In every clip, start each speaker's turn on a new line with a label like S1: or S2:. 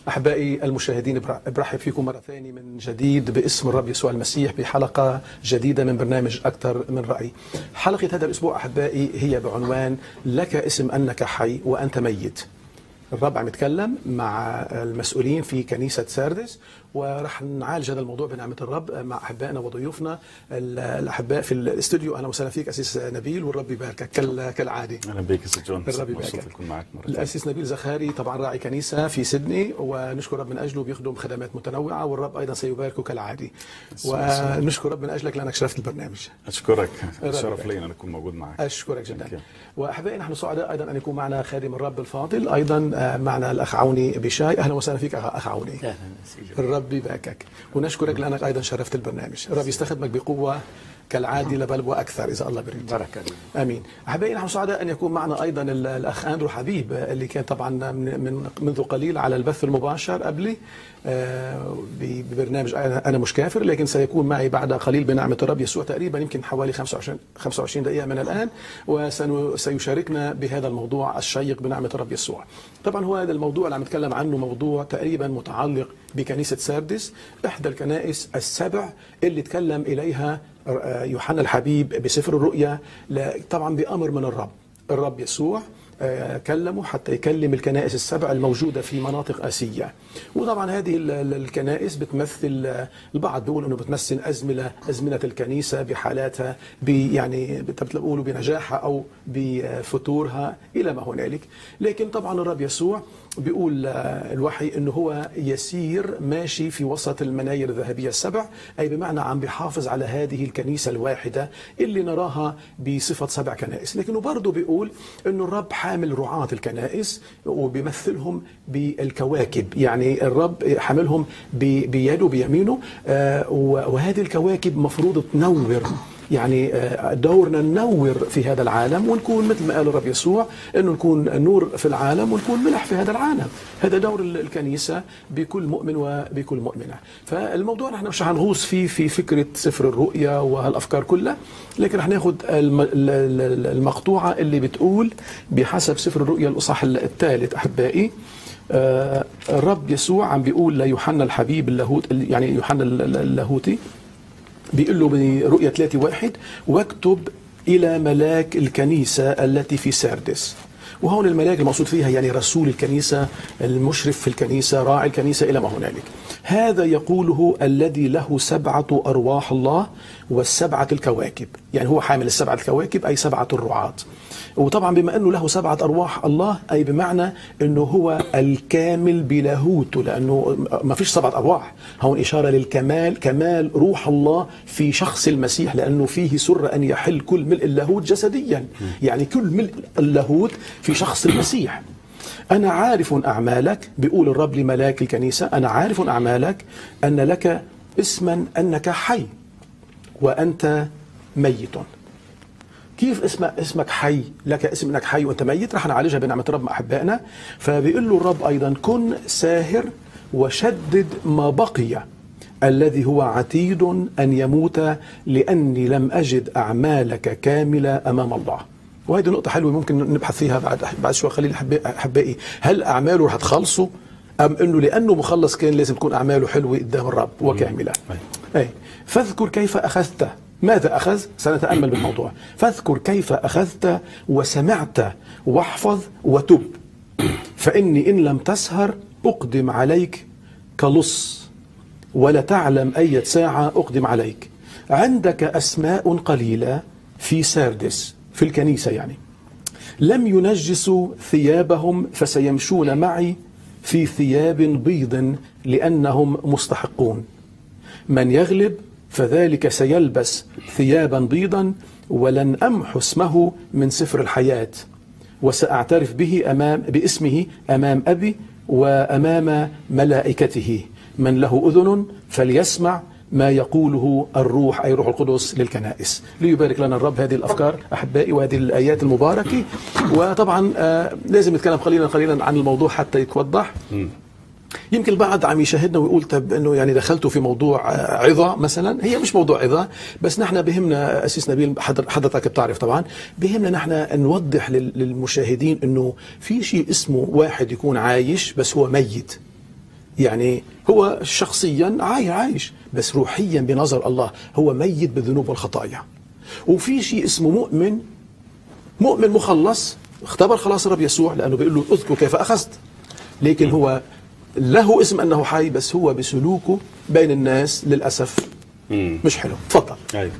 S1: أحبائي المشاهدين برحب فيكم مرة ثانية من جديد باسم الرب يسوع المسيح بحلقة جديدة من برنامج أكثر من رأي حلقة هذا الأسبوع أحبائي هي بعنوان لك اسم أنك حي وأنت ميت الرب عم يتكلم مع المسؤولين في كنيسة ساردس ورح نعالج هذا الموضوع بنعمة الرب مع أحبائنا وضيوفنا الأحباء في الاستوديو أهلا وسهلا فيك أسيس نبيل والرب يباركك كالعادة
S2: أهلا بك أسيس جون
S1: الرب يباركك
S2: أكون معك مرة
S1: الأسيس نبيل زخاري طبعا راعي كنيسة في سيدني ونشكر رب من أجله بيخدم خدمات متنوعة والرب أيضا سيباركه كالعادة ونشكر رب من أجلك لأنك شرفت البرنامج
S2: أشكرك شرف لي أن أكون موجود معك
S1: أشكرك جدا وأحبائي نحن سعداء أيضا أن يكون معنا خادم الرب الفاضل أيضا معنا الأخ عوني بشاي أهلا وسهلا فيك أخ عوني
S3: أهلا
S1: الرب يباركك ونشكرك لانك ايضا شرفت البرنامج الرب يستخدمك بقوه كالعادي لبل واكثر اذا الله بريد
S3: بركه
S1: امين احبائي نحن سعداء ان يكون معنا ايضا الاخ اندرو حبيب اللي كان طبعا من منذ قليل على البث المباشر قبلي ببرنامج انا مش كافر لكن سيكون معي بعد قليل بنعمه الرب يسوع تقريبا يمكن حوالي 25 25 دقيقه من الان وسيشاركنا بهذا الموضوع الشيق بنعمه الرب يسوع. طبعا هو هذا الموضوع اللي عم نتكلم عنه موضوع تقريبا متعلق بكنيسه ساردس احدى الكنائس السبع اللي تكلم اليها يوحنا الحبيب بسفر الرؤيا طبعا بامر من الرب. الرب يسوع كلمه حتى يكلم الكنائس السبع الموجودة في مناطق آسيا وطبعا هذه الكنائس بتمثل البعض بيقول أنه بتمثل أزمنة أزمنة الكنيسة بحالاتها يعني بتقولوا بنجاحها أو بفتورها إلى ما هنالك لكن طبعا الرب يسوع بيقول الوحي انه هو يسير ماشي في وسط المناير الذهبيه السبع اي بمعنى عم بيحافظ على هذه الكنيسه الواحده اللي نراها بصفه سبع كنائس لكنه برضه بيقول انه الرب حامل رعاه الكنائس وبيمثلهم بالكواكب يعني الرب حاملهم بيده بيمينه وهذه الكواكب مفروض تنور يعني دورنا ننور في هذا العالم ونكون مثل ما قال الرب يسوع انه نكون نور في العالم ونكون ملح في هذا العالم هذا دور الكنيسه بكل مؤمن وبكل مؤمنه فالموضوع نحن مش هنغوص فيه في فكره سفر الرؤيا وهالافكار كلها لكن رح ناخذ المقطوعه اللي بتقول بحسب سفر الرؤيا الاصح الثالث احبائي الرب يسوع عم بيقول ليوحنا الحبيب اللاهوت يعني يوحنا اللاهوتي بيقول له برؤية 3 واحد واكتب إلى ملاك الكنيسة التي في ساردس وهون الملاك المقصود فيها يعني رسول الكنيسة المشرف في الكنيسة راعي الكنيسة إلى ما هنالك هذا يقوله الذي له سبعة أرواح الله والسبعة الكواكب يعني هو حامل السبعة الكواكب أي سبعة الرعاة وطبعا بما أنه له سبعة أرواح الله أي بمعنى أنه هو الكامل بلاهوته لأنه ما فيش سبعة أرواح هون إشارة للكمال كمال روح الله في شخص المسيح لأنه فيه سر أن يحل كل ملء اللاهوت جسديا يعني كل ملء اللاهوت في شخص المسيح أنا عارف أعمالك بيقول الرب لملاك الكنيسة أنا عارف أعمالك أن لك اسما أنك حي وأنت ميت كيف اسم اسمك حي لك اسم انك حي وانت ميت رح نعالجها بنعمه الرب مع احبائنا فبيقول له الرب ايضا كن ساهر وشدد ما بقي الذي هو عتيد ان يموت لاني لم اجد اعمالك كامله امام الله وهذه نقطة حلوة ممكن نبحث فيها بعد بعد شوي خليل أحبائي هل أعماله رح تخلصه أم أنه لأنه مخلص كان لازم تكون أعماله حلوة قدام الرب وكاملة أي فاذكر كيف أخذت ماذا أخذ؟ سنتأمل بالموضوع فاذكر كيف أخذت وسمعت واحفظ وتب فإني إن لم تسهر أقدم عليك كلص ولا تعلم أي ساعة أقدم عليك عندك أسماء قليلة في ساردس في الكنيسة يعني لم ينجسوا ثيابهم فسيمشون معي في ثياب بيض لأنهم مستحقون من يغلب فذلك سيلبس ثيابا بيضا ولن أمحو اسمه من سفر الحياة وسأعترف به أمام باسمه أمام أبي وأمام ملائكته من له أذن فليسمع ما يقوله الروح أي روح القدس للكنائس ليبارك لنا الرب هذه الأفكار أحبائي وهذه الآيات المباركة وطبعا آه لازم نتكلم قليلا قليلا عن الموضوع حتى يتوضح يمكن البعض عم يشاهدنا ويقول طب انه يعني دخلتوا في موضوع عظه مثلا هي مش موضوع عظه بس نحن بهمنا اسيس نبيل حضرتك بتعرف طبعا بهمنا نحن نوضح للمشاهدين انه في شيء اسمه واحد يكون عايش بس هو ميت يعني هو شخصيا عايش عايش بس روحيا بنظر الله هو ميت بالذنوب والخطايا وفي شيء اسمه مؤمن مؤمن مخلص اختبر خلاص الرب يسوع لانه بيقول له اذكر كيف اخذت لكن هو له اسم انه حي بس هو بسلوكه بين الناس للاسف
S2: مم.
S1: مش حلو تفضل
S2: ايوه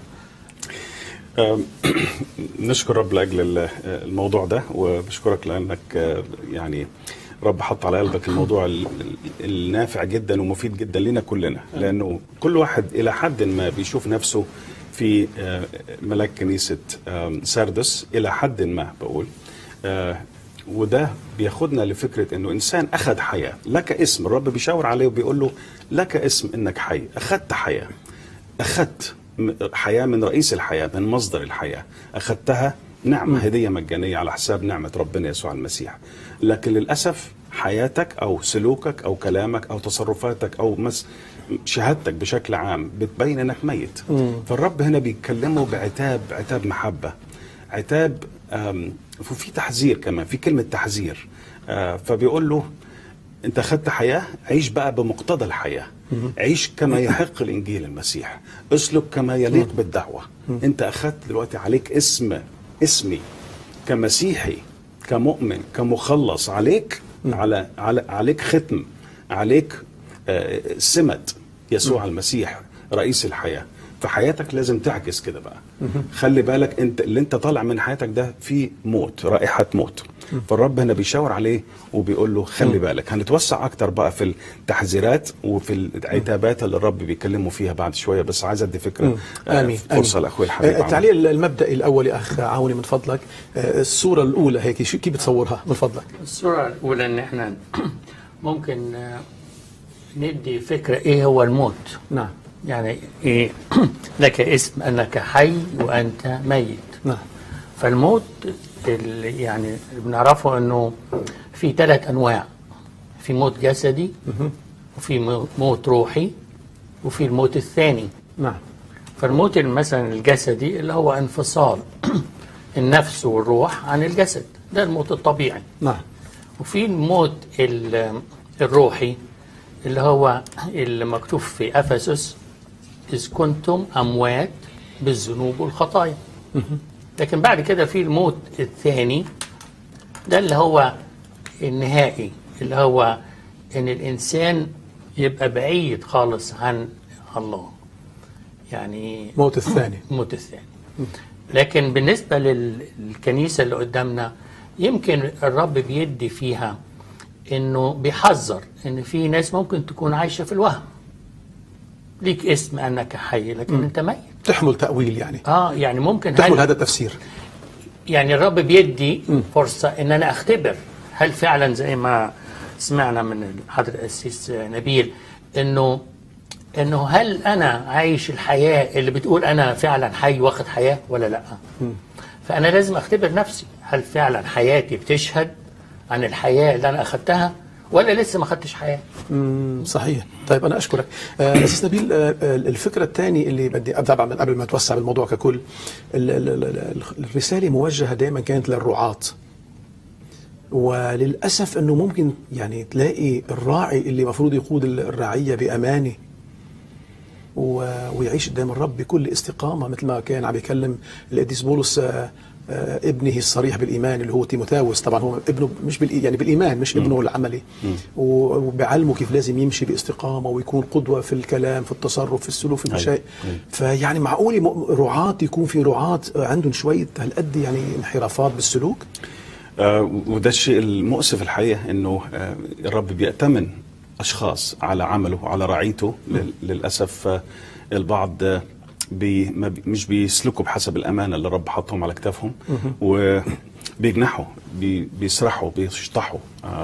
S2: أم، نشكر رب لاجل ال- الموضوع ده وبشكرك لانك آه، يعني رب حط على قلبك الموضوع ال- ال- النافع جدا ومفيد جدا لنا كلنا لانه كل واحد الى حد ما بيشوف نفسه في آه، ملاك كنيسه آم، سردس الى حد ما بقول آه، وده بياخدنا لفكره انه انسان اخذ حياه لك اسم الرب بيشاور عليه وبيقول له لك اسم انك حي اخذت حياه أخذت م- حياة من رئيس الحياة من مصدر الحياة أخذتها نعمة هدية مجانية على حساب نعمة ربنا يسوع المسيح لكن للأسف حياتك أو سلوكك أو كلامك أو تصرفاتك أو مس شهادتك بشكل عام بتبين انك ميت فالرب هنا بيتكلمه بعتاب عتاب محبة عتاب آم، وفي تحذير كمان في كلمة تحذير آه، فبيقول له انت اخذت حياه عيش بقى بمقتضى الحياه عيش كما يحق الانجيل المسيح اسلك كما يليق بالدعوه انت اخذت دلوقتي عليك اسم اسمي كمسيحي كمؤمن كمخلص عليك على, على عليك ختم عليك آه، سمة يسوع المسيح رئيس الحياه فحياتك لازم تعكس كده بقى خلي بالك انت اللي انت طالع من حياتك ده فيه موت رائحه موت فالرب هنا بيشاور عليه وبيقول له خلي بالك هنتوسع اكتر بقى في التحذيرات وفي العتابات اللي الرب بيكلموا فيها بعد شويه بس عايز ادي فكره آه،
S1: امين
S2: فرصه لاخوي الحبيب
S1: آه،
S2: عمرو.
S1: التعليق المبدئي الاول يا اخ عوني من فضلك آه، الصوره الاولى هيك شو كيف بتصورها من فضلك
S3: الصورة الأولى إن إحنا ممكن آه، ندي فكرة إيه هو الموت
S1: نعم
S3: يعني إيه لك اسم أنك حي وأنت ميت
S1: نعم
S3: فالموت اللي يعني اللي بنعرفه إنه في ثلاث أنواع في موت جسدي وفي مو- موت روحي وفي الموت الثاني
S1: نعم
S3: فالموت مثلا الجسدي اللي هو انفصال النفس والروح عن الجسد ده الموت الطبيعي
S1: نعم
S3: وفي الموت ال- الروحي اللي هو اللي مكتوب في افسس اذ كنتم اموات بالذنوب والخطايا لكن بعد كده في الموت الثاني ده اللي هو النهائي اللي هو ان الانسان يبقى بعيد خالص عن الله يعني
S1: موت الثاني
S3: الموت الثاني لكن بالنسبة لل- للكنيسة اللي قدامنا يمكن الرب بيدي فيها انه بيحذر ان في ناس ممكن تكون عايشة في الوهم ليك اسم انك حي لكن انت ميت
S1: تحمل تاويل يعني
S3: اه يعني ممكن
S1: تحمل
S3: هل
S1: هذا التفسير
S3: يعني الرب بيدي فرصة ان انا اختبر هل فعلا زي ما سمعنا من حضرة القسيس نبيل انه انه هل انا عايش الحياة اللي بتقول انا فعلا حي واخد حياة ولا لا فانا لازم اختبر نفسي هل فعلا حياتي بتشهد عن الحياة اللي انا اخدتها ولا لسه ما خدتش حياة
S1: مم، صحيح طيب انا اشكرك آه، استاذ نبيل آه، آه، الفكره الثانيه اللي بدي طبعا من قبل ما اتوسع بالموضوع ككل ال- ال- ال- ال- الرساله موجهه دائما كانت للرعاة وللاسف انه ممكن يعني تلاقي الراعي اللي المفروض يقود الرعيه بامانه و- ويعيش قدام الرب بكل استقامه مثل ما كان عم يكلم القديس بولس آه، آه، ابنه الصريح بالايمان اللي هو تيموثاوس طبعا هو ابنه مش بالإي يعني بالايمان مش ابنه العملي و- وبيعلمه كيف لازم يمشي باستقامه ويكون قدوه في الكلام في التصرف في السلوك في كل
S2: أيوة.
S1: شيء
S2: أيوة.
S1: فيعني معقول م- رعاة يكون في رعاة عندهم شويه هالقد يعني انحرافات بالسلوك
S2: آه، وده الشيء المؤسف الحقيقه انه آه، الرب بيأتمن اشخاص على عمله وعلى رعيته لل- للاسف آه، البعض آه، بي ما بي مش بيسلكوا بحسب الامانه اللي الرب حطهم على كتافهم وبيجنحوا بي بيسرحوا بيشطحوا آه،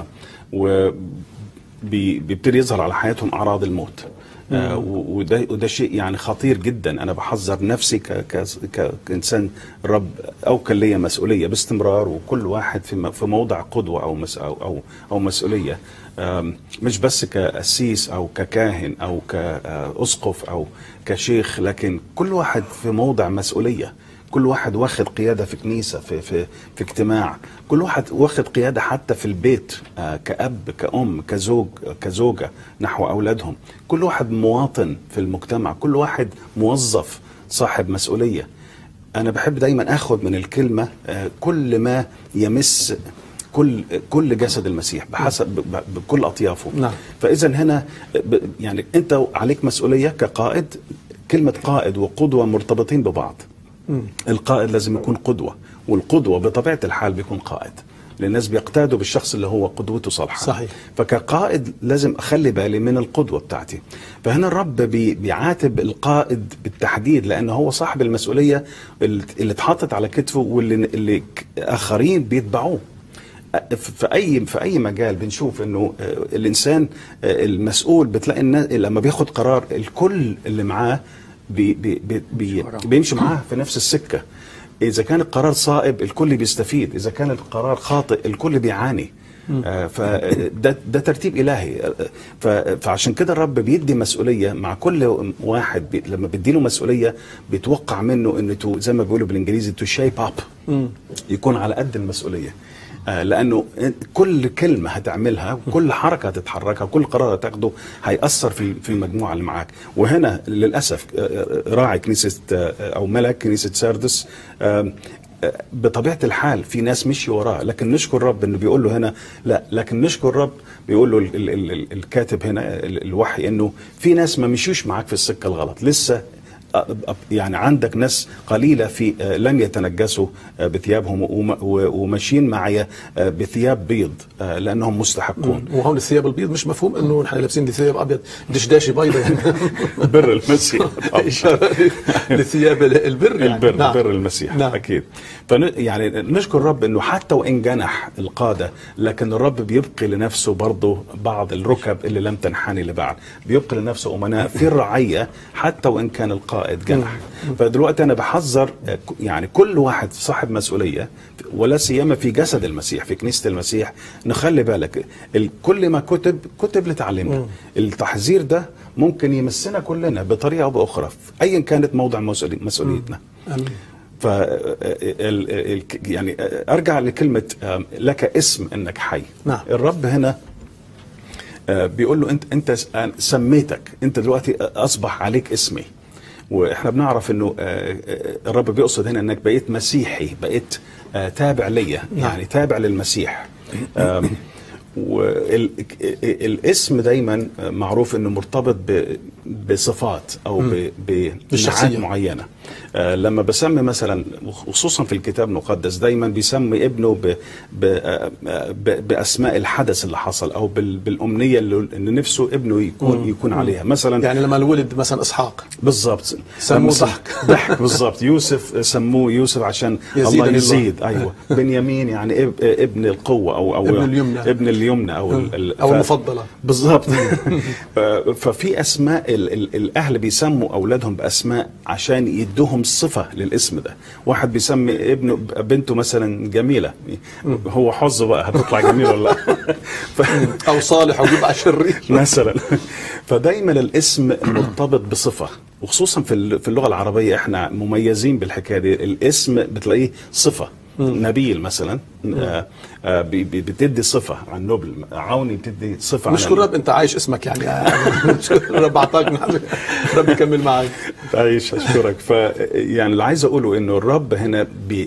S2: وبيبتدي يظهر على حياتهم اعراض الموت آه، و- وده وده شيء يعني خطير جدا انا بحذر نفسي ك ك ك- كانسان رب اوكل ليا مسؤوليه باستمرار وكل واحد في م- في موضع قدوه او مس او او, أو مسؤوليه آم، مش بس كاسيس او ككاهن او كاسقف او كشيخ لكن كل واحد في موضع مسؤوليه كل واحد واخد قياده في كنيسه في في في اجتماع كل واحد واخد قياده حتى في البيت آه، كاب كأم كزوج كزوجه نحو اولادهم كل واحد مواطن في المجتمع كل واحد موظف صاحب مسؤوليه انا بحب دايما اخد من الكلمه آه، كل ما يمس كل كل جسد المسيح بحسب ب- ب- بكل اطيافه
S1: نعم.
S2: فاذا هنا ب- يعني انت عليك مسؤوليه كقائد كلمه قائد وقدوه مرتبطين ببعض القائد لازم يكون قدوه والقدوه بطبيعه الحال بيكون قائد لأن الناس بيقتادوا بالشخص اللي هو قدوته صالحه
S1: صحيح.
S2: فكقائد لازم اخلي بالي من القدوه بتاعتي فهنا الرب بي بيعاتب القائد بالتحديد لانه هو صاحب المسؤوليه اللي اللي اتحطت على كتفه واللي اللي ك- اخرين بيتبعوه في اي في اي مجال بنشوف انه آه، الانسان آه، المسؤول بتلاقي الناس لما بياخد قرار الكل اللي معاه بي بي بي بي بيمشي معاه في نفس السكه اذا كان القرار صائب الكل بيستفيد اذا كان القرار خاطئ الكل بيعاني آه، فده ده ترتيب الهي آه، ف- فعشان كده الرب بيدي مسؤوليه مع كل واحد بي لما بيديله مسؤوليه بيتوقع منه انه تو زي ما بيقولوا بالانجليزي تو شيب اب يكون على قد المسؤوليه آه، لانه كل كلمه هتعملها كل حركه هتتحركها كل قرار هتاخده هياثر في في المجموعه اللي معاك وهنا للاسف آه، آه، راعي كنيسه آه، او ملك كنيسه ساردس آم، آه، بطبيعه الحال في ناس مشي وراه لكن نشكر رب انه بيقول له هنا لا لكن نشكر رب بيقول له ال- ال- ال- الكاتب هنا ال- الوحي انه في ناس ما مشيوش معاك في السكه الغلط لسه أ- أ- يعني عندك ناس قليله في آه، لم يتنجسوا آه، بثيابهم وم- و- وماشيين معي آه، بثياب بيض آه، لانهم مستحقون
S1: وهون الثياب البيض مش مفهوم انه نحن لابسين دي ثياب ابيض دشداشي بيضة يعني
S2: بر المسيح
S1: اشاره للثياب البر يعني
S2: البر
S1: نعم.
S2: بر المسيح
S1: نعم.
S2: اكيد فن يعني نشكر الرب انه حتى وان جنح القاده لكن الرب بيبقي لنفسه برضه بعض الركب اللي لم تنحني لبعض بيبقي لنفسه امناء في الرعيه حتى وان كان القائد جنح فدلوقتي انا بحذر آه، ك- يعني كل واحد صاحب مسؤوليه ولا سيما في جسد المسيح في كنيسه المسيح نخلي بالك ال- كل ما كتب كتب لتعليمنا التحذير ده ممكن يمسنا كلنا بطريقه او باخرى ايا كانت موضع مسؤولي- مسؤوليتنا
S1: امين
S2: ف ال- ال- يعني ارجع لكلمه آم، لك اسم انك حي
S1: نعم.
S2: الرب هنا آه، بيقول له انت انت س- أنا سميتك انت دلوقتي اصبح عليك اسمي واحنا بنعرف انه آه، آه، الرب بيقصد هنا انك بقيت مسيحي بقيت آه، تابع ليا يعني تابع للمسيح آم، والاسم دايما معروف انه مرتبط ب- بصفات او ب-
S1: بالشخصية.
S2: بنعات معينه آه، لما بسمي مثلا خصوصا في الكتاب المقدس دايما بيسمي ابنه ب ب آه، ب باسماء الحدث اللي حصل او بال بالامنيه اللي اللي نفسه ابنه يكون يكون عليها مثلا
S1: يعني لما الولد مثلا اسحاق
S2: بالظبط
S1: سموه
S2: مثلاً
S1: ضحك.
S2: ضحك بالظبط يوسف سموه يوسف عشان
S1: يزيد
S2: الله
S1: الله.
S2: يزيد ايوه بنيامين يعني اب ابن القوه او او
S1: ابن اليمنى.
S2: ابن اليمنى او ال- ال-
S1: او
S2: ف-
S1: المفضله
S2: بالظبط ف- ففي اسماء ال ال الاهل بيسموا اولادهم باسماء عشان يدوهم صفه للاسم ده واحد بيسمي ابنه بنته مثلا جميله هو حظه بقى هتطلع جميله ولا لا ف...
S1: او صالح ويبقى شرير
S2: مثلا فدايما الاسم مرتبط بصفه وخصوصا في ال- في اللغه العربيه احنا مميزين بالحكايه دي الاسم بتلاقيه صفه نبيل مثلا آه آه بي- بي- بتدي صفه عن نبل عوني بتدي صفه
S1: نشكر
S2: عن
S1: رب انت عايش اسمك يعني نشكر رب اعطاك نعمة. رب يكمل معك
S2: عايش اشكرك ف يعني اللي عايز اقوله انه الرب هنا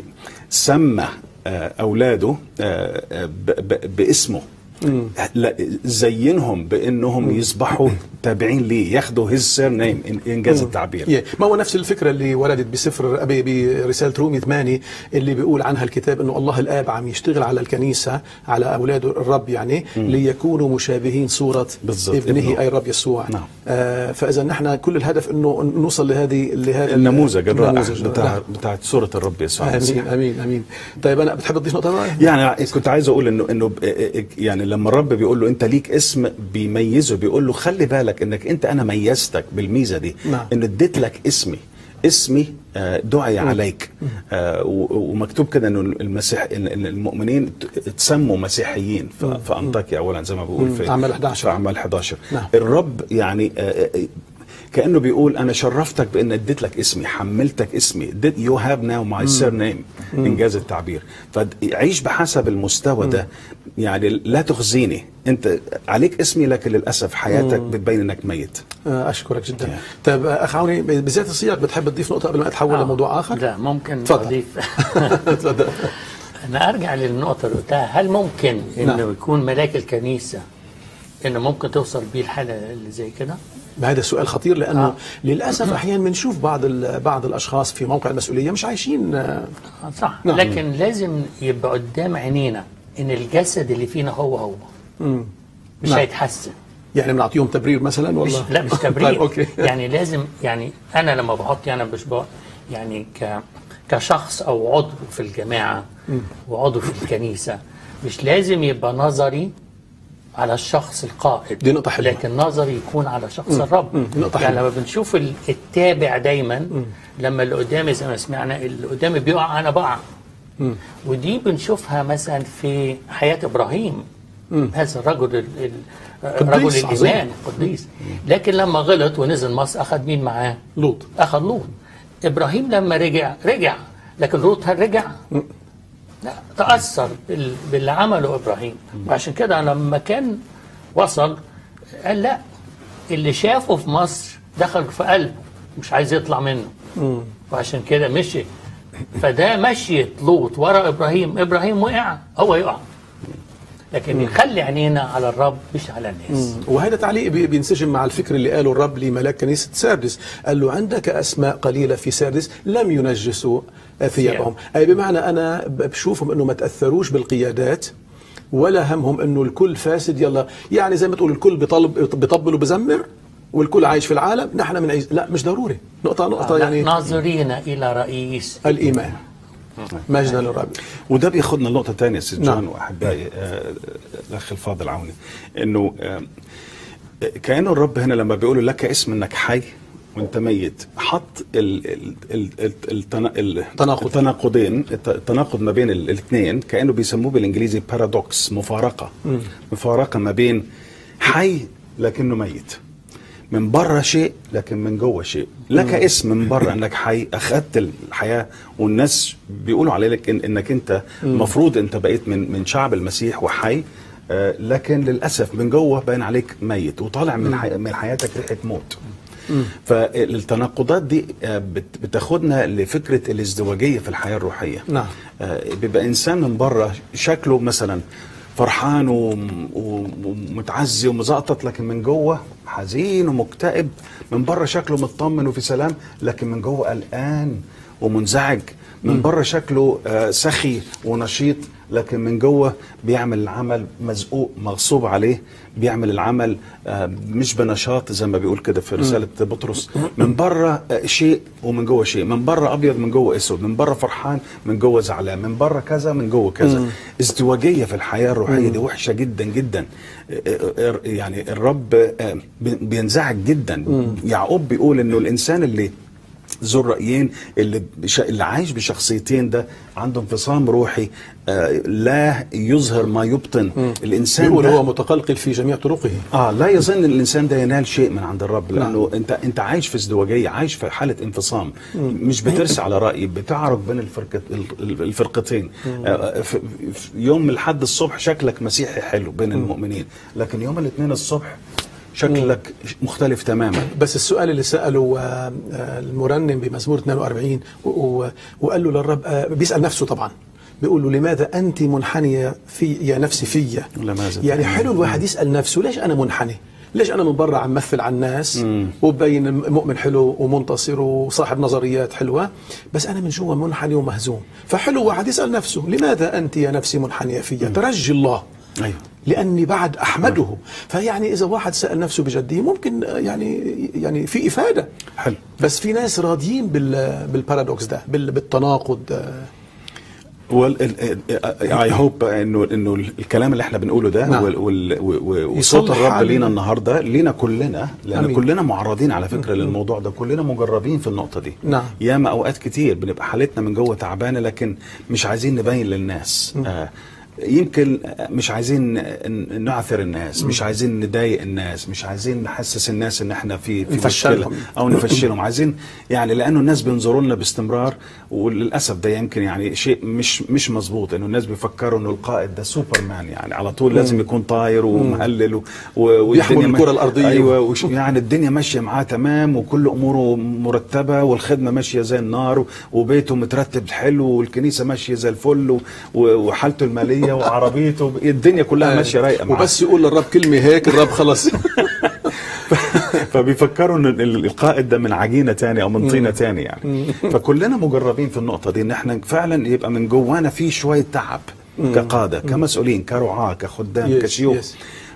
S2: بيسمى آه، اولاده آه، آه، ب- ب- باسمه لا زينهم بانهم يصبحوا تابعين ليه ياخدوا هيز سير نيم انجاز التعبير
S1: Yeah. ما هو نفس الفكرة اللي وردت بسفر أبي برسالة رومي 8 اللي بيقول عنها الكتاب أنه الله الآب عم يشتغل على الكنيسة على أولاد الرب يعني ليكونوا مشابهين صورة
S2: بالضبط،
S1: ابنه
S2: ابنه.
S1: أي الرب يسوع
S2: نعم.
S1: آه فإذا نحن كل الهدف أنه نوصل لهذه لهذا
S2: النموذج الرائع
S1: النموذج.
S2: بتاع
S1: نعم.
S2: بتاع صوره الرب يسوع
S1: امين
S2: المسيح
S1: امين امين طيب انا بتحب تضيف نقطه بقى؟
S2: يعني كنت عايز اقول انه انه ب- يعني لما الرب بيقول له انت ليك اسم بيميزه بيقول له خلي بالك انك انت انا ميزتك بالميزه دي
S1: نعم.
S2: ان اديت لك اسمي اسمي آه، دعي عليك آه، و- ومكتوب كده انه المسيح إن- إن المؤمنين ت- تسموا مسيحيين ف- في انطاكيا اولا زي ما بقول في
S1: أعمال 11.
S2: في اعمال 11
S1: نعم.
S2: الرب يعني آه، آه، كانه بيقول انا شرفتك بان اديت لك اسمي حملتك اسمي did you have now my surname انجاز التعبير فعيش بحسب المستوى ده يعني لا تخزيني انت عليك اسمي لكن للاسف حياتك بتبين انك ميت
S1: آه، اشكرك جدا طيب آه، اخ عوني بذات السياق بتحب تضيف نقطه قبل ما اتحول
S3: آه.
S1: لموضوع اخر
S3: لا ممكن
S1: تفضل.
S3: اضيف
S1: تفضل
S3: انا ارجع للنقطه اللي قلتها هل ممكن انه
S1: نعم.
S3: يكون ملاك الكنيسه انه ممكن توصل بيه الحاله اللي زي كده
S1: هذا السؤال خطير لانه
S3: آه.
S1: للاسف احيانا بنشوف بعض ال- بعض الاشخاص في موقع المسؤوليه مش عايشين آه،
S3: آه، صح
S1: نعم.
S3: لكن لازم يبقى قدام عينينا ان الجسد اللي فينا هو هو
S1: مم.
S3: مش
S1: نعم.
S3: هيتحسن
S1: يعني بنعطيهم تبرير مثلا
S3: مش
S1: والله
S3: لا مش تبرير
S1: طيب اوكي
S3: يعني لازم يعني انا لما بحط يعني مش بق... يعني ك كشخص او عضو في الجماعه وعضو في الكنيسه مش لازم يبقى نظري على الشخص القائد
S1: دي نقطة حلوة.
S3: لكن نظري يكون على شخص الرب
S1: مم. نقطة
S3: يعني
S1: حلوة.
S3: لما بنشوف ال- التابع دايما لما اللي قدامي زي ما سمعنا اللي قدامي بيقع انا بقع ودي بنشوفها مثلا في حياة إبراهيم هذا الرجل ال- ال- رجل
S1: قديس عظيم.
S3: الإيمان قديس لكن لما غلط ونزل مصر أخذ مين معاه؟
S1: لوط
S3: أخذ لوط إبراهيم لما رجع رجع لكن لوط هل رجع؟ لا تأثر بال- باللي عمله إبراهيم وعشان كده لما كان وصل قال لا اللي شافه في مصر دخل في قلبه مش عايز يطلع منه وعشان كده مشي فده مشيت لوط ورا ابراهيم ابراهيم وقع هو يقع لكن يخلي عينينا على الرب مش على الناس
S1: وهذا تعليق بي- بينسجم مع الفكر اللي قاله الرب لملاك كنيسة ساردس قال له عندك أسماء قليلة في ساردس لم ينجسوا ثيابهم أي بمعنى أنا ب- بشوفهم أنه ما تأثروش بالقيادات ولا همهم أنه الكل فاسد يلا يعني زي ما تقول الكل بيطلب بيطبل وبزمر والكل عايش في العالم نحن من عيش لا مش ضروري نقطة نقطة يعني
S3: ناظرين الى رئيس
S1: الإيمان مجدا للرب
S2: وده بياخدنا لنقطة تانية يا سيد
S1: نعم.
S2: جان وأحبائي آه، الأخ الفاضل عوني إنه آه، كأنه الرب هنا لما بيقول لك اسم إنك حي وأنت ميت حط ال ال ال ال التنا- ال-
S1: تناقض.
S2: التناقضين الت- التناقض ما بين الاثنين كأنه بيسموه بالإنجليزي بارادوكس مفارقة مفارقة ما بين حي لكنه ميت من بره شيء لكن من جوه شيء لك اسم من بره انك حي اخذت الحياه والناس بيقولوا عليك إن انك انت المفروض انت بقيت من من شعب المسيح وحي آه، لكن للاسف من جوه باين عليك ميت وطالع من حي... من حياتك ريحه موت فالتناقضات دي آه، بت- بتاخدنا لفكره الازدواجيه في الحياه الروحيه
S1: نعم.
S2: آه، بيبقى انسان من بره شكله مثلا فرحان وم- وم- ومتعزي ومزقطط لكن من جوه حزين ومكتئب من بره شكله مطمن وفي سلام لكن من جوه قلقان ومنزعج من بره شكله آه، سخي ونشيط لكن من جوه بيعمل العمل مزقوق مغصوب عليه بيعمل العمل آه، مش بنشاط زي ما بيقول كده في رساله بطرس من بره آه، شيء ومن جوه شيء من بره ابيض من جوه اسود من بره فرحان من جوه زعلان من بره كذا من جوه كذا ازدواجيه في الحياه الروحيه دي وحشه جدا جدا آه، آه، آه، يعني الرب آه، بي- بينزعج جدا يعقوب بيقول انه الانسان اللي ذو الرأيين اللي بش... اللي عايش بشخصيتين ده عنده انفصام روحي آه لا يظهر ما يبطن الانسان
S1: بيقول
S2: ده
S1: هو متقلقل في جميع طرقه
S2: اه لا يظن ان الانسان ده ينال شيء من عند الرب لانه انت انت عايش في ازدواجيه عايش في حاله انفصام مش بترسي على راي بتعرج بين الفرقت ال- الفرقتين آه في في يوم الحد الصبح شكلك مسيحي حلو بين المؤمنين لكن يوم الاثنين الصبح شكلك مختلف تماما
S1: بس السؤال اللي سأله آه، آه، المرنم بمزمور 42 و- و- وقال له للرب آه، بيسأل نفسه طبعا بيقول له لماذا أنت منحنية في يا نفسي فيا
S2: لماذا؟
S1: يعني حلو الواحد يسأل نفسه ليش أنا منحني ليش أنا من برا عم مثل على الناس وبين مؤمن حلو ومنتصر وصاحب نظريات حلوة بس أنا من جوا منحني ومهزوم فحلو واحد يسأل نفسه لماذا أنت يا نفسي منحنية فيا ترجي الله
S2: ايوه
S1: لاني بعد احمده فيعني اذا واحد سال نفسه بجديه ممكن آه، يعني يعني في افاده
S2: حلو
S1: بس في ناس راضيين بال بالبارادوكس ده بال- بالتناقض آه،
S2: اي هوب انه انه الكلام اللي احنا بنقوله ده
S1: نعم.
S2: وال- وال- و- و- وصوت
S1: يصلح
S2: الرب
S1: حالنا.
S2: لينا النهارده لينا كلنا لان
S1: أمين.
S2: كلنا معرضين على فكره للموضوع ده كلنا مجربين في النقطه دي
S1: نعم.
S2: ياما اوقات كتير بنبقى حالتنا من جوه تعبانه لكن مش عايزين نبين للناس آه يمكن مش عايزين ن- نعثر الناس مش عايزين نضايق الناس مش عايزين نحسس الناس ان احنا في في مشكله
S1: نفشلهم.
S2: او نفشلهم عايزين يعني لانه الناس بينظروا لنا باستمرار وللاسف ده يمكن يعني شيء مش مش مظبوط انه الناس بيفكروا انه القائد ده سوبرمان يعني على طول لازم يكون طاير ومهلل و- و-
S1: بيحمل
S2: والدنيا
S1: الكرة
S2: ما-
S1: الأرضية.
S2: ايوه وش يعني الدنيا ماشيه معاه تمام وكل اموره مرتبه والخدمه ماشيه زي النار و- وبيته مترتب حلو والكنيسه ماشيه زي الفل و- و- وحالته الماليه وعربيته الدنيا كلها ماشيه رايقه معاه
S1: وبس يقول للرب كلمه هيك الرب خلص
S2: فبيفكروا ان ال- القائد ده من عجينه تاني او من طينه تاني يعني فكلنا مجربين في النقطه دي ان احنا فعلا يبقى من جوانا في شويه تعب كقاده كمسؤولين كرعاه كخدام
S1: Yes,
S2: كشيوخ
S1: yes.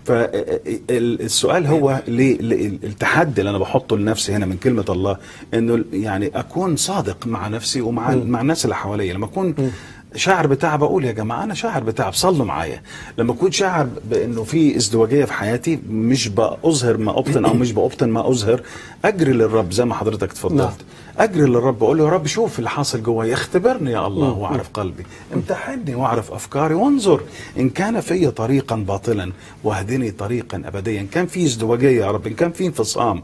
S2: فالسؤال هو ليه ليه- التحدي اللي انا بحطه لنفسي هنا من كلمه الله انه يعني اكون صادق مع نفسي ومع مع الناس اللي حواليا لما اكون شاعر بتعب اقول يا جماعه انا شاعر بتعب صلوا معايا لما اكون شاعر بانه في ازدواجيه في حياتي مش باظهر ما ابطن او مش بابطن ما اظهر اجري للرب زي ما حضرتك
S1: نعم.
S2: اتفضلت اجري للرب اقول له يا رب شوف اللي حاصل جواي اختبرني يا الله واعرف قلبي امتحني واعرف افكاري وانظر ان كان في طريقا باطلا واهدني طريقا ابديا ان كان في ازدواجيه يا رب ان كان في انفصام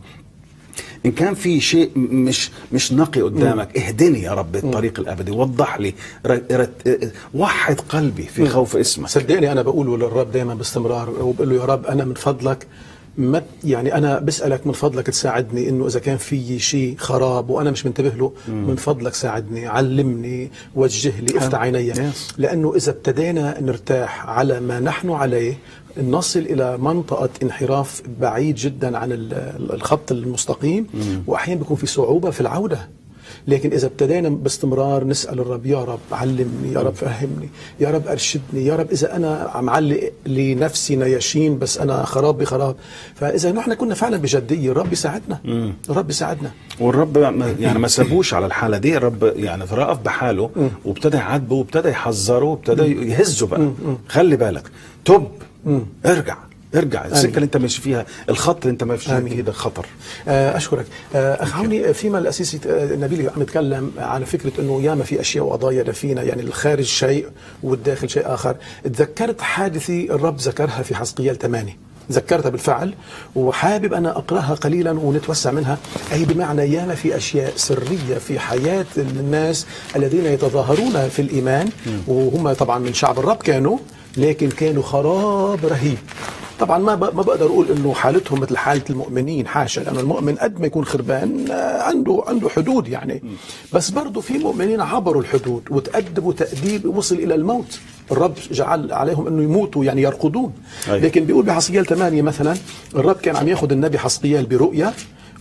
S2: ان كان في شيء مش مش نقي قدامك اهدني يا رب الطريق الابدي وضح لي ر- رت- وحد قلبي في خوف اسمك
S1: صدقني انا بقوله للرب دائما باستمرار وبقول له يا رب انا من فضلك ما يعني انا بسالك من فضلك تساعدني انه اذا كان في شيء خراب وانا مش منتبه له من فضلك ساعدني علمني وجه لي افتح عيني
S2: Yes.
S1: لانه اذا ابتدينا نرتاح على ما نحن عليه نصل الى منطقه انحراف بعيد جدا عن ال- الخط المستقيم واحيانا بيكون في صعوبه في العوده لكن اذا ابتدينا باستمرار نسال الرب يا رب علمني يا رب فهمني يا رب ارشدني يا رب اذا انا عم علق لنفسي نياشين بس انا خراب بخراب فاذا نحن كنا فعلا بجديه الرب يساعدنا الرب يساعدنا
S2: والرب ما- يعني ما سابوش على الحاله دي الرب يعني ترأف بحاله وابتدى يعاتبه وابتدى يحذره وابتدى يهزه بقى خلي بالك تب ارجع ارجع السكه اللي انت ماشي فيها الخط اللي انت ماشي
S1: آمين.
S2: فيه ده خطر
S1: آه، اشكرك آه، اخ عوني فيما الاسيسي آه، نبيل عم يتكلم عن فكره انه ياما في اشياء وقضايا دفينه يعني الخارج شيء والداخل شيء اخر تذكرت حادثي الرب ذكرها في حزقيال 8 ذكرتها بالفعل وحابب انا اقراها قليلا ونتوسع منها اي بمعنى ياما في اشياء سريه في حياه الناس الذين يتظاهرون في الايمان وهم طبعا من شعب الرب كانوا لكن كانوا خراب رهيب طبعا ما ب- ما بقدر اقول انه حالتهم مثل حاله المؤمنين حاشا لانه المؤمن قد ما يكون خربان آه، عنده عنده حدود يعني بس برضه في مؤمنين عبروا الحدود وتأدبوا تأديب وصل الى الموت الرب جعل عليهم انه يموتوا يعني يرقدون
S2: أي.
S1: لكن بيقول بحسقيال 8 مثلا الرب كان عم ياخذ النبي حسقيال برؤيا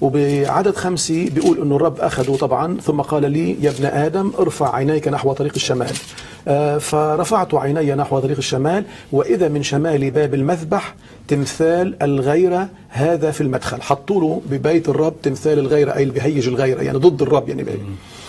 S1: وبعدد خمسة بيقول انه الرب اخذه طبعا ثم قال لي يا ابن ادم ارفع عينيك نحو طريق الشمال آه، فرفعت عيني نحو طريق الشمال واذا من شمال باب المذبح تمثال الغيرة هذا في المدخل حطوا له ببيت الرب تمثال الغيرة اي اللي بيهيج الغيرة يعني ضد الرب يعني بي.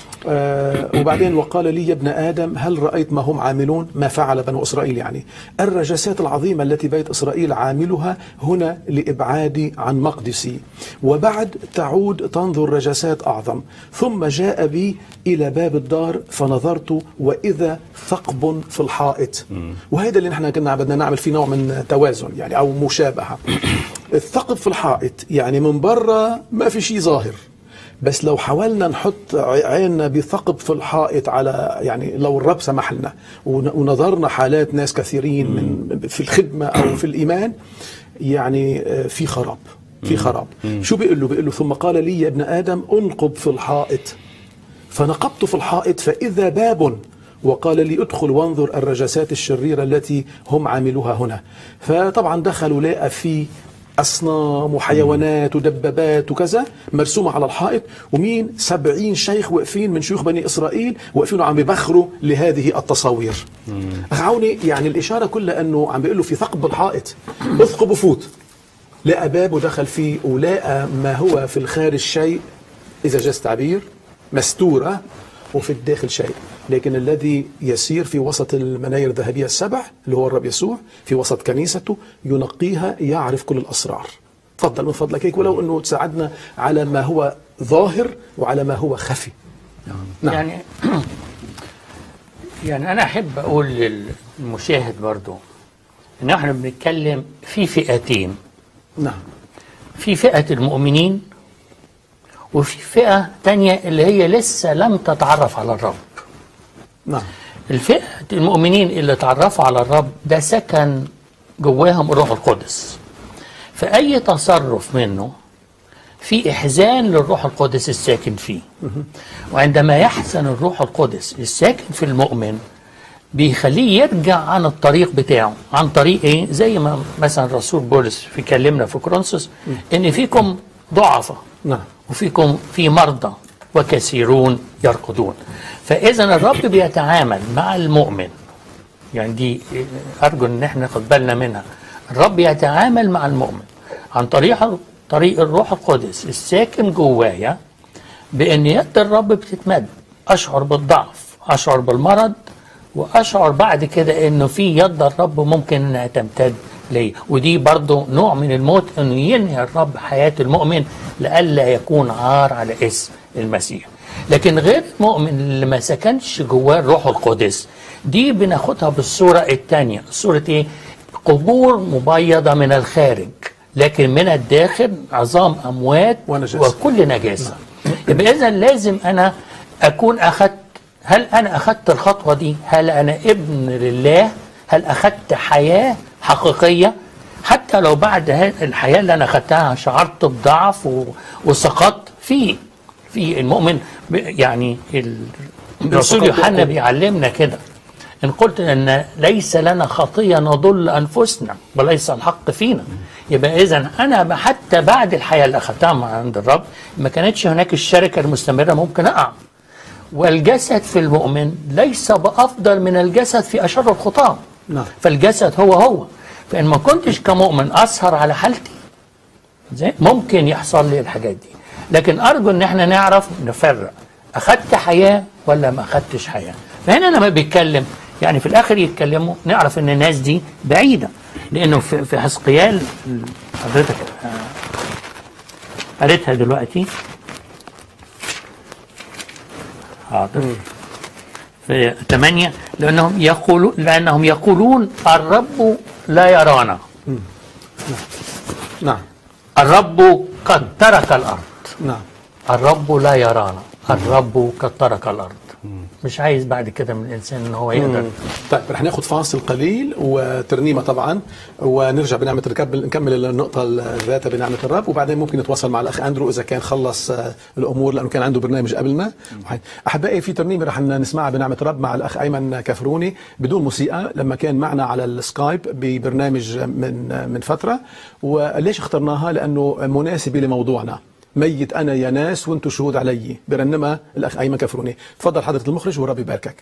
S1: آه وبعدين وقال لي يا ابن آدم هل رأيت ما هم عاملون ما فعل بنو إسرائيل يعني الرجسات العظيمة التي بيت إسرائيل عاملها هنا لإبعادي عن مقدسي وبعد تعود تنظر رجسات أعظم ثم جاء بي إلى باب الدار فنظرت وإذا ثقب في الحائط وهذا اللي نحن كنا بدنا نعمل فيه نوع من توازن يعني أو مشابهة الثقب في الحائط يعني من برا ما في شيء ظاهر بس لو حاولنا نحط عيننا بثقب في الحائط على يعني لو الرب سمح لنا ون- ونظرنا حالات ناس كثيرين من في الخدمه او في الايمان يعني آه، في خراب في خراب شو بيقول له بيقول له ثم قال لي يا ابن ادم انقب في الحائط فنقبت في الحائط فإذا باب وقال لي ادخل وانظر الرجسات الشريرة التي هم عاملوها هنا فطبعا دخلوا لقى في أصنام وحيوانات ودبابات وكذا مرسومة على الحائط ومين سبعين شيخ واقفين من شيوخ بني إسرائيل واقفين عم بيبخروا لهذه التصاوير عوني يعني الإشارة كلها أنه عم بيقول له في ثقب الحائط اثقب وفوت لقى باب ودخل فيه ولقى ما هو في الخارج شيء إذا جاز تعبير مستورة وفي الداخل شيء لكن الذي يسير في وسط المناير الذهبية السبع اللي هو الرب يسوع في وسط كنيسته ينقيها يعرف كل الأسرار تفضل من فضلك هيك ولو أنه تساعدنا على ما هو ظاهر وعلى ما هو خفي نعم.
S3: يعني يعني أنا أحب أقول للمشاهد برضو إن إحنا بنتكلم في فئتين
S1: نعم
S3: في فئة المؤمنين وفي فئة تانية اللي هي لسه لم تتعرف على الرب
S1: نعم
S3: الفئة المؤمنين اللي تعرفوا على الرب ده سكن جواهم الروح القدس فأي تصرف منه في إحزان للروح القدس الساكن فيه وعندما يحزن الروح القدس الساكن في المؤمن بيخليه يرجع عن الطريق بتاعه عن طريق ايه زي ما مثلا الرسول بولس في كلمنا في كورنثوس ان فيكم ضعفاء
S1: نعم
S3: وفيكم في مرضى وكثيرون يرقدون فاذا الرب بيتعامل مع المؤمن يعني دي ارجو ان احنا ناخد بالنا منها الرب يتعامل مع المؤمن عن طريق طريق الروح القدس الساكن جوايا بان يد الرب بتتمد اشعر بالضعف اشعر بالمرض واشعر بعد كده انه في يد الرب ممكن انها تمتد لي ودي برضو نوع من الموت انه ينهي الرب حياه المؤمن لئلا يكون عار على اسم المسيح لكن غير المؤمن اللي ما سكنش جواه الروح القدس دي بناخدها بالصوره الثانيه صوره ايه قبور مبيضه من الخارج لكن من الداخل عظام اموات
S1: ونجاسة.
S3: وكل نجاسه يبقى اذا لازم انا اكون اخذت هل انا اخذت الخطوه دي هل انا ابن لله هل اخذت حياه حقيقيه حتى لو بعد ه- الحياه اللي انا اخذتها شعرت بضعف و- وسقطت في في المؤمن ب- يعني ال- الرسول
S1: يسقط
S3: يوحنا
S1: ويقوم.
S3: بيعلمنا كده إن قلت أن ليس لنا خطية نضل أنفسنا وليس الحق فينا يبقى إذا أنا حتى بعد الحياة اللي أخذتها مع عند الرب ما كانتش هناك الشركة المستمرة ممكن أقع والجسد في المؤمن ليس بأفضل من الجسد في أشر الخطاة
S1: نعم.
S3: فالجسد هو هو فإن ما كنتش كمؤمن أسهر على حالتي زي ممكن يحصل لي الحاجات دي لكن ارجو ان احنا نعرف نفرق اخدت حياه ولا ما اخدتش حياه فهنا لما بيتكلم يعني في الاخر يتكلموا نعرف ان الناس دي بعيده لانه في, في حزقيال حضرتك آه، قريتها دلوقتي حاضر في ثمانية لأنهم يقولون لأنهم يقولون الرب لا يرانا
S1: نعم
S3: الرب قد ترك الأرض
S1: نعم
S3: الرب لا يرانا الرب قد ترك الأرض مش عايز بعد كده من الإنسان إن هو يقدر
S1: طيب رح ناخذ فاصل قليل وترنيمه طبعا ونرجع بنعمه نكمل نكمل النقطه الذات بنعمه الرب وبعدين ممكن نتواصل مع الاخ اندرو اذا كان خلص آه، الامور لانه كان عنده برنامج قبلنا احبائي في ترنيمه رح نسمعها بنعمه الرب مع الاخ ايمن كفروني بدون موسيقى لما كان معنا على السكايب ببرنامج من من فتره وليش اخترناها لانه مناسبه لموضوعنا ميت انا يا ناس وانتم شهود علي برنمها الاخ ايمن كفروني تفضل حضره المخرج ورب يباركك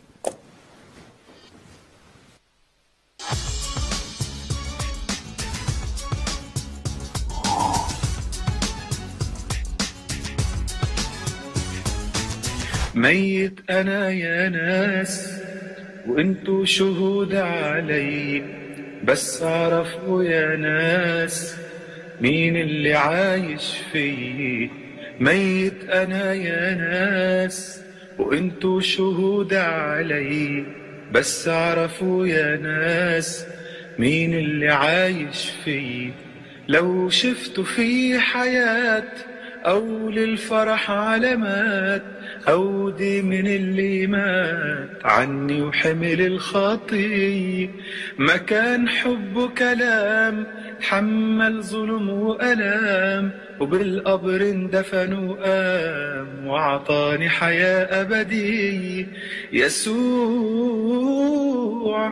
S4: ميت انا يا ناس وانتو شهود علي بس اعرفوا يا ناس مين اللي عايش فيي ميت انا يا ناس وانتو شهود علي بس اعرفوا يا ناس مين اللي عايش فيي لو شفتوا في حياة أو للفرح علامات أو دي من اللي مات عني وحمل الخطية ما كان حبه كلام حمل ظلم وألام وبالقبر اندفن وقام وعطاني حياة أبدية يسوع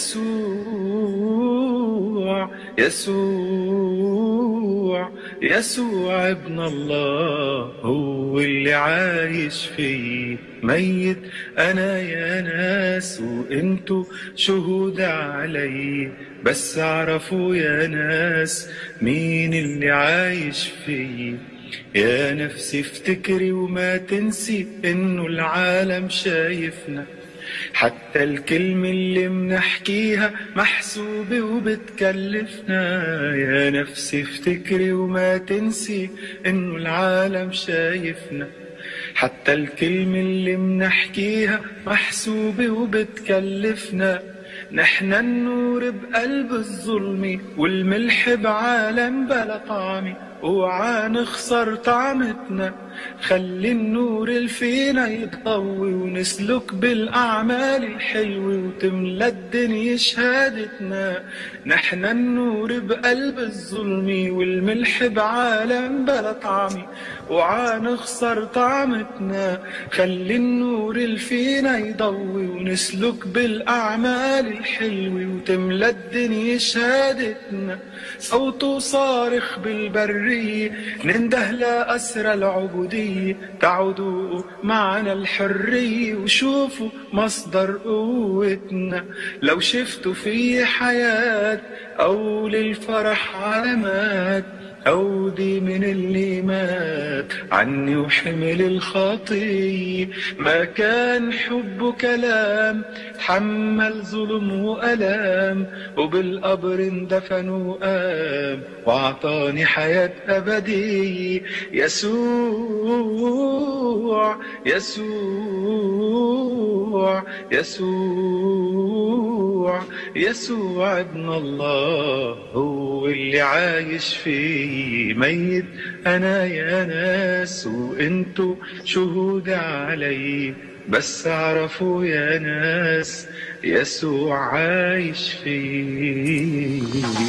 S4: يسوع يسوع يسوع ابن الله هو اللي عايش فيه ميت انا يا ناس وانتو شهود علي بس اعرفوا يا ناس مين اللي عايش فيه يا نفسي افتكري وما تنسي انه العالم شايفنا حتى الكلمة اللي منحكيها محسوبة وبتكلفنا يا نفسي افتكري وما تنسي انه العالم شايفنا حتى الكلمة اللي منحكيها محسوبة وبتكلفنا نحن النور بقلب الظلم والملح بعالم بلا طعمة اوعى نخسر طعمتنا خلي النور اللي فينا يضوي ونسلك بالأعمال الحلوة وتملى الدنيا شهادتنا نحن النور بقلب الظلم والملح بعالم بلا طعمة اوعى نخسر طعمتنا خلي النور اللي فينا يضوي ونسلك بالأعمال الحلوة وتملى الدنيا شهادتنا صوته صارخ بالبرية ننده لأسرى العبودية تعودوا معنا الحرية وشوفوا مصدر قوتنا لو شفتوا في حياة أو للفرح علامات أودي من اللي مات عني وحمل الخطية ما كان حبه كلام حمل ظلم وألام وبالقبر اندفن وقام وأعطاني حياة أبدية يسوع يسوع يسوع يسوع ابن الله هو اللي عايش فيه ميت أنا يا ناس وانتو شهود علي بس اعرفوا يا ناس يسوع عايش فيه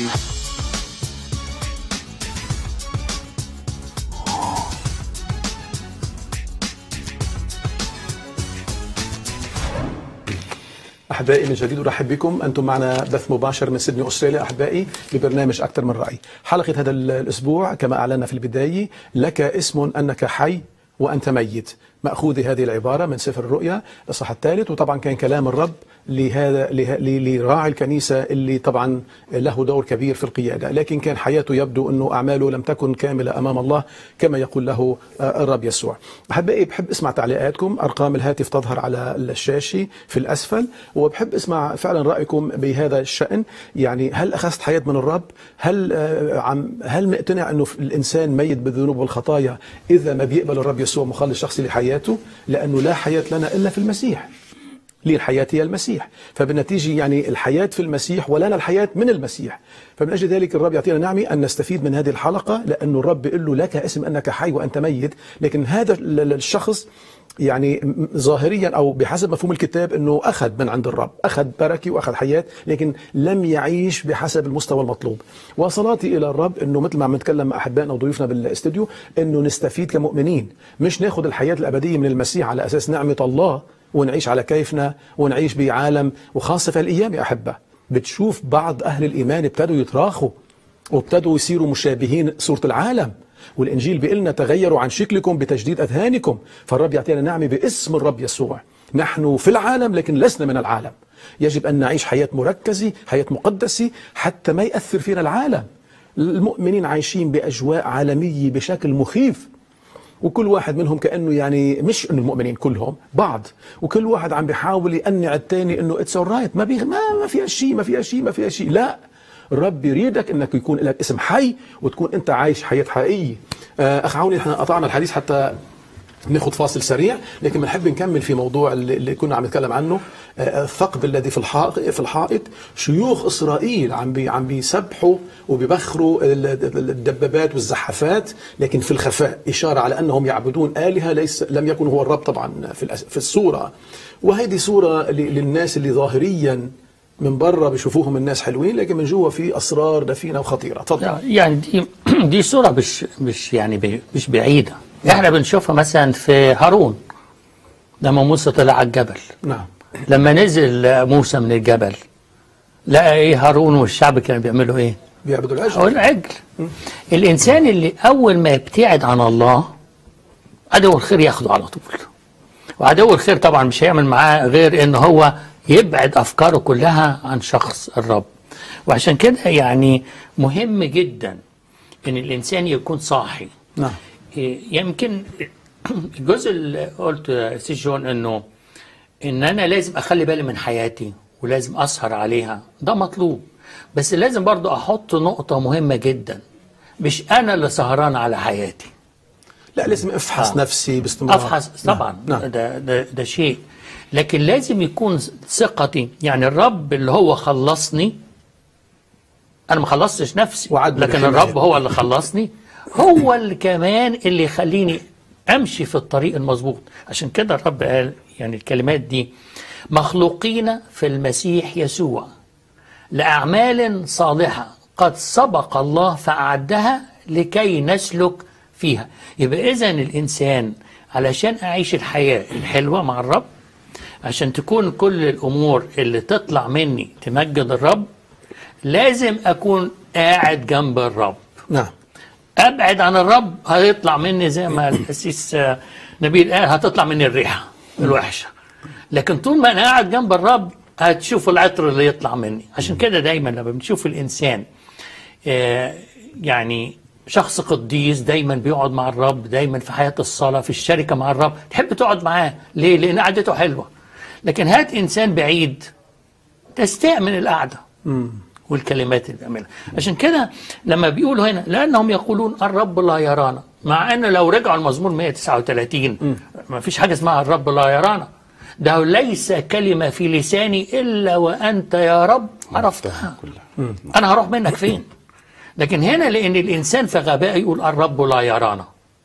S1: أحبائي من جديد أرحب بكم أنتم معنا بث مباشر من سيدني أستراليا أحبائي ببرنامج أكثر من رأي حلقة هذا الأسبوع كما أعلنا في البداية لك اسم أنك حي وأنت ميت مأخوذ هذه العبارة من سفر الرؤيا الإصحاح الثالث وطبعا كان كلام الرب لهذا له- ل- لراعي الكنيسة اللي طبعا له دور كبير في القيادة لكن كان حياته يبدو أنه أعماله لم تكن كاملة أمام الله كما يقول له آه، الرب يسوع أحبائي بحب أسمع تعليقاتكم أرقام الهاتف تظهر على الشاشة في الأسفل وبحب أسمع فعلا رأيكم بهذا الشأن يعني هل أخذت حياة من الرب هل آه، عم هل مقتنع أنه الإنسان ميت بالذنوب والخطايا إذا ما بيقبل الرب يسوع مخلص شخصي لحياته لأنه لا حياة لنا إلا في المسيح لي الحياة هي المسيح فبالنتيجة يعني الحياة في المسيح ولنا الحياة من المسيح فمن أجل ذلك الرب يعطينا نعمة أن نستفيد من هذه الحلقة لأنه الرب بيقول له لك اسم أنك حي وأنت ميت لكن هذا ال- ال- الشخص يعني م- ظاهريا أو بحسب مفهوم الكتاب أنه أخذ من عند الرب أخذ بركة وأخذ حياة لكن لم يعيش بحسب المستوى المطلوب وصلاتي إلى الرب أنه مثل ما عم نتكلم مع أحبائنا وضيوفنا بالاستوديو أنه نستفيد كمؤمنين مش ناخذ الحياة الأبدية من المسيح على أساس نعمة الله ونعيش على كيفنا ونعيش بعالم وخاصة في الأيام يا أحبة بتشوف بعض أهل الإيمان ابتدوا يتراخوا وابتدوا يصيروا مشابهين صورة العالم والإنجيل بيقول لنا تغيروا عن شكلكم بتجديد أذهانكم فالرب يعطينا نعمة باسم الرب يسوع نحن في العالم لكن لسنا من العالم يجب أن نعيش حياة مركزة حياة مقدسة حتى ما يأثر فينا العالم المؤمنين عايشين بأجواء عالمية بشكل مخيف وكل واحد منهم كانه يعني مش انه المؤمنين كلهم بعض وكل واحد عم بيحاول يقنع الثاني انه اتس رايت ما بي ما ما فيها شيء ما فيها شيء ما فيها شيء لا الرب يريدك انك يكون لك اسم حي وتكون انت عايش حياه حقيقيه آه، اخ عوني احنا قطعنا الحديث حتى ناخذ فاصل سريع لكن بنحب نكمل في موضوع اللي اللي كنا عم نتكلم عنه آه، الثقب الذي في الحائط في الحائط شيوخ اسرائيل عم بي عم بيسبحوا وبيبخروا ال- ال- الدبابات والزحافات لكن في الخفاء اشاره على انهم يعبدون الهه ليس لم يكن هو الرب طبعا في الأس- في الصوره وهذه صوره ل- للناس اللي ظاهريا من برا بيشوفوهم الناس حلوين لكن من جوا في اسرار دفينه وخطيره تفضل
S3: يعني دي دي صورة مش مش يعني بي- مش بعيدة احنا بنشوفها مثلا في هارون لما موسى طلع على الجبل
S1: نعم
S3: لما نزل موسى من الجبل لقى ايه هارون والشعب كانوا بيعملوا ايه؟
S1: بيعبدوا العجل
S3: هو العجل الانسان اللي اول ما يبتعد عن الله عدو الخير ياخده على طول وعدو الخير طبعا مش هيعمل معاه غير ان هو يبعد افكاره كلها عن شخص الرب وعشان كده يعني مهم جدا ان الانسان يكون صاحي
S1: نعم
S3: إيه، يمكن الجزء اللي قلت يا سي جون انه ان انا لازم اخلي بالي من حياتي ولازم اسهر عليها ده مطلوب بس لازم برضو احط نقطة مهمة جدا مش انا اللي سهران على حياتي
S1: لا لازم افحص
S3: آه.
S1: نفسي باستمرار
S3: افحص طبعا
S1: نعم. نعم.
S3: ده, ده ده شيء لكن لازم يكون ثقتي يعني الرب اللي هو خلصني انا ما خلصتش نفسي
S1: وعدني
S3: لكن
S1: بالحماية.
S3: الرب هو اللي خلصني هو اللي كمان اللي يخليني امشي في الطريق المظبوط عشان كده الرب قال يعني الكلمات دي مخلوقين في المسيح يسوع لأعمال صالحة قد سبق الله فأعدها لكي نسلك فيها يبقى إذا الإنسان علشان أعيش الحياة الحلوة مع الرب عشان تكون كل الأمور اللي تطلع مني تمجد الرب لازم أكون قاعد جنب الرب
S1: نعم
S3: ابعد عن الرب هيطلع مني زي ما القسيس آه، نبيل قال هتطلع مني الريحه الوحشه لكن طول ما انا قاعد جنب الرب هتشوف العطر اللي يطلع مني عشان كده دايما لما بنشوف الانسان آه، يعني شخص قديس دايما بيقعد مع الرب دايما في حياه الصلاه في الشركه مع الرب تحب تقعد معاه ليه لان قعدته حلوه لكن هات انسان بعيد تستاء من القعده والكلمات اللي بيعملها عشان كده لما بيقولوا هنا لانهم يقولون الرب لا يرانا مع ان لو رجعوا المزمور 139 ما فيش حاجه اسمها الرب لا يرانا ده ليس كلمه في لساني الا وانت يا رب عرفتها
S2: كلها
S3: انا هروح منك فين لكن هنا لان الانسان في غباء يقول الرب لا يرانا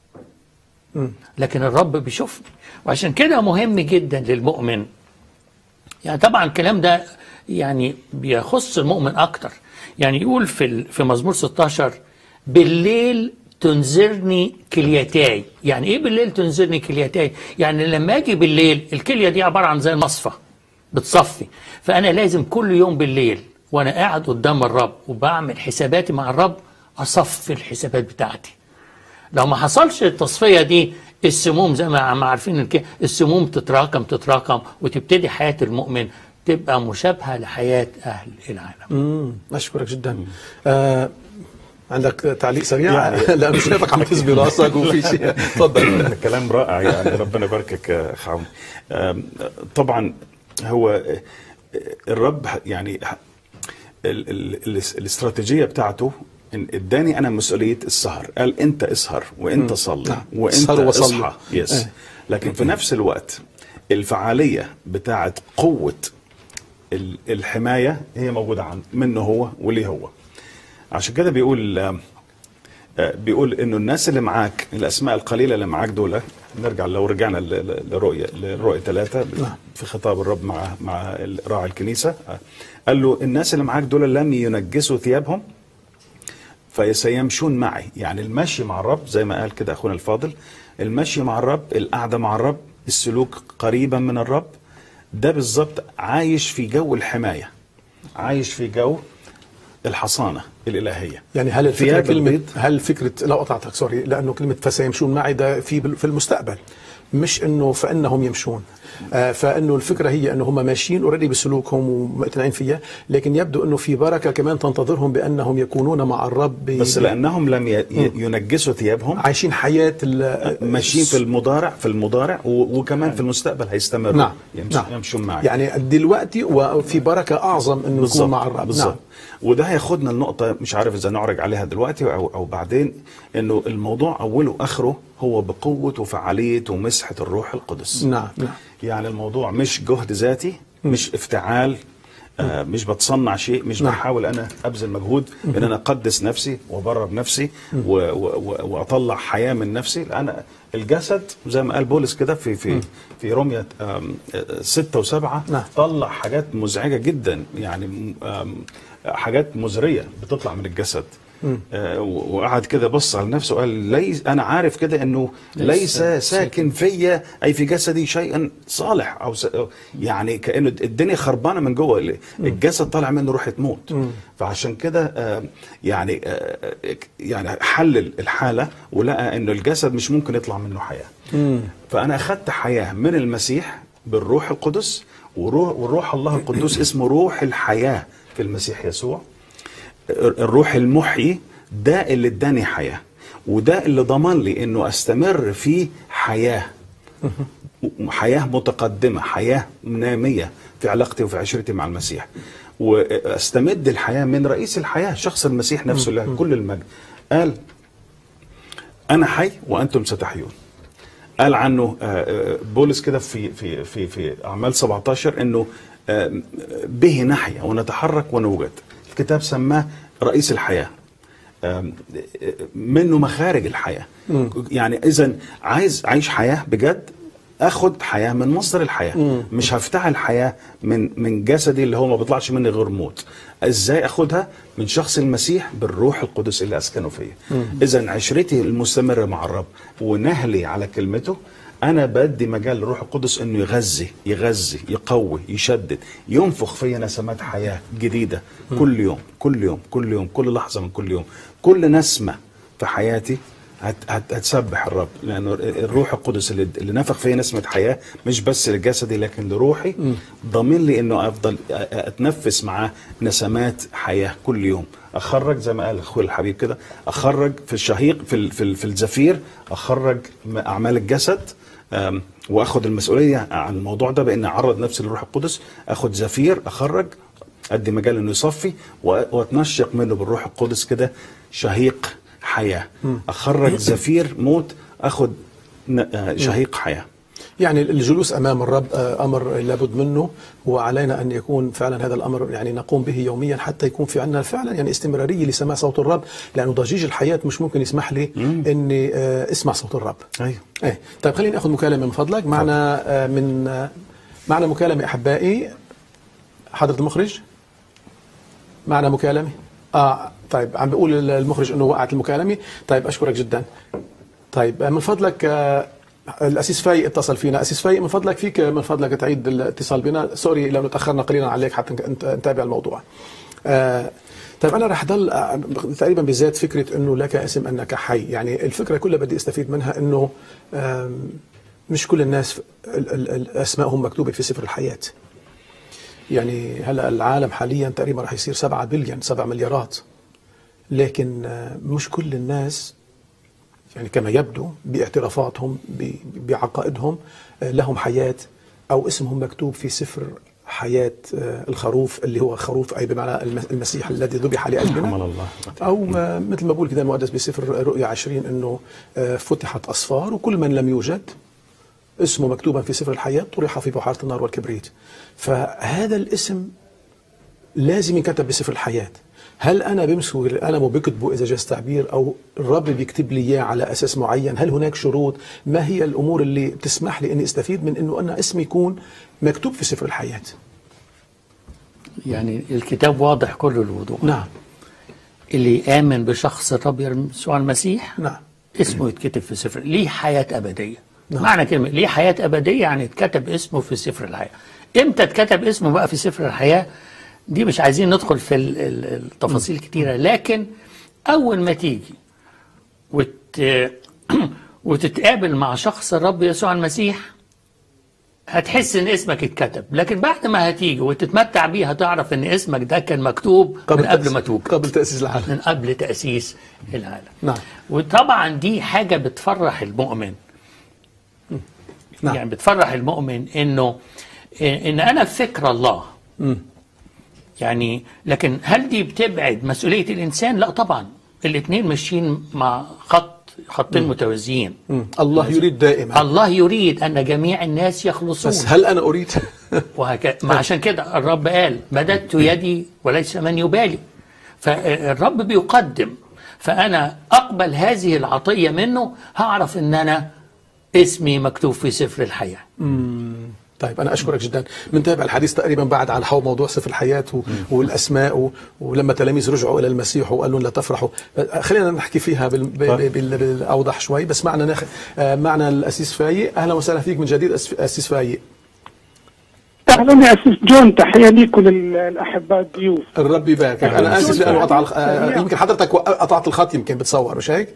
S3: لكن الرب بيشوفني وعشان كده مهم جدا للمؤمن يعني طبعا الكلام ده يعني بيخص المؤمن اكتر يعني يقول في ال- في مزمور 16 بالليل تنذرني كليتاي يعني ايه بالليل تنذرني كليتاي يعني لما اجي بالليل الكليه دي عباره عن زي المصفى بتصفي فانا لازم كل يوم بالليل وانا قاعد قدام الرب وبعمل حساباتي مع الرب اصفي الحسابات بتاعتي لو ما حصلش التصفيه دي السموم زي ما ما عارفين الك- السموم تتراكم تتراكم وتبتدي حياه المؤمن تبقى مشابهه لحياه اهل العالم.
S1: مم. أشكرك جدا آه عندك تعليق سريع
S2: يعني-
S1: لا مش شايفك عم تهز براسك وفي شيء تفضل
S2: كلام رائع يعني ربنا يباركك يا اخ عون آم، طبعا هو آه، الرب يعني ال- ال- ال- الاستراتيجيه بتاعته إن اداني انا مسؤوليه السهر قال انت اسهر وانت صلي
S1: نعم.
S2: وانت
S1: اسهروا وصلوا.
S2: اصحى يس
S1: إيه.
S2: لكن في نفس الوقت الفعاليه بتاعت قوه ال- الحمايه هي موجوده عن منه هو وليه هو عشان كده بيقول آم، آه، بيقول انه الناس اللي معاك الاسماء القليله اللي معاك دول نرجع لو رجعنا ل- ل- لرؤيه لرؤيه ثلاثه في خطاب الرب مع مع راعي الكنيسه آه، قال له الناس اللي معاك دول لم ينجسوا ثيابهم فسيمشون معي يعني المشي مع الرب زي ما قال كده اخونا الفاضل المشي مع الرب القعده مع الرب السلوك قريبا من الرب ده بالظبط عايش في جو الحمايه عايش في جو الحصانه الالهيه
S1: يعني هل الفكره
S2: ثياب
S1: كلمه
S2: البيض.
S1: هل فكره لا قطعتك سوري لانه كلمه فسيمشون معي ده في بال- في المستقبل مش انه فانهم يمشون آه فانه الفكره هي انه هم ماشيين اوريدي بسلوكهم ومقتنعين فيها لكن يبدو انه في بركه كمان تنتظرهم بانهم يكونون مع الرب ب-
S2: بس لانهم لم ي- ي- ينجسوا ثيابهم
S1: عايشين حياه ال-
S2: ماشيين في المضارع في المضارع و- وكمان في المستقبل هيستمروا
S1: نعم
S2: يمشي
S1: نعم
S2: يمشون معي
S1: يعني دلوقتي وفي بركه اعظم انه نكون
S2: بالظبط
S1: مع الرب
S2: بالظبط
S1: نعم
S2: وده هياخدنا النقطة مش عارف إذا نعرج عليها دلوقتي أو أو بعدين إنه الموضوع أوله وآخره هو بقوة وفعالية ومسحة الروح القدس
S1: نعم نعم
S2: يعني الموضوع مش جهد ذاتي مش افتعال آه مش بتصنع شيء مش
S1: نعم.
S2: بحاول انا ابذل مجهود ان انا اقدس نفسي وابرر نفسي و و و واطلع حياه من نفسي لان الجسد زي ما قال بولس كده في في في رومية آم، آه، ستة وسبعة
S1: نعم.
S2: طلع حاجات مزعجة جدا يعني آم، حاجات مزرية بتطلع من الجسد آه، و- وقعد كده بص على نفسه وقال ليس انا عارف كده انه ليس ساكن فيا اي في جسدي شيئا صالح او س... يعني كانه الدنيا خربانه من جوه الجسد طالع منه روح موت فعشان كده آه، يعني آه، يعني حلل الحاله ولقى انه الجسد مش ممكن يطلع منه حياه فانا اخذت حياه من المسيح بالروح القدس وروح والروح الله القدوس اسمه روح الحياه في المسيح يسوع الروح المحيي ده اللي اداني حياه وده اللي ضمن لي انه استمر في حياه حياه متقدمه حياه ناميه في علاقتي وفي عشرتي مع المسيح واستمد الحياه من رئيس الحياه شخص المسيح نفسه له كل المجد قال انا حي وانتم ستحيون قال عنه آه، آه، بولس كده في في في في اعمال 17 انه آه، به نحيا ونتحرك ونوجد الكتاب سماه رئيس الحياه آم، منه مخارج الحياه يعني اذا عايز اعيش حياه بجد اخد حياه من مصدر الحياه مش هفتح الحياه من من جسدي اللي هو ما بيطلعش مني غير موت ازاي اخدها من شخص المسيح بالروح القدس اللي اسكنه فيا اذا عشرتي المستمره مع الرب ونهلي على كلمته انا بدي مجال للروح القدس انه يغذي يغذي يقوي يشدد ينفخ فيا نسمات حياه جديده كل يوم كل يوم كل يوم كل لحظه من كل يوم كل نسمه في حياتي هت هت هتسبح الرب لانه الروح القدس اللي, اللي نفخ فيا نسمه حياه مش بس لجسدي لكن لروحي ضامن لي انه افضل أ- اتنفس معاه نسمات حياه كل يوم اخرج زي ما قال اخوي الحبيب كده اخرج في الشهيق في ال- في, ال- في الزفير اخرج م- اعمال الجسد أم، واخد المسؤوليه عن الموضوع ده بان اعرض نفسي للروح القدس اخد زفير اخرج ادي مجال انه يصفي و- واتنشق منه بالروح القدس كده شهيق حياه اخرج زفير موت اخد ن- آه، شهيق حياه
S1: يعني الجلوس امام الرب آه، امر لابد منه وعلينا ان يكون فعلا هذا الامر يعني نقوم به يوميا حتى يكون في عندنا فعلا يعني استمراريه لسماع صوت الرب لانه ضجيج الحياه مش ممكن يسمح لي اني آه، اسمع صوت الرب.
S2: ايوه
S1: ايه طيب خليني اخذ مكالمه من فضلك معنا آه، من آه، معنا مكالمه احبائي حضره المخرج معنا مكالمه اه طيب عم بيقول المخرج انه وقعت المكالمه طيب اشكرك جدا طيب آه، من فضلك آه، الاسيس فايق اتصل فينا اسيس فايق من فضلك فيك من فضلك تعيد الاتصال بنا سوري لو تاخرنا قليلا عليك حتى نت- نتابع الموضوع آه، طيب انا رح ضل آه، تقريبا بذات فكره انه لك اسم انك حي يعني الفكره كلها بدي استفيد منها انه آم، مش كل الناس ال- ال- ال- اسمائهم مكتوبه في سفر الحياه يعني هلا العالم حاليا تقريبا رح يصير 7 بليون 7 مليارات لكن آه، مش كل الناس يعني كما يبدو باعترافاتهم ب- بعقائدهم آه، لهم حياة أو اسمهم مكتوب في سفر حياة آه، الخروف اللي هو خروف أي بمعنى الم- المسيح الذي ذبح
S2: حمل
S1: لأجلنا
S2: الله
S1: أو آه، مثل ما بقول كده المقدس بسفر رؤيا 20 أنه آه، فتحت أصفار وكل من لم يوجد اسمه مكتوبا في سفر الحياة طرح في بحيرة النار والكبريت فهذا الاسم لازم ينكتب بسفر الحياة هل أنا بمسك القلم وبكتبه إذا جاز تعبير أو الرب بيكتب لي إياه على أساس معين هل هناك شروط ما هي الأمور اللي بتسمح لي أني أستفيد من أنه أنا اسمي يكون مكتوب في سفر الحياة
S3: يعني الكتاب واضح كل الوضوح
S1: نعم
S3: اللي آمن بشخص الرب يسوع المسيح
S1: نعم
S3: اسمه يتكتب في سفر ليه حياة أبدية
S1: نعم.
S3: معنى كلمة ليه حياة أبدية يعني اتكتب اسمه في سفر الحياة امتى اتكتب اسمه بقى في سفر الحياة دي مش عايزين ندخل في ال- ال- التفاصيل كتيرة لكن أول ما تيجي وت... وتتقابل مع شخص الرب يسوع المسيح هتحس ان اسمك اتكتب لكن بعد ما هتيجي وتتمتع بيه هتعرف ان اسمك ده كان مكتوب من قبل
S1: تأسيس-
S3: ما توجد
S1: قبل تأسيس العالم
S3: من قبل تأسيس العالم
S1: نعم.
S3: وطبعا دي حاجة بتفرح المؤمن
S1: نعم.
S3: يعني بتفرح المؤمن انه ان انا في فكر الله يعني لكن هل دي بتبعد مسؤولية الانسان لا طبعا الاثنين ماشيين مع خط خطين متوازيين
S1: مم. الله يريد دائما
S3: الله يريد ان جميع الناس يخلصون
S1: بس هل أنا أريد
S3: وهكذا ما عشان كده الرب قال مددت يدي وليس من يبالي فالرب بيقدم فأنا أقبل هذه العطية منه هعرف أن أنا اسمي مكتوب في سفر الحياة
S1: طيب أنا أشكرك جدا بنتابع الحديث تقريبا بعد عن حول موضوع سفر الحياة و- والأسماء و- ولما تلاميذ رجعوا إلى المسيح وقال لهم لا تفرحوا خلينا نحكي فيها بال... بال... بال... بالأوضح شوي بس معنا نخ... آه، معنا الأسيس فايق أهلا وسهلا فيك من جديد أس- أسيس فايق
S5: اهلا يا اسيس جون تحيه ليكم للاحباء الضيوف
S1: الرب يباركك
S2: أهلا
S1: أنا آسف
S2: وسهلا.
S1: لأنه قطع الخ... آه، يمكن حضرتك وق- قطعت الخط يمكن بتصور مش هيك؟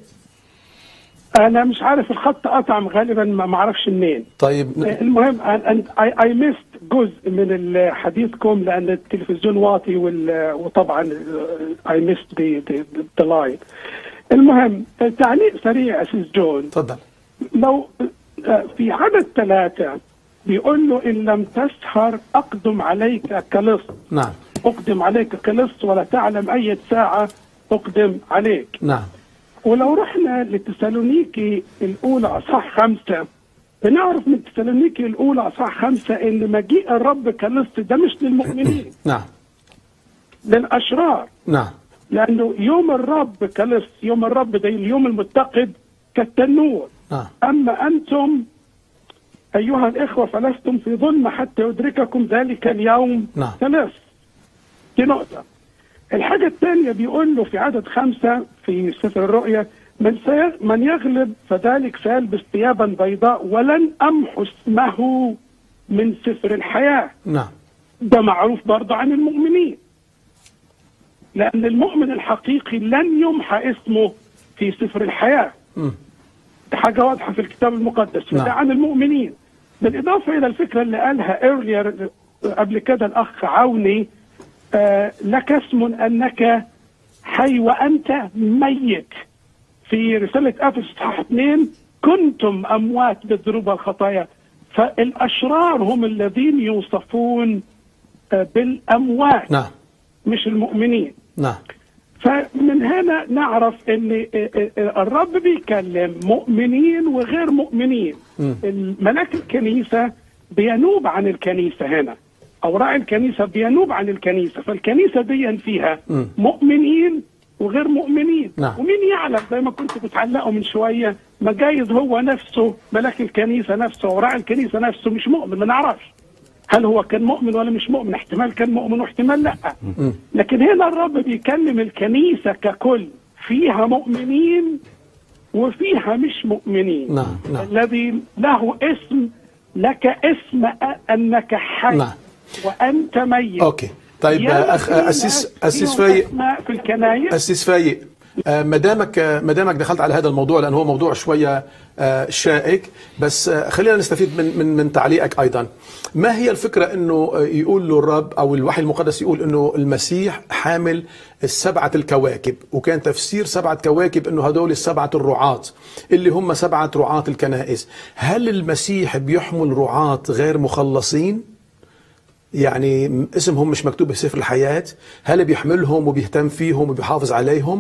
S5: انا مش عارف الخط قطع غالبا ما ما اعرفش منين
S1: طيب
S5: المهم اي ميست جزء من حديثكم لان التلفزيون واطي وال- وطبعا اي ميست ذا لاين المهم تعليق سريع اسيس جون
S1: تفضل
S5: لو آه، في عدد ثلاثة بيقول له إن لم تسهر أقدم عليك كلص
S1: نعم
S5: أقدم عليك كلص ولا تعلم أي ساعة أقدم عليك
S1: نعم
S5: ولو رحنا لتسالونيكي الاولى اصح خمسه بنعرف من تسالونيكي الاولى اصح خمسه ان مجيء الرب كلص ده مش للمؤمنين
S1: نعم
S5: للاشرار
S1: نعم
S5: لانه يوم الرب كلص يوم الرب ده اليوم المتقد كالتنور
S1: نعم
S5: اما انتم ايها الاخوه فلستم في ظلم حتى يدرككم ذلك اليوم
S1: نعم.
S5: كلص دي نقطه الحاجه الثانيه بيقول له في عدد خمسه في سفر الرؤيا من سي... من يغلب فذلك سيلبس ثيابا بيضاء ولن امحو اسمه من سفر الحياه
S1: نعم
S5: ده معروف برضه عن المؤمنين لأن المؤمن الحقيقي لن يمحى اسمه في سفر الحياة
S1: مم.
S5: ده حاجة واضحة في الكتاب المقدس فده
S1: نعم.
S5: عن المؤمنين بالإضافة إلى الفكرة اللي قالها earlier قبل كده الأخ عوني آه لك اسم أنك حي وأنت ميت في رسالة أفسس اصحاح 2 كنتم أموات بالذنوب والخطايا فالأشرار هم الذين يوصفون آه، بالأموات
S1: نعم
S5: مش المؤمنين
S1: نعم
S5: فمن هنا نعرف ان الرب بيكلم مؤمنين وغير مؤمنين الملاك الكنيسه بينوب عن الكنيسه هنا اوراق الكنيسه بينوب عن الكنيسه فالكنيسه دي فيها
S1: مم.
S5: مؤمنين وغير مؤمنين
S1: نعم.
S5: ومين يعلم زي ما كنت بتعلقوا من شويه ما جايز هو نفسه ملاك الكنيسه نفسه اوراق الكنيسه نفسه مش مؤمن ما نعرفش هل هو كان مؤمن ولا مش مؤمن احتمال كان مؤمن واحتمال لا لكن هنا الرب بيكلم الكنيسة ككل فيها مؤمنين وفيها مش مؤمنين
S1: نعم نعم
S5: الذي له اسم لك اسم أ- أنك حي
S1: نعم.
S5: وأنت ميت
S1: اوكي طيب
S5: يا
S1: اخ
S5: في
S1: اسيس
S5: ناس
S1: اسيس
S5: فيهم
S1: فايق
S5: أسماء في الكنايس
S1: أسيس فايق آه، ما دامك آه، ما دامك دخلت على هذا الموضوع لأنه هو موضوع شوية آه، شائك بس آه، خلينا نستفيد من من من تعليقك أيضا ما هي الفكرة أنه آه، يقول له الرب أو الوحي المقدس يقول أنه المسيح حامل السبعة الكواكب وكان تفسير سبعة كواكب أنه هدول السبعة الرعاة اللي هم سبعة رعاة الكنائس هل المسيح بيحمل رعاة غير مخلصين؟ يعني اسمهم مش مكتوب بسفر الحياة هل بيحملهم وبيهتم فيهم وبيحافظ عليهم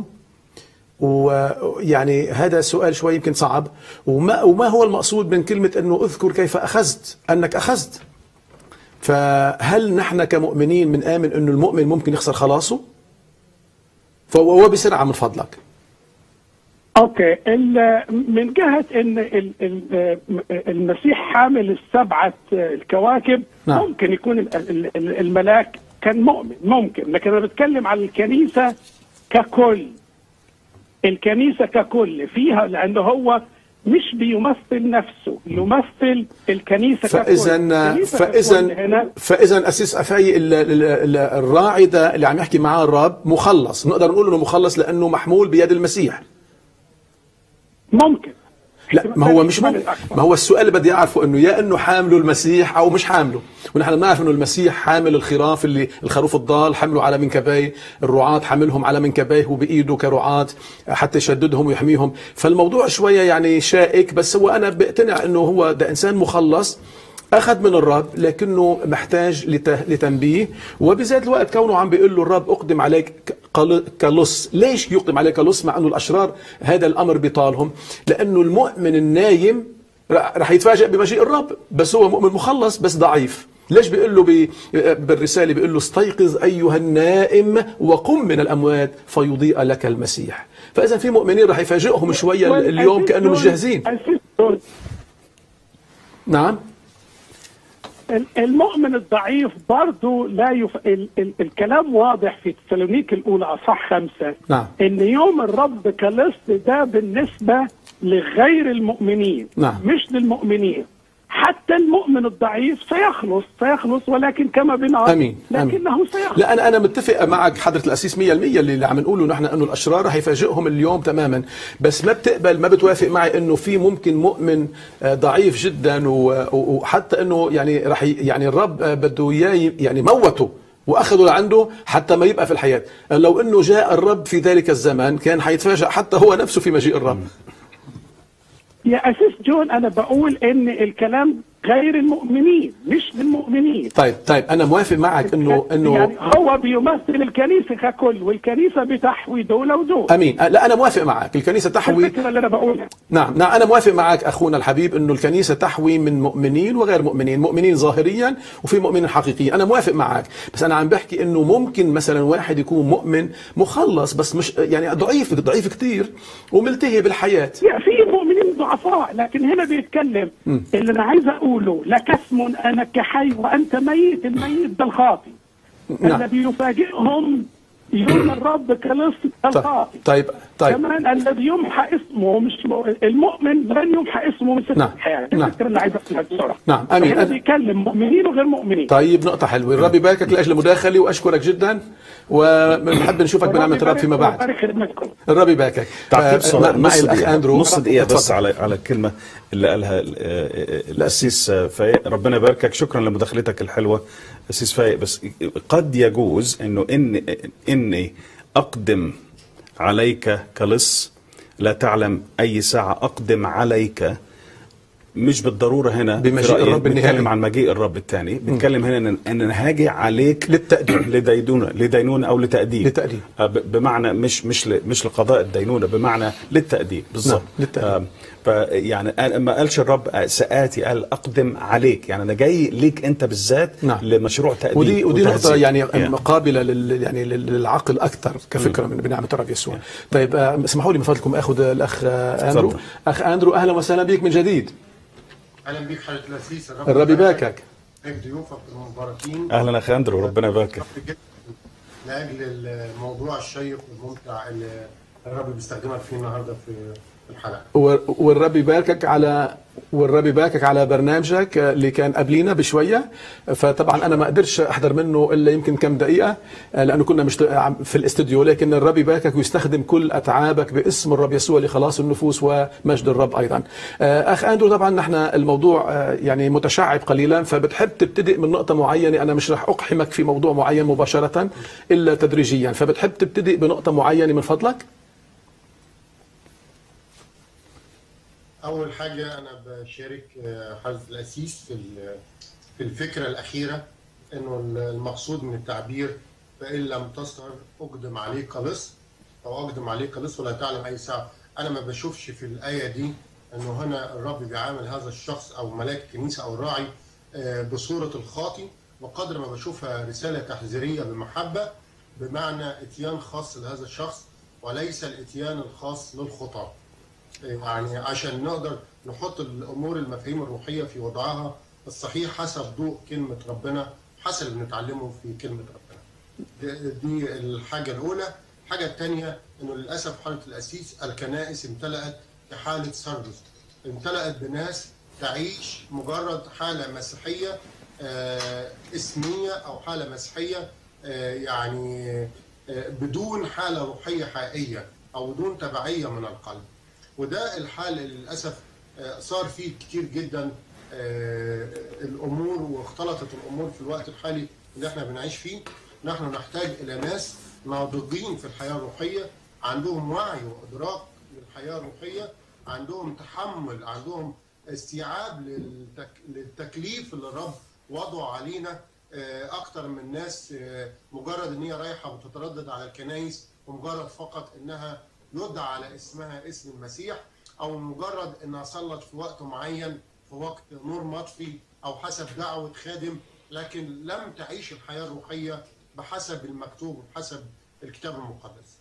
S1: ويعني هذا سؤال شوي يمكن صعب وما, وما هو المقصود من كلمة أنه اذكر كيف أخذت أنك أخذت فهل نحن كمؤمنين من آمن أنه المؤمن ممكن يخسر خلاصه فهو بسرعة من فضلك
S5: اوكي ال- من جهه ان ال- ال- المسيح حامل السبعه الكواكب
S1: نعم.
S5: ممكن يكون ال- ال- ال- الملاك كان مؤمن ممكن لكن انا بتكلم عن الكنيسه ككل الكنيسه ككل فيها لانه هو مش بيمثل نفسه يمثل الكنيسه ككل
S1: فاذا
S5: الكنيسة ككل
S1: فاذا
S5: هنا
S1: فاذا اسيس افاي ال- ال- ال- الراعي ده اللي عم يحكي معاه الرب مخلص نقدر نقول انه مخلص لانه محمول بيد المسيح
S5: ممكن
S1: لا ما هو مش
S5: احتمال
S1: ممكن
S5: الأكبر.
S1: ما هو السؤال اللي بدي اعرفه انه يا انه حامله المسيح او مش حامله ونحن بنعرف انه المسيح حامل الخراف اللي الخروف الضال حمله على منكبيه الرعاة حاملهم على منكبيه وبايده كرعاة حتى يشددهم ويحميهم فالموضوع شويه يعني شائك بس هو انا بقتنع انه هو ده انسان مخلص اخذ من الرب لكنه محتاج لت- لتنبيه وبذات الوقت كونه عم بيقول له الرب اقدم عليك قل- كلص ليش يقدم عليك كلص مع انه الاشرار هذا الامر بيطالهم لانه المؤمن النايم رح رح يتفاجئ بمجيء الرب بس هو مؤمن مخلص بس ضعيف ليش بيقول له بي بالرساله بيقول له استيقظ ايها النائم وقم من الاموات فيضيء لك المسيح فاذا في مؤمنين رح يفاجئهم شويه اليوم كانه مش جاهزين
S5: جاهزين
S1: نعم
S5: المؤمن الضعيف برضه لا يف... ال... ال... الكلام واضح في تسالونيك الاولى اصح خمسه
S1: نعم.
S5: ان يوم الرب كلص ده بالنسبه لغير المؤمنين
S1: نعم.
S5: مش للمؤمنين حتى المؤمن الضعيف سيخلص سيخلص ولكن كما بنعرف
S1: امين امين
S5: لكنه سيخلص
S1: لا انا انا متفق معك حضره الاسيس 100% اللي, اللي عم نقوله نحن انه الاشرار هيفاجئهم اليوم تماما بس ما بتقبل ما بتوافق معي انه في ممكن مؤمن آه، ضعيف جدا و- و- وحتى انه يعني رح ي- يعني الرب آه، بده اياه يعني موته واخذه لعنده حتى ما يبقى في الحياه لو انه جاء الرب في ذلك الزمان كان حيتفاجئ حتى هو نفسه في مجيء الرب
S5: يا اسيس جون انا بقول ان الكلام غير المؤمنين مش بالمؤمنين
S1: طيب طيب انا موافق معك انه انه
S5: يعني هو بيمثل الكنيسه ككل والكنيسه بتحوي دول ودول
S1: امين أه، لا انا موافق معك الكنيسه تحوي
S5: الفكره اللي انا بقولها
S1: نعم نعم انا موافق معك اخونا الحبيب انه الكنيسه تحوي من مؤمنين وغير مؤمنين مؤمنين ظاهريا وفي مؤمنين حقيقيين انا موافق معك بس انا عم بحكي انه ممكن مثلا واحد يكون مؤمن مخلص بس مش يعني ضعيف ضعيف كثير وملتهي بالحياه
S5: يعني في مؤمنين ضعفاء لكن هنا بيتكلم اللي انا عايز اقوله لك اسم انا كحي وانت ميت الميت ده الخاطي
S1: نعم.
S5: الذي يفاجئهم يوم الرب كلص
S1: طيب
S5: الخاطي
S1: طيب طيب
S5: كمان الذي يمحى اسمه مش المؤمن لن يمحى اسمه من سفر
S1: نعم.
S5: الحياه
S1: نعم.
S5: الفكره اللي عايز اقولها بسرعه
S1: نعم. أمين.
S5: هنا
S1: أنا-
S5: بيتكلم مؤمنين وغير مؤمنين
S1: طيب نقطة حلوة الرب يباركك لأجل مداخلي وأشكرك جدا ونحب نشوفك بنعمة الرب فيما بعد
S5: ويبارك خدمتكم
S1: الرب يباركك
S2: تعقيب
S1: آه،
S2: صغير
S1: معي
S2: نص
S1: الأخ
S2: دقيقة
S1: أندرو
S2: نص دقيقة بس
S1: اتفضل.
S2: على على الكلمة اللي قالها ال- آه، الأسيس فايق ربنا يباركك شكرا لمداخلتك الحلوة أسيس فايق بس قد يجوز إنه إن إني أقدم عليك كلص لا تعلم أي ساعة أقدم عليك مش بالضروره هنا
S1: بمجيء
S2: في رأيي
S1: الرب النهائي.
S2: بنتكلم عن مجيء الرب الثاني بنتكلم هنا ان ان أنا هاجي عليك
S1: للتأديب.
S2: لدينونه لدينونه او لتاديب
S1: لتأديب.
S2: آه، ب- بمعنى مش مش ل- مش لقضاء الدينونه بمعنى للتاديب بالظبط
S1: نعم، للتأديب.
S2: آه، فيعني أنا- ما قالش الرب آه، سآتي قال اقدم عليك يعني انا جاي ليك انت بالذات
S1: نعم.
S2: لمشروع تاديب
S1: ودي ودي نقطة
S2: وتهذيب.
S1: يعني
S2: Yeah.
S1: قابلة لل يعني لل- للعقل أكثر كفكرة من بنعمة الرب يسوع. طيب آه، اسمحوا لي من فضلكم آخذ الأخ آه، أندرو.
S2: تفضل.
S1: أخ أندرو أهلا وسهلا بك من جديد.
S6: اهلا بيك حضرة الاسيس
S1: الرب يباركك.
S6: بيك ضيوفك المباركين
S2: اهلا اخ اندرو ربنا يباركك
S6: شكرا جدا لاجل الموضوع الشيق والممتع اللي الرب بيستخدمك فيه النهارده في الحلقه
S1: و- والرب يباركك على والرب يباركك على برنامجك اللي كان قبلينا بشويه فطبعا انا ما قدرتش احضر منه الا يمكن كم دقيقه لانه كنا مش في الاستوديو لكن الرب يباركك ويستخدم كل اتعابك باسم الرب يسوع لخلاص النفوس ومجد الرب ايضا. اخ اندرو طبعا نحن الموضوع يعني متشعب قليلا فبتحب تبتدئ من نقطه معينه انا مش رح اقحمك في موضوع معين مباشره الا تدريجيا فبتحب تبتدئ بنقطه معينه من فضلك؟
S6: اول حاجه انا بشارك آه، حضرة الاسيس في ال- في الفكره الاخيره انه المقصود من التعبير فان لم تسهر اقدم عليك لص او اقدم عليك لص ولا تعلم اي ساعه انا ما بشوفش في الايه دي انه هنا الرب بيعامل هذا الشخص او ملاك الكنيسه او الراعي آه، بصوره الخاطي وقدر ما بشوفها رساله تحذيريه بمحبه بمعنى اتيان خاص لهذا الشخص وليس الاتيان الخاص للخطاه يعني عشان نقدر نحط الامور المفاهيم الروحيه في وضعها الصحيح حسب ضوء كلمه ربنا حسب اللي بنتعلمه في كلمه ربنا. دي- دي الحاجه الاولى، الحاجه الثانيه انه للاسف حاله الاسيس الكنائس امتلأت كحاله سردس امتلأت بناس تعيش مجرد حاله مسيحيه آه، اسميه او حاله مسيحيه آه، يعني آه، بدون حاله روحيه حقيقيه او بدون تبعيه من القلب. وده الحال اللي للاسف آه، صار فيه كتير جدا آه، الامور واختلطت الامور في الوقت الحالي اللي احنا بنعيش فيه نحن نحتاج الى ناس ناضجين في الحياه الروحيه عندهم وعي وادراك للحياه الروحيه عندهم تحمل عندهم استيعاب للتك... للتكليف اللي الرب وضعه علينا آه، اكتر من ناس آه، مجرد ان هي رايحه وتتردد على الكنايس ومجرد فقط انها يدعى على اسمها اسم المسيح او مجرد انها صلت في وقت معين في وقت نور مطفي او حسب دعوه خادم لكن لم تعيش الحياه الروحيه بحسب المكتوب وبحسب الكتاب المقدس.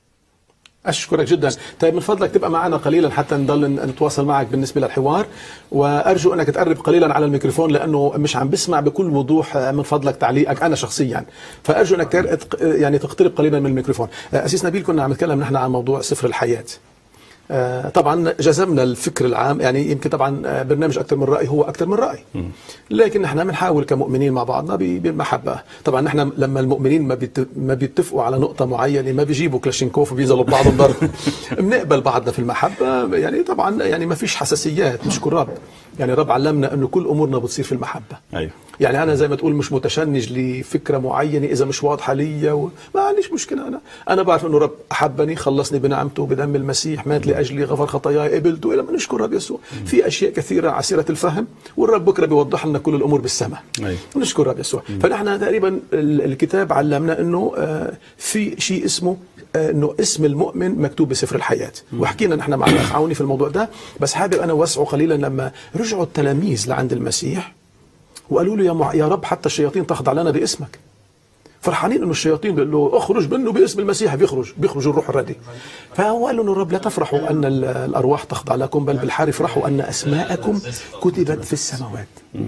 S1: أشكرك جدا طيب من فضلك تبقى معنا قليلا حتى نضل نتواصل معك بالنسبة للحوار وأرجو أنك تقرب قليلا على الميكروفون لأنه مش عم بسمع بكل وضوح من فضلك تعليقك أنا شخصيا فأرجو أنك تر- يعني تقترب قليلا من الميكروفون أسيس نبيل كنا عم نتكلم نحن عن موضوع سفر الحياة آه، طبعا جذبنا الفكر العام يعني يمكن طبعا آه، برنامج اكثر من راي هو اكثر من راي لكن نحن بنحاول كمؤمنين مع بعضنا ب- بالمحبه طبعا نحن لما المؤمنين ما بيت- ما بيتفقوا على نقطه معينه ما بيجيبوا كلاشينكوف وبينزلوا ببعضهم ضرب بنقبل بعضنا في المحبه يعني طبعا يعني ما فيش حساسيات نشكر رب يعني رب علمنا انه كل امورنا بتصير في المحبه
S2: ايوه
S1: يعني انا زي ما تقول مش متشنج لفكره معينه اذا مش واضحه لي و... ما عنديش مشكله انا انا بعرف انه رب احبني خلصني بنعمته بدم المسيح مات لاجلي غفر خطاياي قبلته الى ما نشكر الرب يسوع في اشياء كثيره عسيره الفهم والرب بكره بيوضح لنا كل الامور بالسماء
S2: أي.
S1: نشكر الرب يسوع فنحن تقريبا ال- الكتاب علمنا انه آه، في شيء اسمه آه، انه اسم المؤمن مكتوب بسفر الحياه وحكينا نحن مع الاخ عوني في الموضوع ده بس حابب انا اوسعه قليلا لما رجعوا التلاميذ لعند المسيح وقالوا له يا, مع... يا رب حتى الشياطين تخضع لنا باسمك فرحانين انه الشياطين بيقول له اخرج منه باسم المسيح بيخرج بيخرج الروح الردي فهو قال له الرب لا تفرحوا ان ال- الارواح تخضع لكم بل بالحال افرحوا ان اسماءكم كتبت في السماوات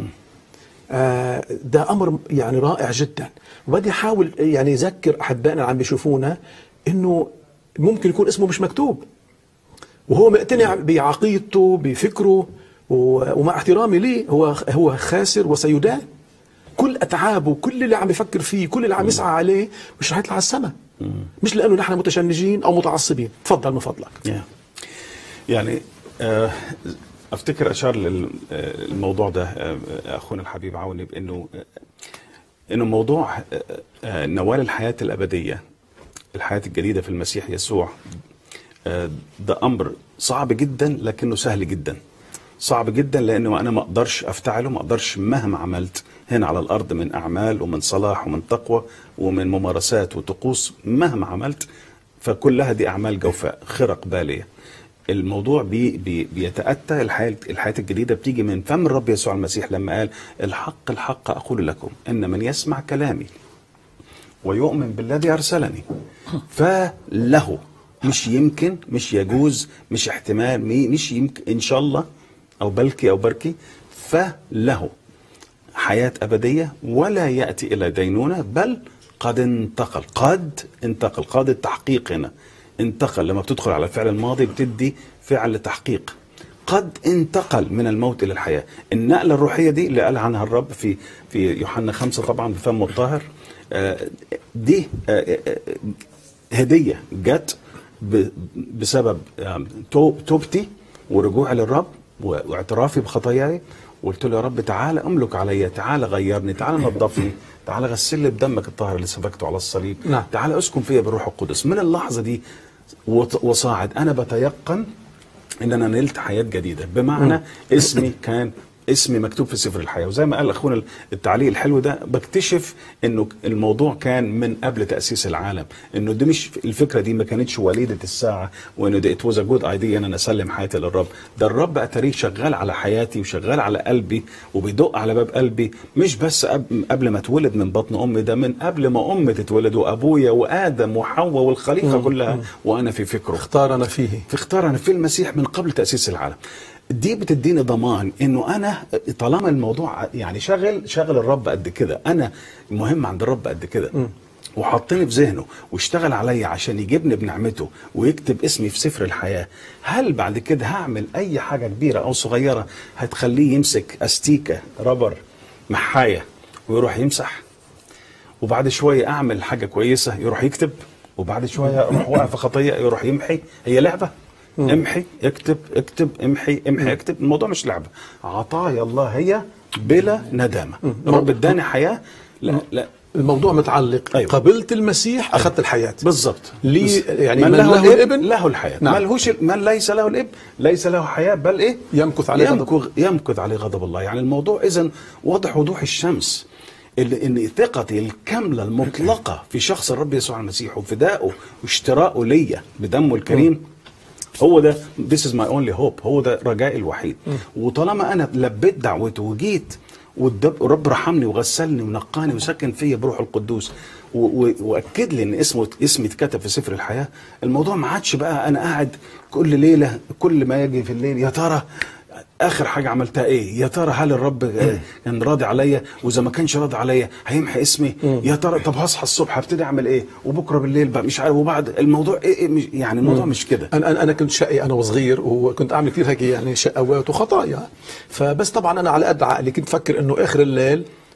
S1: آه، ده امر يعني رائع جدا وبدي احاول يعني اذكر احبائنا اللي عم بيشوفونا انه ممكن يكون اسمه مش مكتوب وهو مقتنع بعقيدته بفكره و- ومع احترامي ليه هو هو خاسر وسيدان كل اتعابه كل اللي عم يفكر فيه كل اللي عم يسعى عليه مش رح يطلع على السماء مش لانه نحن متشنجين او متعصبين تفضل من فضلك
S2: Yeah. يعني آه، افتكر اشار للموضوع ده آه، اخونا الحبيب عوني بانه آه، انه موضوع آه، آه، نوال الحياه الابديه الحياه الجديده في المسيح يسوع آه، ده امر صعب جدا لكنه سهل جدا صعب جدا لانه انا ما اقدرش افتعله ما اقدرش مهما عملت هنا على الارض من اعمال ومن صلاح ومن تقوى ومن ممارسات وطقوس مهما عملت فكلها دي اعمال جوفاء خرق باليه الموضوع بي بي بيتاتى الحياه الحياه الجديده بتيجي من فم الرب يسوع المسيح لما قال الحق الحق اقول لكم ان من يسمع كلامي ويؤمن بالذي ارسلني فله مش يمكن مش يجوز مش احتمال مي- مش يمكن ان شاء الله او بلكي او بركي فله حياه ابديه ولا ياتي الى دينونه بل قد انتقل قد انتقل قاد التحقيق هنا انتقل لما بتدخل على الفعل الماضي بتدي فعل تحقيق قد انتقل من الموت الى الحياه النقله الروحيه دي اللي قال عنها الرب في في يوحنا خمسة طبعا بفمه الطاهر آه، دي آه، آه، هديه جت ب- بسبب آم، تو- توبتي ورجوعي للرب و- واعترافي بخطاياي وقلت له يا رب تعالى املك عليا تعالى غيرني تعالى نظفني تعالى غسلني بدمك الطاهر اللي سفكته على الصليب
S1: نعم.
S2: تعالى اسكن فيا بالروح القدس من اللحظه دي وط- وصاعد انا بتيقن ان انا نلت حياه جديده بمعنى اسمي كان اسمي مكتوب في سفر الحياه وزي ما قال اخونا التعليق الحلو ده بكتشف انه الموضوع كان من قبل تاسيس العالم انه دي مش الفكره دي ما كانتش وليده الساعه وانه ده ات واز جود ايديا ان انا اسلم حياتي للرب ده الرب اتاريه شغال على حياتي وشغال على قلبي وبيدق على باب قلبي مش بس قبل, قبل ما اتولد من بطن امي ده من قبل ما امي تتولد وابويا وادم وحواء والخليقه كلها وانا في فكره
S1: اختارنا فيه
S2: فاختارنا في المسيح من قبل تأسيس العالم دي بتديني ضمان انه انا طالما الموضوع يعني شغل شغل الرب قد كده انا مهم عند الرب قد كده وحطني في ذهنه واشتغل عليا عشان يجيبني بنعمته ويكتب اسمي في سفر الحياة هل بعد كده هعمل اي حاجة كبيرة او صغيرة هتخليه يمسك استيكة ربر محاية ويروح يمسح وبعد شويه اعمل حاجه كويسه يروح يكتب وبعد شويه اروح واقع في خطيه يروح يمحي هي لعبه امحي اكتب اكتب امحي امحي اكتب الموضوع مش لعبه عطايا الله هي بلا ندامه رب اداني حياه لا لا
S1: الموضوع متعلق
S2: أيوة.
S1: قبلت المسيح اخذت الحياه
S2: بالظبط
S1: لي-
S2: بس
S1: يعني
S2: من
S1: من
S2: له
S1: له
S2: الابن
S1: الابن
S2: له الحياه
S1: نعم.
S2: نعم. ملهوش من ليس له الابن ليس له حياه بل ايه
S1: يمكث عليه غضب.
S2: يمكث يمكث عليه غضب الله يعني الموضوع اذا واضح وضوح الشمس اللي ان ثقتي الكامله المطلقه في شخص الرب يسوع المسيح وفدائه واشتراءه ليا بدمه الكريم هو ده this is my only hope هو ده رجائي الوحيد وطالما انا لبيت دعوته وجيت والدب- والرب رحمني وغسلني ونقاني وسكن فيا بروح القدوس و- و- واكد لي ان اسمه اسمي اتكتب في سفر الحياه الموضوع ما عادش بقى انا قاعد كل ليله كل ما يجي في الليل يا ترى اخر حاجه عملتها ايه يا ترى هل الرب آه، كان راضي عليا واذا ما كانش راضي عليا هيمحي اسمي يا ترى طب هصحى الصبح هبتدي اعمل ايه وبكره بالليل بقى مش عارف وبعد الموضوع ايه, إيه مش- يعني الموضوع مش كده
S1: انا انا انا كنت شقي انا وصغير وكنت اعمل كثير هيك يعني شقوات وخطايا فبس طبعا انا على قد عقلي كنت فكر انه اخر الليل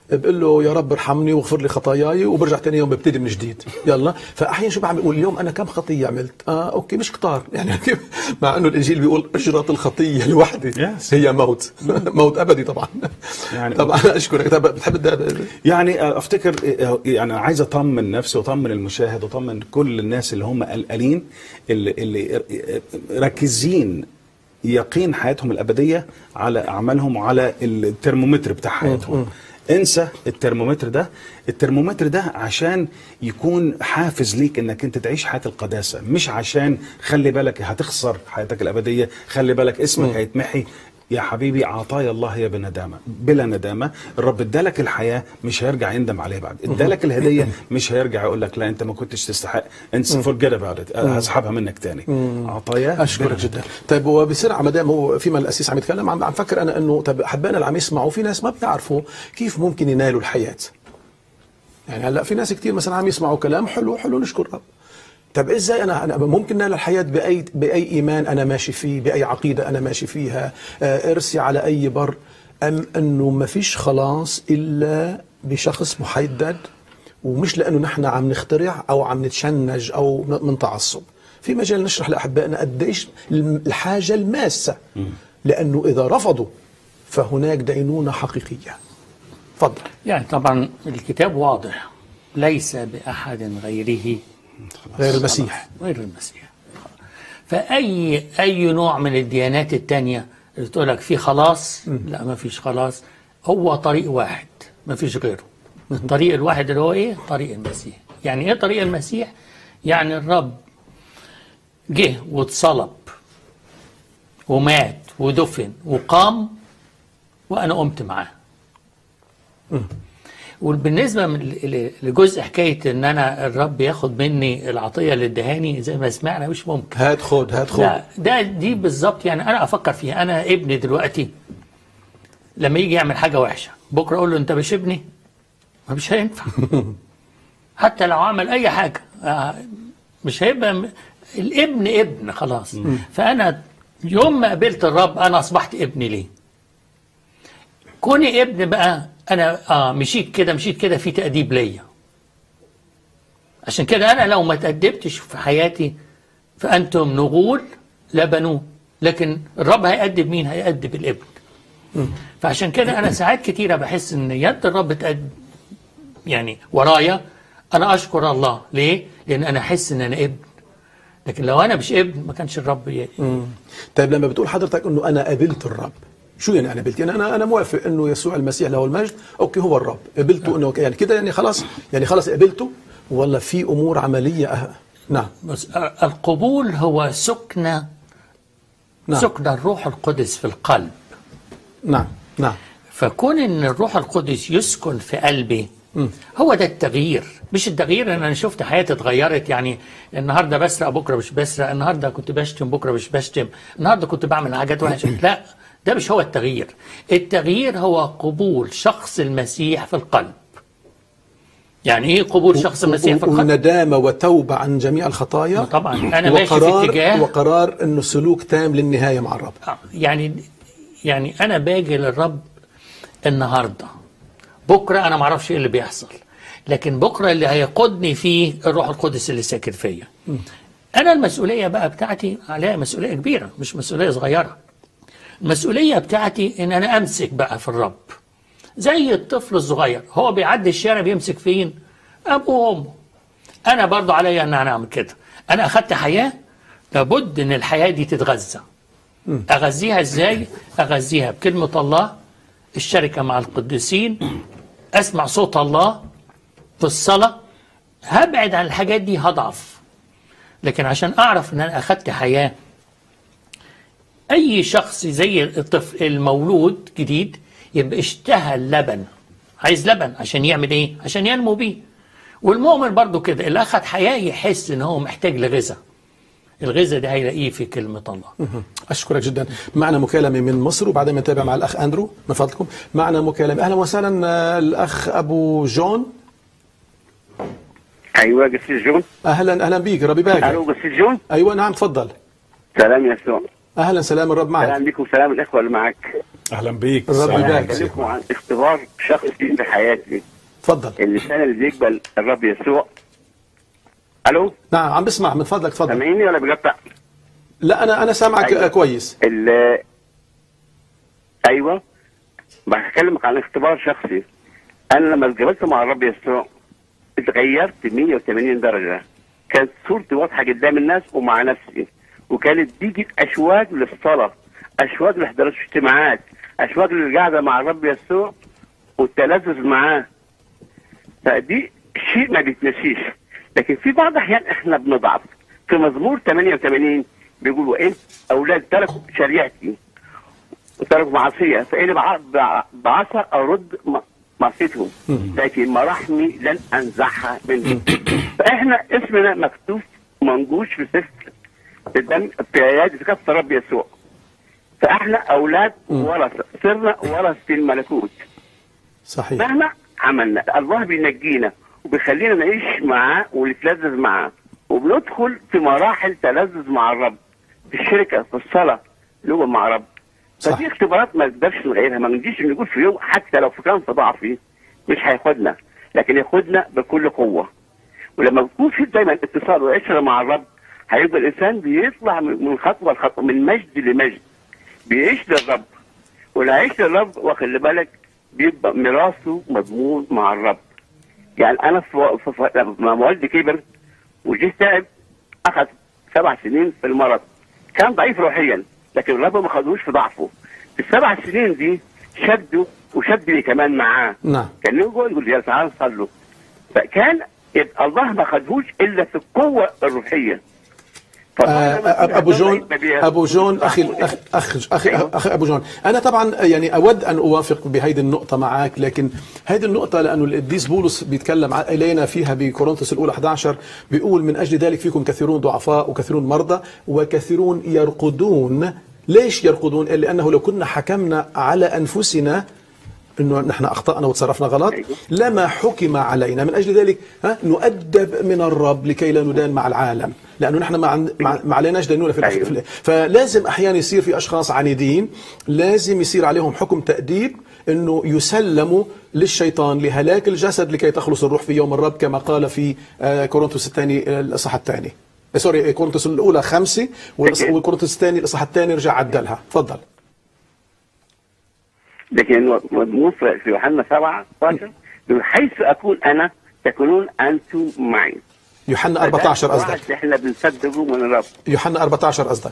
S1: بقول له يا رب ارحمني واغفر لي خطاياي وبرجع ثاني يوم ببتدي من جديد يلا فاحيانا شو بعمل بقول اليوم انا كم خطيه عملت اه اوكي مش كتار يعني مع انه الانجيل بيقول اجره الخطيه الوحده
S2: Yes.
S1: هي موت موت ابدي طبعا
S2: يعني-
S1: طبعا اشكرك طب بتحب الد-
S2: يعني آه، افتكر آه، يعني عايز اطمن نفسي واطمن المشاهد واطمن كل الناس اللي هم قلقانين اللي, اللي راكزين يقين حياتهم الابديه على اعمالهم وعلى الترمومتر بتاع حياتهم انسى الترمومتر ده الترمومتر ده عشان يكون حافز ليك انك انت تعيش حياه القداسه مش عشان خلي بالك هتخسر حياتك الابديه خلي بالك اسمك هيتمحي يا حبيبي عطايا الله هي بندامه بلا ندامه الرب ادالك الحياه مش هيرجع يندم عليها بعد ادالك الهديه مش هيرجع يقول لك لا انت ما كنتش تستحق انت فورجيت اباوت هسحبها منك تاني عطايا
S1: اشكرك
S2: بلا
S1: جدا طيب وبسرعه ما دام هو فيما الاسيس عم يتكلم عم عم فكر انا انه طب احبائنا اللي عم يسمعوا في ناس ما بيعرفوا كيف ممكن ينالوا الحياه يعني هلا في ناس كثير مثلا عم يسمعوا كلام حلو حلو نشكر رب طب ازاي انا انا ممكن نال الحياه باي باي ايمان انا ماشي فيه باي عقيده انا ماشي فيها آه، ارسي على اي بر ام انه ما فيش خلاص الا بشخص محدد ومش لانه نحن عم نخترع او عم نتشنج او من تعصب في مجال نشرح لاحبائنا قديش الحاجه الماسه لانه اذا رفضوا فهناك دينونه حقيقيه تفضل
S3: يعني طبعا الكتاب واضح ليس بأحد غيره
S1: غير المسيح
S3: غير المسيح فأي أي نوع من الديانات التانية اللي تقول لك في خلاص لا ما فيش خلاص هو طريق واحد ما فيش غيره الطريق الواحد اللي هو ايه طريق المسيح يعني ايه طريق المسيح يعني الرب جه واتصلب ومات ودفن وقام وانا قمت معاه وبالنسبه من- ل- لجزء حكايه ان انا الرب ياخد مني العطيه اللي ادهاني زي ما سمعنا مش ممكن
S1: هات خد هات خد
S3: لا ده دي بالظبط يعني انا افكر فيها انا ابني دلوقتي لما يجي يعمل حاجه وحشه بكره اقول له انت مش ابني ما مش هينفع حتى لو عمل اي حاجه آه، مش هيبقى م- الابن ابن خلاص فانا يوم ما قبلت الرب انا اصبحت ابن ليه كوني ابن بقى انا اه مشيت كده مشيت كده في تاديب ليا عشان كده انا لو ما تادبتش في حياتي فانتم نغول لا بنون لكن الرب هيأدب مين هيأدب الابن فعشان كده انا ساعات كتيره بحس ان يد الرب تأد يعني ورايا انا اشكر الله ليه لان انا احس ان انا ابن لكن لو انا مش ابن ما كانش الرب ي...
S1: طيب لما بتقول حضرتك انه انا قبلت الرب شو يعني انا قبلت يعني انا انا موافق انه يسوع المسيح له المجد اوكي هو الرب قبلته انه يعني كده يعني خلاص يعني خلاص قبلته ولا في امور عمليه أه. نعم
S3: بس القبول هو سكن
S1: نعم.
S3: سكن الروح القدس في القلب
S1: نعم نعم
S3: فكون ان الروح القدس يسكن في قلبي هو ده التغيير مش التغيير ان انا شفت حياتي اتغيرت يعني النهارده بسرق بكره مش بسرق النهارده كنت بشتم بكره مش بشتم النهارده كنت بعمل حاجات وحشه لا ده مش هو التغيير التغيير هو قبول شخص المسيح في القلب يعني ايه قبول شخص المسيح في القلب
S1: وندامه وتوبه عن جميع الخطايا
S3: طبعا انا ماشي في
S1: وقرار
S3: اتجاه
S1: وقرار انه سلوك تام للنهايه مع الرب
S3: يعني يعني انا باجي للرب النهارده بكره انا ما اعرفش ايه اللي بيحصل لكن بكره اللي هيقودني فيه الروح القدس اللي ساكن فيا انا المسؤوليه بقى بتاعتي عليها مسؤوليه كبيره مش مسؤوليه صغيره المسؤوليه بتاعتي ان انا امسك بقى في الرب زي الطفل الصغير هو بيعدي الشارع بيمسك فين ابوه وامه انا برضو عليا ان انا اعمل كده انا اخدت حياه لابد ان الحياه دي تتغذى اغذيها ازاي اغذيها بكلمه الله الشركه مع القديسين اسمع صوت الله في الصلاه هبعد عن الحاجات دي هضعف لكن عشان اعرف ان انا اخدت حياه اي شخص زي الطفل المولود جديد يبقى اشتهى اللبن عايز لبن عشان يعمل ايه عشان ينمو بيه والمؤمن برضو كده اللي اخذ حياه يحس ان هو محتاج لغذاء الغذاء ده هيلاقيه في كلمه الله
S1: اشكرك جدا معنا مكالمه من مصر وبعدين نتابع مع الاخ اندرو من فضلكم معنا مكالمه اهلا وسهلا آه، الاخ ابو جون
S7: ايوه قسيس جون
S1: اهلا اهلا بيك ربي باك
S7: الو قسيس جون
S1: ايوه نعم تفضل
S7: سلام يا يسوع
S1: اهلا سلام الرب معك
S7: سلام بكم سلام الاخوه اللي معك
S2: اهلا بيك
S1: الرب
S2: سلام
S1: يبارك.
S2: عليكم.
S7: هكلمكم عن اختبار شخصي في حياتي
S1: تفضل
S7: اللسان اللي بيقبل الرب يسوع الو
S1: نعم عم بسمع من فضلك تفضل
S7: سامعيني ولا بقطع؟
S1: لا انا انا سامعك
S7: أيوة.
S1: آه، كويس
S7: ال- ايوه بكلمك عن اختبار شخصي انا لما اتقابلت مع الرب يسوع اتغيرت 180 درجه كانت صورتي واضحه قدام الناس ومع نفسي وكانت بيجي اشواق للصلاه اشواق لحضور الاجتماعات اشواق للقعده مع الرب يسوع والتلذذ معاه فدي شيء ما بيتنسيش لكن في بعض الاحيان احنا بنضعف في مزمور 88 بيقول وان اولاد تركوا شريعتي وتركوا معصيه فاني بع- بع- بعصى ارد م- معصيتهم لكن مراحمي لن انزعها منهم فاحنا اسمنا مكتوب منجوش في سفر الدم في عيادة كف الرب يسوع فاحنا اولاد ورثه صرنا ورثه الملكوت
S1: صحيح
S7: مهما عملنا الله بينجينا وبيخلينا نعيش معاه ونتلذذ معاه وبندخل في مراحل تلذذ مع الرب في الشركه في الصلاه اللي هو مع رب
S1: صح.
S7: فدي اختبارات ما نقدرش نغيرها ما نجيش نقول في يوم حتى لو في كان في ضعفي مش هياخدنا لكن ياخدنا بكل قوه ولما بيكون في دايما اتصال وعشره مع الرب هيبقى الانسان بيطلع من من خطوه لخطوه من مجد لمجد بيعيش للرب واللي هيعيش للرب واخلي بالك بيبقى ميراثه مضمون مع الرب يعني انا في في- في- لما والدي كبر وجه تعب اخذ سبع سنين في المرض كان ضعيف روحيا لكن الرب ما خدوش في ضعفه في السبع سنين دي شده وشدني كمان معاه
S1: نعم
S7: كان يقول يقول لي يا تعال صلوا فكان الله ما خدهوش الا في القوه الروحيه
S1: آه، أب- ابو جون ابو جون اخي اخ اخ اخي اخي ابو جون انا طبعا يعني اود ان اوافق بهذه النقطه معك لكن هذه النقطه لانه القديس بولس بيتكلم ع- الينا فيها بكورنثوس الاولى 11 بيقول من اجل ذلك فيكم كثيرون ضعفاء وكثيرون مرضى وكثيرون يرقدون ليش يرقدون لانه لو كنا حكمنا على انفسنا انه نحن اخطانا وتصرفنا غلط
S7: أيوة.
S1: لما حكم علينا من اجل ذلك ها نؤدب من الرب لكي لا ندان مع العالم لانه نحن ما, عن ما ما عليناش دينونه في,
S7: أيوة.
S1: أيوة. فلازم احيانا يصير في اشخاص عنيدين لازم يصير عليهم حكم تاديب انه يسلموا للشيطان لهلاك الجسد لكي تخلص الروح في يوم الرب كما قال في آه، كورنثوس الثاني آه، الاصحاح الثاني آه، سوري آه، كورنثوس الاولى خمسه والإص-
S7: أوكي.
S1: والكورنثوس الثاني الاصحاح الثاني رجع عدلها تفضل
S7: لكن مضمون في في يوحنا 7 16 يقول حيث اكون انا تكونون انتم معي
S1: يوحنا 14
S7: فده
S1: قصدك
S7: وعد احنا بنصدقه من الرب
S1: يوحنا 14 قصدك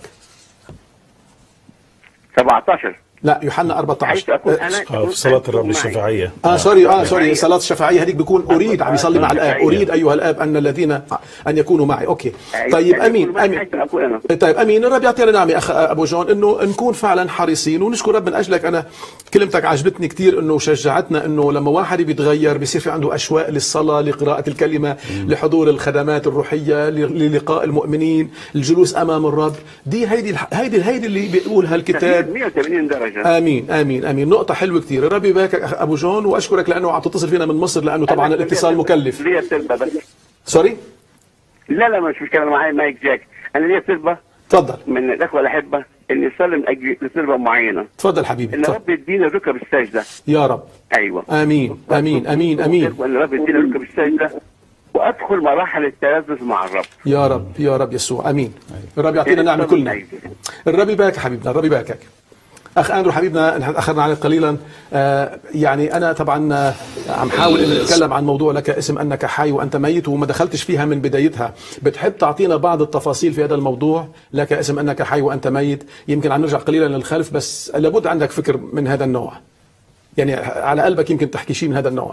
S7: 17
S1: لا يوحنا 14
S7: حيث اكون
S1: آه،
S7: انا
S2: آه،
S7: تكون
S2: في صلاة
S7: أنتم
S2: الرب
S7: معي.
S2: الشفاعية
S1: اه سوري اه سوري
S7: الشفاعية.
S1: صلاة الشفاعية هذيك بيكون اريد عم يصلي مع الاب
S7: الشفاعية.
S1: اريد ايها الاب ان الذين ان يكونوا معي اوكي
S7: أيوة.
S1: طيب
S7: يعني
S1: امين
S7: يكونوا معي
S1: امين
S7: حيث أكون أنا.
S1: طيب امين الرب يعطينا نعمه اخ ابو جون انه نكون فعلا حريصين ونشكر رب من اجلك انا كلمتك عجبتني كثير انه شجعتنا انه لما واحد بيتغير بيصير في عنده اشواق للصلاه لقراءه الكلمه لحضور الخدمات الروحيه ل- للقاء المؤمنين الجلوس امام الرب دي هيدي الح- هيدي هيدي اللي بيقولها الكتاب
S7: 180 درجه
S1: امين امين امين نقطه حلوه كثير الرب يباركك أخ ابو جون واشكرك لانه عم تتصل فينا من مصر لانه طبعا
S7: أنا
S1: الاتصال
S7: ليا-
S1: مكلف
S7: ليا سلبه بس
S1: سوري
S7: لا لا مش مشكله معايا مايك جاك انا ليا سلبه
S1: تفضل
S7: من الاخوه الاحبه اني يصلي من اجل سلبه معينه
S1: تفضل حبيبي
S7: ان
S1: تفضل.
S7: الرب يدينا ركب السجده
S1: يا رب
S7: ايوه
S1: امين امين امين امين
S7: وان الرب يدينا ركب السجده وادخل مراحل التلذذ مع الرب
S1: يا رب يا رب يسوع امين الرب يعطينا نعمه كلنا الرب يبارك حبيبنا الرب يباركك اخ اندرو حبيبنا نحن اخذنا عليك قليلا آه يعني انا طبعا آه، عم حاول ان اتكلم عن موضوع لك اسم انك حي وانت ميت وما دخلتش فيها من بدايتها بتحب تعطينا بعض التفاصيل في هذا الموضوع لك اسم انك حي وانت ميت يمكن عم نرجع قليلا للخلف بس لابد عندك فكر من هذا النوع يعني على قلبك يمكن تحكي شيء من هذا النوع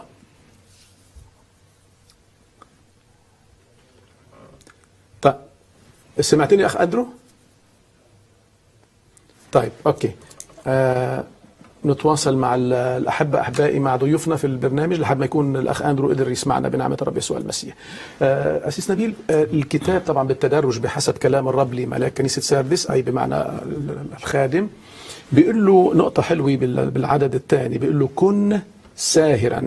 S1: طيب سمعتني اخ اندرو طيب اوكي آه نتواصل مع ال- الاحبه احبائي مع ضيوفنا في البرنامج لحد ما يكون الاخ اندرو قدر يسمعنا بنعمه الرب يسوع المسيح. آه اسيس نبيل آه الكتاب طبعا بالتدرج بحسب كلام الرب لملاك كنيسه ساردس اي بمعنى ال- الخادم بيقول له نقطه حلوه بال- بالعدد الثاني بيقول له كن ساهرا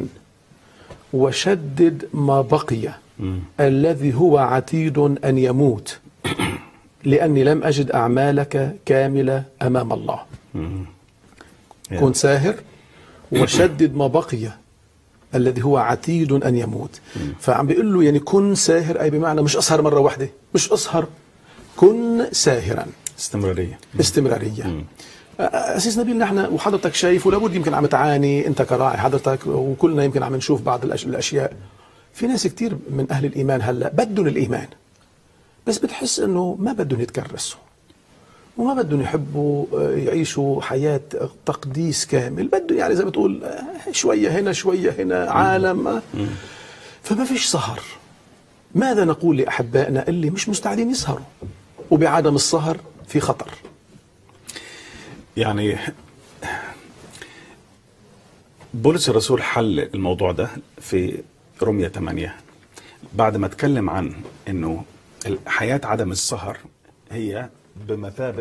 S1: وشدد ما بقي الذي هو عتيد ان يموت لاني لم اجد اعمالك كامله امام الله.
S2: Yeah.
S1: كن ساهر وشدد ما بقي الذي هو عتيد ان يموت فعم بيقول له يعني كن ساهر اي بمعنى مش اسهر مره واحده مش اسهر كن ساهرا
S2: استمراريه
S1: استمراريه اسيس نبيل نحن وحضرتك شايف ولابد يمكن عم تعاني انت كراعي حضرتك وكلنا يمكن عم نشوف بعض الأش- الاشياء في ناس كتير من اهل الايمان هلا بدهم الايمان بس بتحس انه ما بدهم يتكرسوا وما بدهم يحبوا آه، يعيشوا حياة تقديس كامل بدهم يعني زي ما تقول آه، شوية هنا شوية هنا عالم آه. فما فيش سهر ماذا نقول لأحبائنا اللي مش مستعدين يسهروا وبعدم السهر في خطر
S2: يعني بولس الرسول حل الموضوع ده في رمية 8 بعد ما اتكلم عن انه حياة عدم السهر هي بمثابة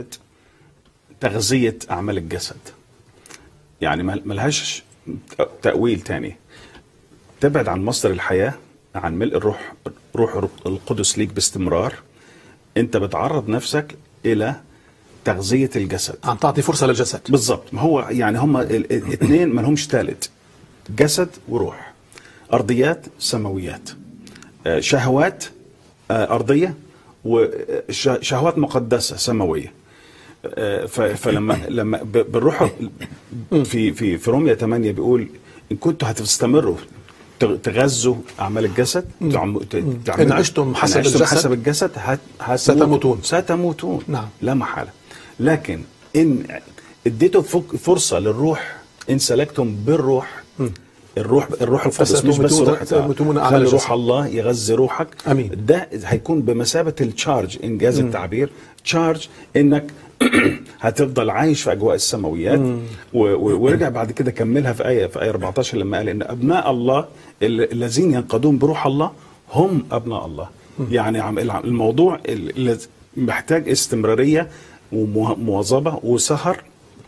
S2: تغذية أعمال الجسد يعني مل- ملهاش تأويل تاني تبعد عن مصدر الحياة عن ملء الروح روح القدس ليك باستمرار انت بتعرض نفسك الى تغذية الجسد
S1: عم تعطي فرصة للجسد
S2: بالظبط ما هو يعني هم الاثنين ما لهمش ثالث جسد وروح ارضيات سماويات آه، شهوات آه، ارضيه وشهوات مقدسه سماويه آه، ف- فلما لما ب- بالروح في في في روميا 8 بيقول ان كنتوا هتستمروا تغ- تغذوا اعمال الجسد تعم- ت- تعملوا-
S1: إن عشتم حسب
S2: إن عشتم
S1: الجسد
S2: حسب الجسد هت- هتموتوا.
S1: ستموتون.
S2: ستموتون
S1: نعم.
S2: لا محاله لكن ان اديتوا فك- فرصه للروح ان سلكتم بالروح الروح الروح القدس مش بس
S1: فستموتون-
S2: روح
S1: تموتون أعمال
S2: خلي
S1: الجسد.
S2: روح الله يغذي روحك
S1: أمين.
S2: ده هيكون بمثابه التشارج انجاز التعبير تشارج انك هتفضل عايش في اجواء السماويات و- و- ورجع بعد كده كملها في ايه في ايه 14 لما قال ان ابناء الله ال- الذين ينقضون بروح الله هم ابناء الله يعني عم- الع- الموضوع ال- ال- محتاج استمراريه ومواظبه وسهر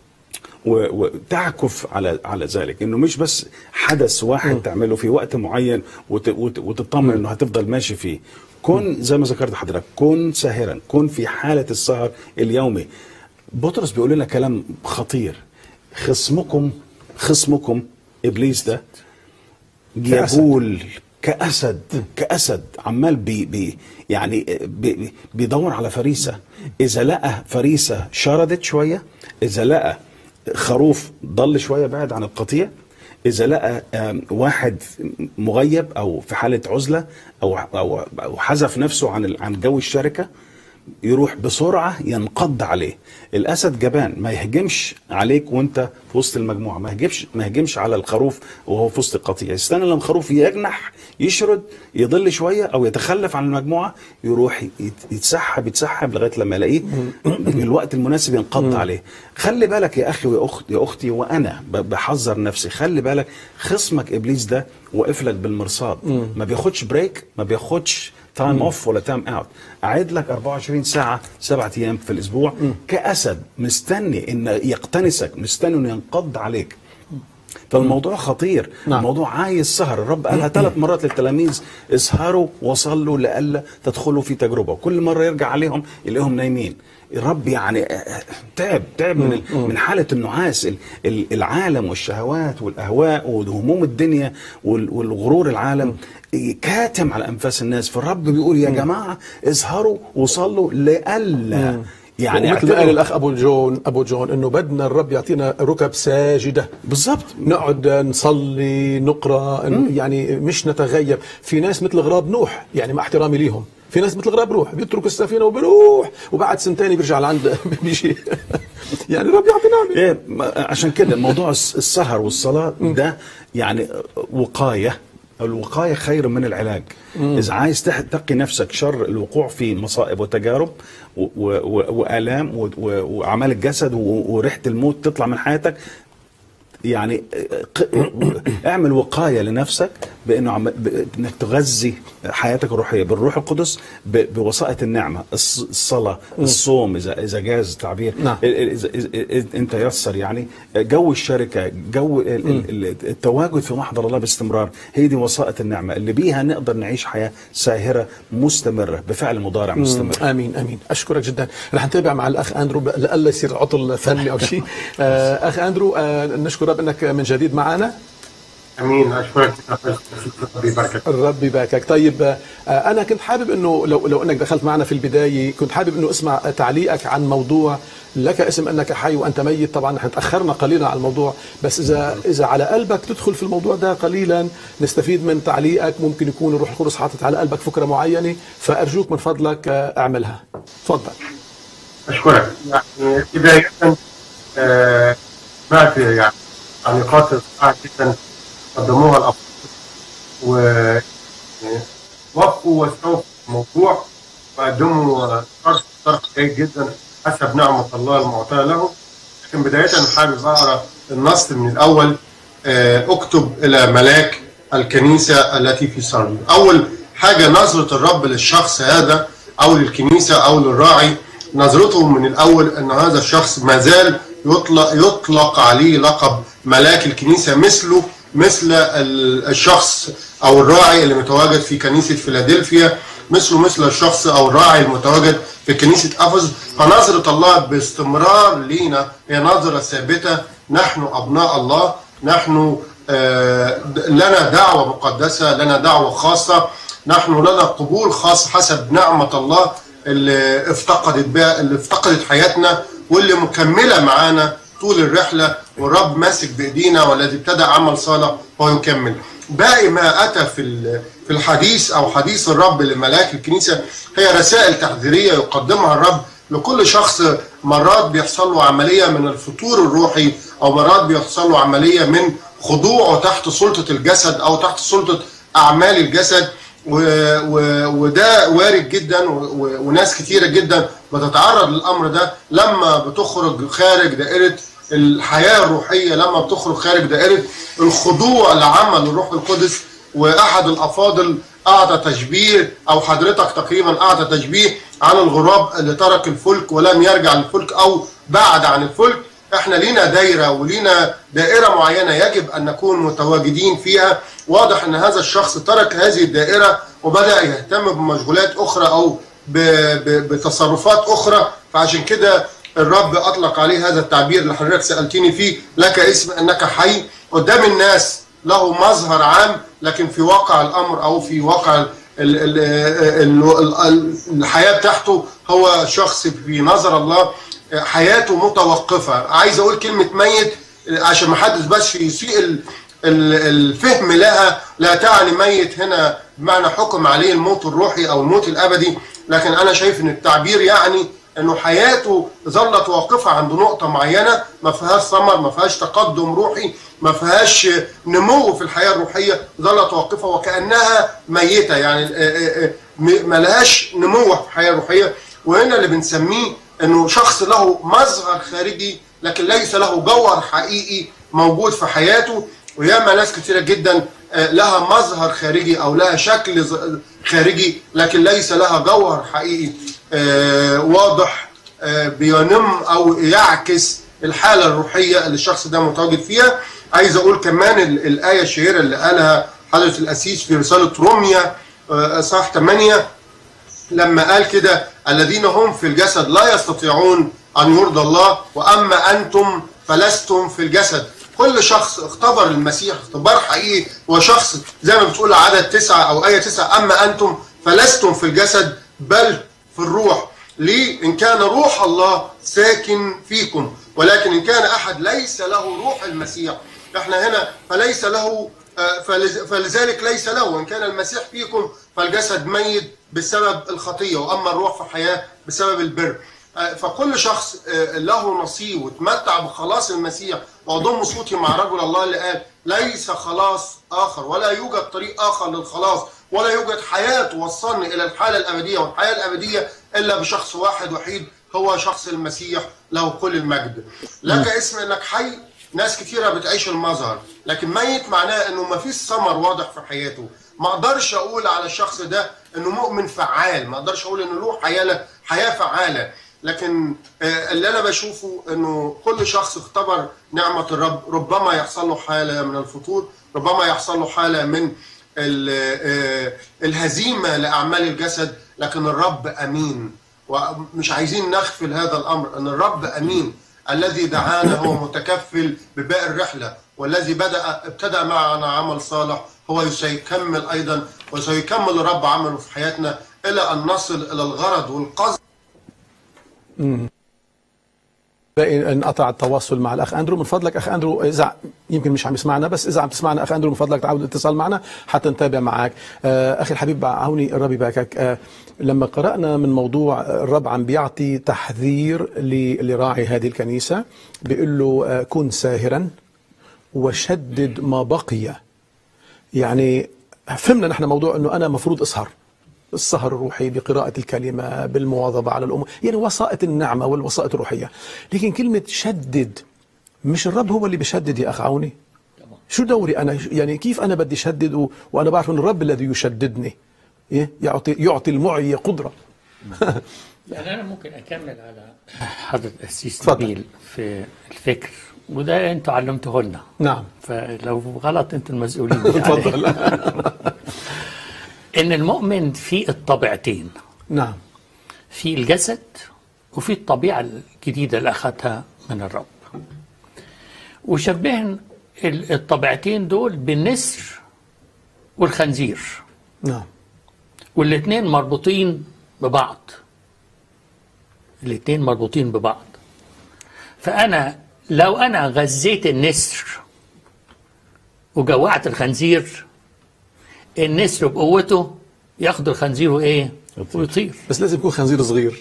S2: و- وتعكف على على ذلك انه مش بس حدث واحد تعمله في وقت معين وت- وت- وتطمن انه هتفضل ماشي فيه كن زي ما ذكرت حضرتك كن ساهرا كن في حاله السهر اليومي بطرس بيقول لنا كلام خطير خصمكم خصمكم ابليس ده
S1: كأسد.
S2: يقول كأسد كأسد عمال بي بي يعني بي بيدور على فريسة إذا لقى فريسة شردت شوية إذا لقى خروف ضل شوية بعد عن القطيع إذا لقى آم، واحد مغيب أو في حالة عزلة أو أو أو حذف نفسه عن ال- عن جو الشركة يروح بسرعة ينقض عليه الأسد جبان ما يهجمش عليك وانت في وسط المجموعة ما يهجمش ما يهجمش على الخروف وهو في وسط القطيع يستنى لما الخروف يجنح يشرد يضل شوية أو يتخلف عن المجموعة يروح يت- يتسحب يتسحب لغاية لما يلاقيه الوقت المناسب ينقض عليه خلي بالك يا أخي ويا أخت يا أختي وأنا ب- بحذر نفسي خلي بالك خصمك إبليس ده واقف لك بالمرصاد ما بياخدش بريك ما بياخدش تايم اوف ولا تايم اوت قاعد لك 24 ساعه سبعة ايام في الاسبوع كاسد مستني ان يقتنسك مستني انه ينقض عليك فالموضوع خطير
S1: نعم.
S2: الموضوع عايز سهر الرب قالها ثلاث مرات للتلاميذ اسهروا وصلوا لئلا تدخلوا في تجربه وكل مره يرجع عليهم يلاقيهم نايمين الرب يعني آه، تعب تعب من ال- من حاله النعاس ال- ال- العالم والشهوات والاهواء وهموم الدنيا وال- والغرور العالم كاتم على انفاس الناس فالرب بيقول يا جماعه اسهروا وصلوا لئلا
S1: يعني
S2: يعني
S1: مثل ما قال
S2: اعتبروا-
S1: الاخ ابو جون ابو جون انه بدنا الرب يعطينا ركب ساجده
S2: بالظبط
S1: نقعد نصلي نقرا ن- يعني مش نتغيب في ناس مثل غراب نوح يعني مع احترامي ليهم في ناس مثل غراب نوح بيترك السفينه وبيروح وبعد سنتين بيرجع لعند بيجي يعني الرب يعطي نعمه
S2: ايه ما- عشان كده موضوع الس- السهر والصلاه ده يعني وقايه الوقايه خير من العلاج اذا عايز تح- تقي نفسك شر الوقوع في مصائب وتجارب و- و- و- والام و- و- واعمال الجسد و- وريحه الموت تطلع من حياتك يعني ق- اعمل وقايه لنفسك بانه عم ب- انك تغذي حياتك الروحيه بالروح القدس ب- بوسائط النعمه الص- الصلاه الصوم اذا اذا جاز التعبير
S1: نعم.
S2: إذا إذا- إذا انت يسر يعني جو الشركه جو ال- ال- ال- التواجد في محضر الله باستمرار هي دي وسائط النعمه اللي بيها نقدر نعيش حياه ساهره مستمره بفعل مضارع مستمر
S1: امين امين اشكرك جدا رح نتابع مع الاخ اندرو ب- لألا يصير عطل فني او شيء آه، اخ اندرو آه، نشكر رب انك من جديد معنا
S6: امين اشكرك ربي يباركك
S1: الرب يباركك طيب آه، انا كنت حابب انه لو لو انك دخلت معنا في البدايه كنت حابب انه اسمع تعليقك عن موضوع لك اسم انك حي وانت ميت طبعا نحن تاخرنا قليلا على الموضوع بس اذا اذا على قلبك تدخل في الموضوع ده قليلا نستفيد من تعليقك ممكن يكون الروح القدس حاطط على قلبك فكره معينه فارجوك من فضلك آه، اعملها تفضل
S6: اشكرك يعني بدايه آه، سمعت يعني تعليقات رائعه جدا قدموها الافاضل و يعني وقفوا واستوفوا الموضوع وقدموا طرح طرح جيد جدا حسب نعمه الله المعطاه له لكن بدايه حابب اقرا النص من الاول آه، اكتب الى ملاك الكنيسه التي في سارد اول حاجه نظره الرب للشخص هذا او للكنيسه او للراعي نظرته من الاول ان هذا الشخص ما زال يطلق يطلق عليه لقب ملاك الكنيسه مثله مثل ال- الشخص او الراعي اللي متواجد في كنيسه فيلادلفيا مثله مثل الشخص او الراعي المتواجد في كنيسه افسس فنظره الله باستمرار لينا هي نظره ثابته نحن ابناء الله نحن آه، لنا دعوه مقدسه لنا دعوه خاصه نحن لنا قبول خاص حسب نعمه الله اللي افتقدت بها اللي افتقدت حياتنا واللي مكمله معانا طول الرحله والرب ماسك بايدينا والذي ابتدى عمل صالح وهو يكمل. باقي ما اتى في ال- في الحديث او حديث الرب لملاك الكنيسه هي رسائل تحذيريه يقدمها الرب لكل شخص مرات بيحصل له عمليه من الفتور الروحي او مرات بيحصل له عمليه من خضوعه تحت سلطه الجسد او تحت سلطه اعمال الجسد و و وده وارد جدا و و وناس كتيره جدا بتتعرض للامر ده لما بتخرج خارج دائره الحياه الروحيه لما بتخرج خارج دائره الخضوع لعمل الروح القدس واحد الافاضل اعطى تشبيه او حضرتك تقريبا اعطى تشبيه عن الغراب اللي ترك الفلك ولم يرجع للفلك او بعد عن الفلك احنا لينا دايره ولينا دائره معينه يجب ان نكون متواجدين فيها واضح ان هذا الشخص ترك هذه الدائره وبدا يهتم بمشغولات اخرى او ب- ب- بتصرفات اخرى فعشان كده الرب اطلق عليه هذا التعبير اللي حضرتك سالتني فيه لك اسم انك حي قدام الناس له مظهر عام لكن في واقع الامر او في واقع ال ال ال ال الحياه بتاعته هو شخص في نظر الله حياته متوقفه عايز اقول كلمه ميت عشان ما حدش بس يسيء ال- ال- الفهم لها لا تعني ميت هنا بمعنى حكم عليه الموت الروحي او الموت الابدي لكن انا شايف ان التعبير يعني انه حياته ظلت واقفه عند نقطه معينه ما فيهاش ثمر ما فيهاش تقدم روحي ما فيهاش نمو في الحياه الروحيه ظلت واقفه وكانها ميته يعني آه، آه، آه، م- ما لهاش نمو في الحياه الروحيه وهنا اللي بنسميه انه شخص له مظهر خارجي لكن ليس له جوهر حقيقي موجود في حياته وياما ناس كتيره جدا آه، لها مظهر خارجي او لها شكل ز- خارجي لكن ليس لها جوهر حقيقي آه، واضح آه، بينم او يعكس الحاله الروحيه اللي الشخص ده متواجد فيها عايز اقول كمان ال- الايه الشهيره اللي قالها حضره الاسيس في رساله روميا آه، اصحاح 8 لما قال كده الذين هم في الجسد لا يستطيعون أن يرضى الله وأما أنتم فلستم في الجسد كل شخص اختبر المسيح اختبار حقيقي وشخص زي ما بتقول عدد تسعة أو آية تسعة أما أنتم فلستم في الجسد بل في الروح ليه إن كان روح الله ساكن فيكم ولكن إن كان أحد ليس له روح المسيح احنا هنا فليس له آه، فلز- فلذلك ليس له وان كان المسيح فيكم فالجسد ميت بسبب الخطيه واما الروح فحياه بسبب البر آه، فكل شخص آه، له نصيب وتمتع بخلاص المسيح واضم صوتي مع رجل الله اللي قال ليس خلاص اخر ولا يوجد طريق اخر للخلاص ولا يوجد حياه توصلني الى الحاله الابديه والحياه الابديه الا بشخص واحد وحيد هو شخص المسيح له كل المجد لك اسم انك حي ناس كتيره بتعيش المظهر لكن ميت معناه انه ما فيش ثمر واضح في حياته ما اقدرش اقول على الشخص ده انه مؤمن فعال ما اقدرش اقول انه له حياه حياه فعاله لكن آه، اللي انا بشوفه انه كل شخص اختبر نعمه الرب ربما يحصل له حاله من الفتور ربما يحصل له حاله من ال- آه، الهزيمه لاعمال الجسد لكن الرب امين ومش عايزين نغفل هذا الامر ان الرب امين الذي دعانا هو متكفل بباقي الرحله والذي بدا ابتدى معنا عمل صالح هو سيكمل ايضا وسيكمل الرب عمله في حياتنا الى ان نصل الى الغرض والقصد
S1: باقي انقطع التواصل مع الاخ اندرو من فضلك اخ اندرو اذا يمكن مش عم يسمعنا بس اذا عم تسمعنا اخ اندرو من فضلك تعود الاتصال معنا حتى نتابع معك آه اخي الحبيب عوني الرب يباركك آه لما قرانا من موضوع الرب عم بيعطي تحذير ل- لراعي هذه الكنيسه بيقول له آه كن ساهرا وشدد ما بقي يعني فهمنا نحن موضوع انه انا مفروض اسهر السهر الروحي بقراءة الكلمة بالمواظبة على الأمور يعني وسائط النعمة والوسائط الروحية لكن كلمة شدد مش الرب هو اللي بيشدد يا أخ عوني شو دوري أنا يعني كيف أنا بدي شدد و- وأنا بعرف أن الرب الذي يشددني إيه؟ يعطي يعطي المعي قدرة
S3: يعني أنا ممكن أكمل على حضرة الأسيس
S1: اتفضل.
S3: نبيل في الفكر وده أنتوا علمته لنا
S1: نعم
S3: فلو غلط أنتوا المسؤولين يعني.
S1: تفضل
S3: إن المؤمن في الطبيعتين
S1: نعم
S3: في الجسد وفي الطبيعة الجديدة اللي أخذها من الرب وشبهن ال- الطبيعتين دول بالنسر والخنزير
S1: نعم
S3: والاثنين مربوطين ببعض الاثنين مربوطين ببعض فأنا لو أنا غذيت النسر وجوعت الخنزير النسر بقوته ياخد الخنزير وإيه ويطير
S1: بس لازم يكون خنزير صغير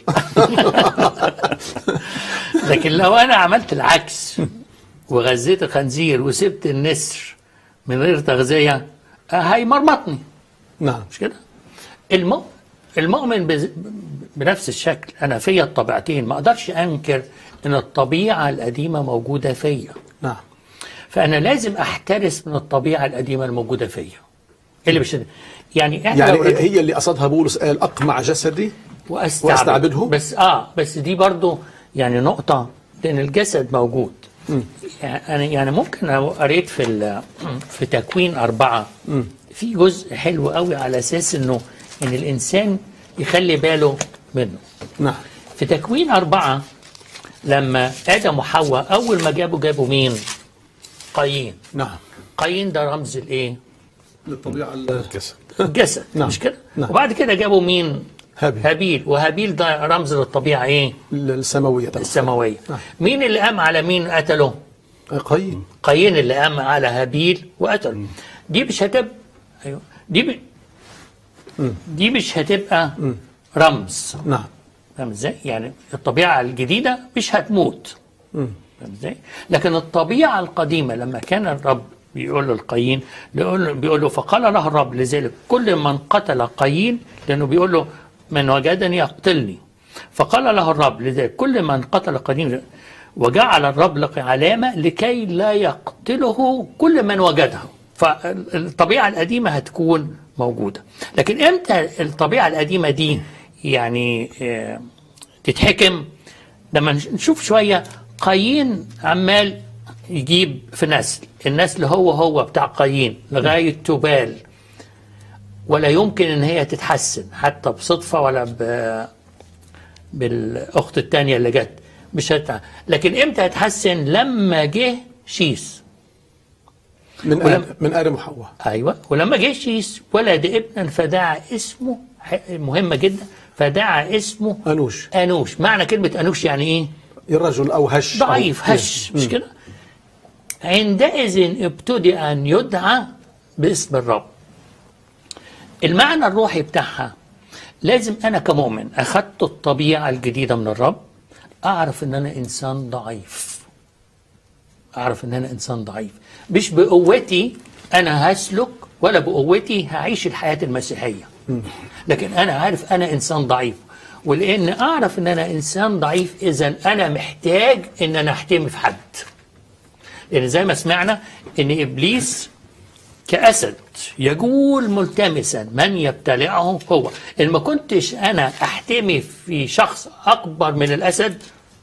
S3: لكن لو انا عملت العكس وغذيت الخنزير وسبت النسر من غير تغذيه آه، هيمرمطني
S1: نعم
S3: مش كده؟ المؤمن المؤمن بز- بنفس الشكل انا فيا الطبيعتين ما اقدرش انكر ان الطبيعه القديمه موجوده فيا
S1: نعم
S3: فانا لازم احترس من الطبيعه القديمه الموجوده فيا اللي مش يعني احنا
S1: يعني
S3: لو-
S1: هي اللي قصدها بولس قال أقمع جسدي
S3: واستعبد
S1: واستعبده؟
S3: بس اه بس دي برضو يعني نقطة لأن الجسد موجود يعني يعني ممكن لو قريت في ال- في تكوين أربعة في جزء حلو قوي على أساس إنه إن الإنسان يخلي باله منه
S1: نعم
S3: في تكوين أربعة لما آدم وحواء أول ما جابوا جابوا مين؟ قايين
S1: نعم
S3: قايين ده رمز الإيه؟
S1: للطبيعة ال-
S2: كسر
S3: الجسد
S1: نعم.
S3: مش كده؟
S1: نعم.
S3: وبعد كده جابوا مين؟
S1: هابيل
S3: هابيل وهابيل ده رمز للطبيعة إيه؟
S1: السماوية طبعا
S3: السماوية
S1: نعم.
S3: مين اللي قام على مين قتله
S1: قايين
S3: قايين اللي قام على هابيل وقتله دي مش هتبقى ايوه دي ب... دي مش هتبقى رمز
S1: نعم
S3: فاهم ازاي يعني الطبيعة الجديدة مش هتموت فاهم ازاي لكن الطبيعة القديمة لما كان الرب بيقول للقايين بيقول له, بيقول له فقال له الرب لذلك كل من قتل قايين لأنه بيقول له من وجدني يقتلني فقال له الرب لذلك كل من قتل قايين وجعل الرب لك علامة لكي لا يقتله كل من وجده فالطبيعة القديمة هتكون موجودة لكن امتى الطبيعة القديمة دي يعني آه، تتحكم لما نشوف شوية قايين عمال يجيب في نسل النسل هو هو بتاع قايين لغاية تبال ولا يمكن ان هي تتحسن حتى بصدفة ولا ب... بالاخت التانية اللي جت مش هت... لكن امتى هتحسن لما جه شيس
S1: من
S3: ولم-
S1: آدم من آدم وحواء
S3: ايوه ولما جه شيس ولد ابنا فدعا اسمه ح- مهمة جدا فدعا اسمه
S1: أنوش
S3: انوش معنى كلمة انوش يعني ايه
S1: الرجل أو هش
S3: ضعيف
S1: أو-
S3: هش مش كده عندئذ ابتدئ أن يدعى باسم الرب المعنى الروحي بتاعها لازم أنا كمؤمن أخدت الطبيعة الجديدة من الرب أعرف أن أنا إنسان ضعيف أعرف أن أنا إنسان ضعيف مش بقوتي أنا هسلك ولا بقوتي هعيش الحياة المسيحية لكن أنا عارف أنا إنسان ضعيف ولأن أعرف أن أنا إنسان ضعيف إذا أنا محتاج أن أنا أحتمي في حد لان زي ما سمعنا ان ابليس كاسد يجول ملتمسا من يبتلعه هو ان ما كنتش انا احتمي في شخص اكبر من الاسد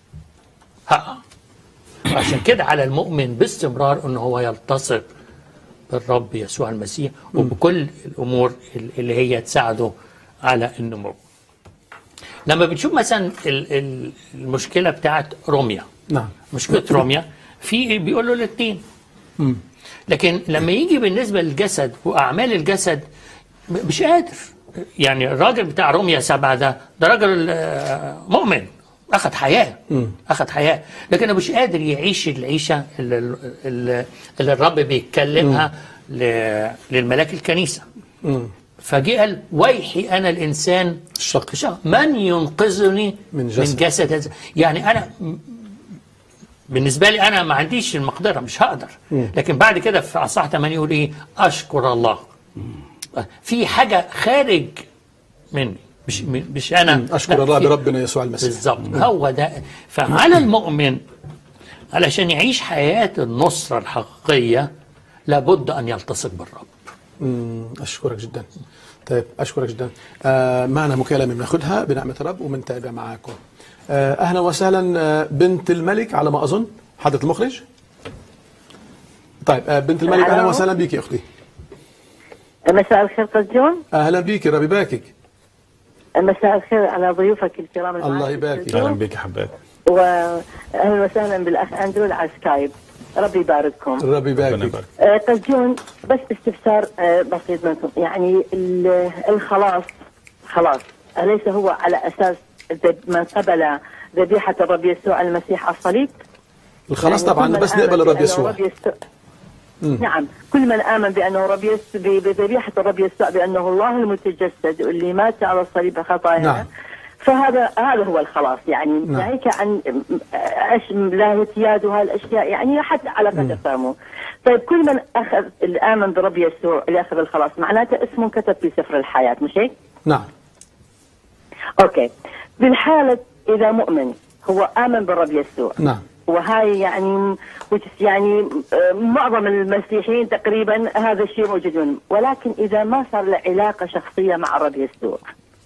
S3: هقع عشان كده على المؤمن باستمرار ان هو يلتصق بالرب يسوع المسيح وبكل الامور اللي هي تساعده على النمو لما بنشوف مثلا ال- ال- المشكله بتاعت روميا
S1: نعم
S3: مشكله روميا في بيقول له الاثنين لكن لما يجي بالنسبه للجسد واعمال الجسد م- مش قادر يعني الراجل بتاع روميا سبعه ده ده راجل آه، مؤمن اخذ حياه اخذ حياه لكن مش قادر يعيش العيشه اللي, اللي, اللي الرب بيتكلمها ل- للملاك الكنيسه فجاء قال ويحي انا الانسان
S1: الشق
S3: شا- من ينقذني
S1: من
S3: من
S1: جسد.
S3: جسد, هذا يعني انا م- بالنسبه لي انا ما عنديش المقدره مش هقدر لكن بعد كده في اصح 8 يقول ايه اشكر الله في حاجه خارج مني مش مش انا
S1: اشكر
S3: لا،
S1: الله
S3: في-
S1: بربنا يسوع المسيح
S3: بالظبط هو ده فعلى المؤمن علشان يعيش حياه النصره الحقيقيه لابد ان يلتصق بالرب
S1: مم، اشكرك جدا طيب اشكرك جدا آه معنا مكالمه بناخدها بنعمه الرب وبنتابع معاكم آه اهلا وسهلا آه بنت الملك على ما اظن حضره المخرج طيب آه بنت الملك اهلا
S8: ألو.
S1: وسهلا بك يا اختي
S8: مساء الخير قزون
S1: اهلا بك ربي باكك
S8: مساء الخير على ضيوفك الكرام
S1: الله
S8: المعاك
S1: يبارك
S8: بالستوديو.
S2: اهلا بك يا حباب
S8: واهلا وسهلا بالاخ اندرو على سكايب ربي يبارككم
S1: ربي
S2: ربنا
S1: باكك
S2: يبارك
S8: آه، قزون بس استفسار آه، بسيط منكم يعني ال- الخلاص خلاص أليس هو على أساس ذب- من قبل ذبيحة الرب يسوع المسيح على الصليب؟
S1: الخلاص
S8: يعني
S1: طبعا
S8: كل من
S1: بس
S8: آمن
S1: نقبل الرب
S8: بأنه
S1: يسوع
S8: رب يسوع نعم كل من آمن بأنه رب يسوع ب- بذبيحة الرب يسوع بأنه الله المتجسد اللي مات على الصليب خطايانا
S1: نعم.
S8: فهذا هذا هو الخلاص يعني
S1: نعم.
S8: ناهيك عن أش لاهوتيات وهالاشياء يعني حتى على قدر فهمه طيب كل من اخذ اللي امن برب يسوع اللي اخذ الخلاص معناته اسمه كتب في سفر الحياه مش هيك؟
S1: نعم
S8: اوكي بالحاله اذا مؤمن هو امن بالرب يسوع
S1: نعم
S8: وهاي يعني which is يعني آه، معظم المسيحيين تقريبا هذا الشيء موجودون ولكن اذا ما صار له علاقه شخصيه مع الرب يسوع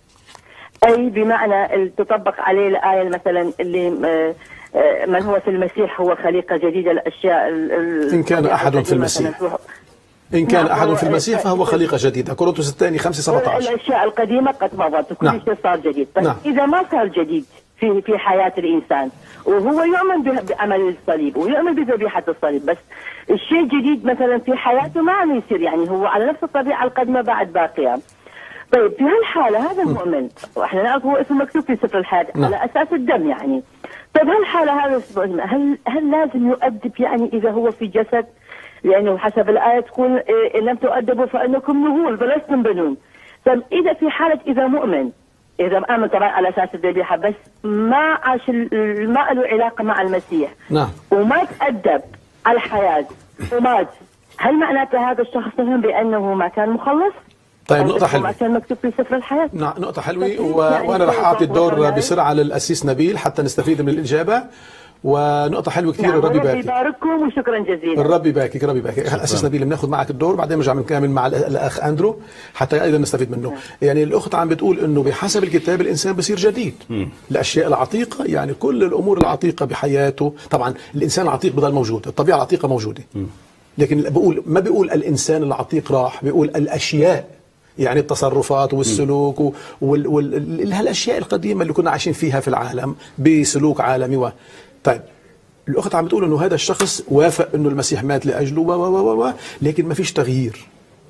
S8: اي بمعنى ال- تطبق عليه الايه مثلا اللي آه، آه، من هو في المسيح هو خليقه جديده الاشياء ال- ال-
S1: إن كان أحد في
S8: مثلاً
S1: المسيح.
S8: تروح-
S1: ان كان
S8: نعم،
S1: احد
S8: هو-
S1: في المسيح فهو خليقه جديده كورنثوس الثاني 5 17
S8: الاشياء القديمه قد مضت وكل
S1: نعم.
S8: شيء صار جديد بس
S1: نعم.
S8: اذا ما صار جديد في في حياه الانسان وهو يؤمن به- بعمل الصليب ويؤمن بذبيحه الصليب بس الشيء الجديد مثلا في حياته ما عم يصير يعني هو على نفس الطبيعه القديمه بعد باقيه طيب في هالحاله هذا المؤمن واحنا نعرف هو اسمه مكتوب في سفر الحياه
S1: نعم.
S8: على اساس الدم يعني طيب هالحاله هذا المؤمن هل هل لازم يؤدب يعني اذا هو في جسد لانه حسب الايه تقول إيه، ان لم تؤدبوا فانكم نهول فلستم بنون طيب اذا في حاله اذا مؤمن اذا امن طبعا على اساس الذبيحه بس ما عاش ال- ما له علاقه مع المسيح
S1: نعم
S8: وما تأدب على الحياة ومات هل معناته هذا الشخص فهم بأنه ما كان مخلص؟
S1: طيب
S8: أو
S1: نقطه
S8: أنه ما
S1: حلوه
S8: كان مكتوب في سفر الحياة؟
S1: نعم نقطة حلوة
S8: يعني
S1: و... وأنا رح
S8: كيف
S1: أعطي الدور
S8: وصلنا
S1: بسرعة للأسيس نبيل حتى نستفيد من الإجابة ونقطة حلوة كثير
S8: نعم
S1: الرب
S8: وربي
S1: يبارك
S8: يبارككم وشكرا جزيلا
S1: الرب يباركك الرب يباركك أسيس نبيل بناخذ معك الدور بعدين بنرجع بنكمل مع الأ- الأخ أندرو حتى أيضا نستفيد منه يعني الأخت عم بتقول إنه بحسب الكتاب الإنسان بصير جديد الأشياء العتيقة يعني كل الأمور العتيقة بحياته طبعا الإنسان العتيق بضل موجود الطبيعة العتيقة موجودة لكن بقول ما بيقول الإنسان العتيق راح بيقول الأشياء يعني التصرفات والسلوك و- وال وال هالاشياء القديمه اللي كنا عايشين فيها في العالم بسلوك عالمي و طيب الاخت عم بتقول انه هذا الشخص وافق انه المسيح مات لاجله و و و و لكن ما فيش تغيير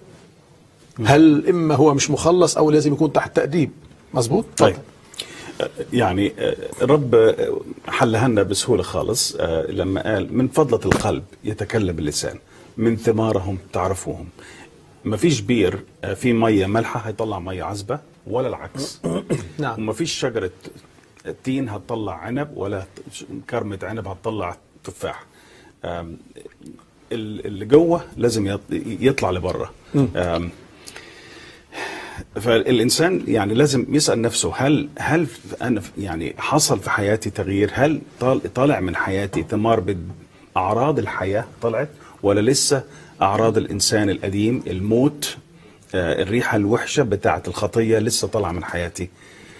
S1: هل اما هو مش مخلص او لازم يكون تحت تاديب مزبوط
S2: طيب
S1: تفضل.
S2: يعني آه، الرب آه، حلها لنا بسهوله خالص آه، لما قال من فضله القلب يتكلم اللسان من ثمارهم تعرفوهم ما فيش بير آه، فيه ميه مالحه هيطلع ميه عذبه ولا العكس
S1: نعم.
S2: وما فيش شجره تين هتطلع عنب ولا كرمه عنب هتطلع تفاح آم، ال- اللي جوه لازم يط- يطلع لبره آم، فالانسان يعني لازم يسال نفسه هل هل انا يعني حصل في حياتي تغيير؟ هل طال- طالع من حياتي ثمار بت- اعراض الحياه طلعت ولا لسه اعراض الانسان القديم الموت آه، الريحه الوحشه بتاعه الخطيه لسه طالعه من حياتي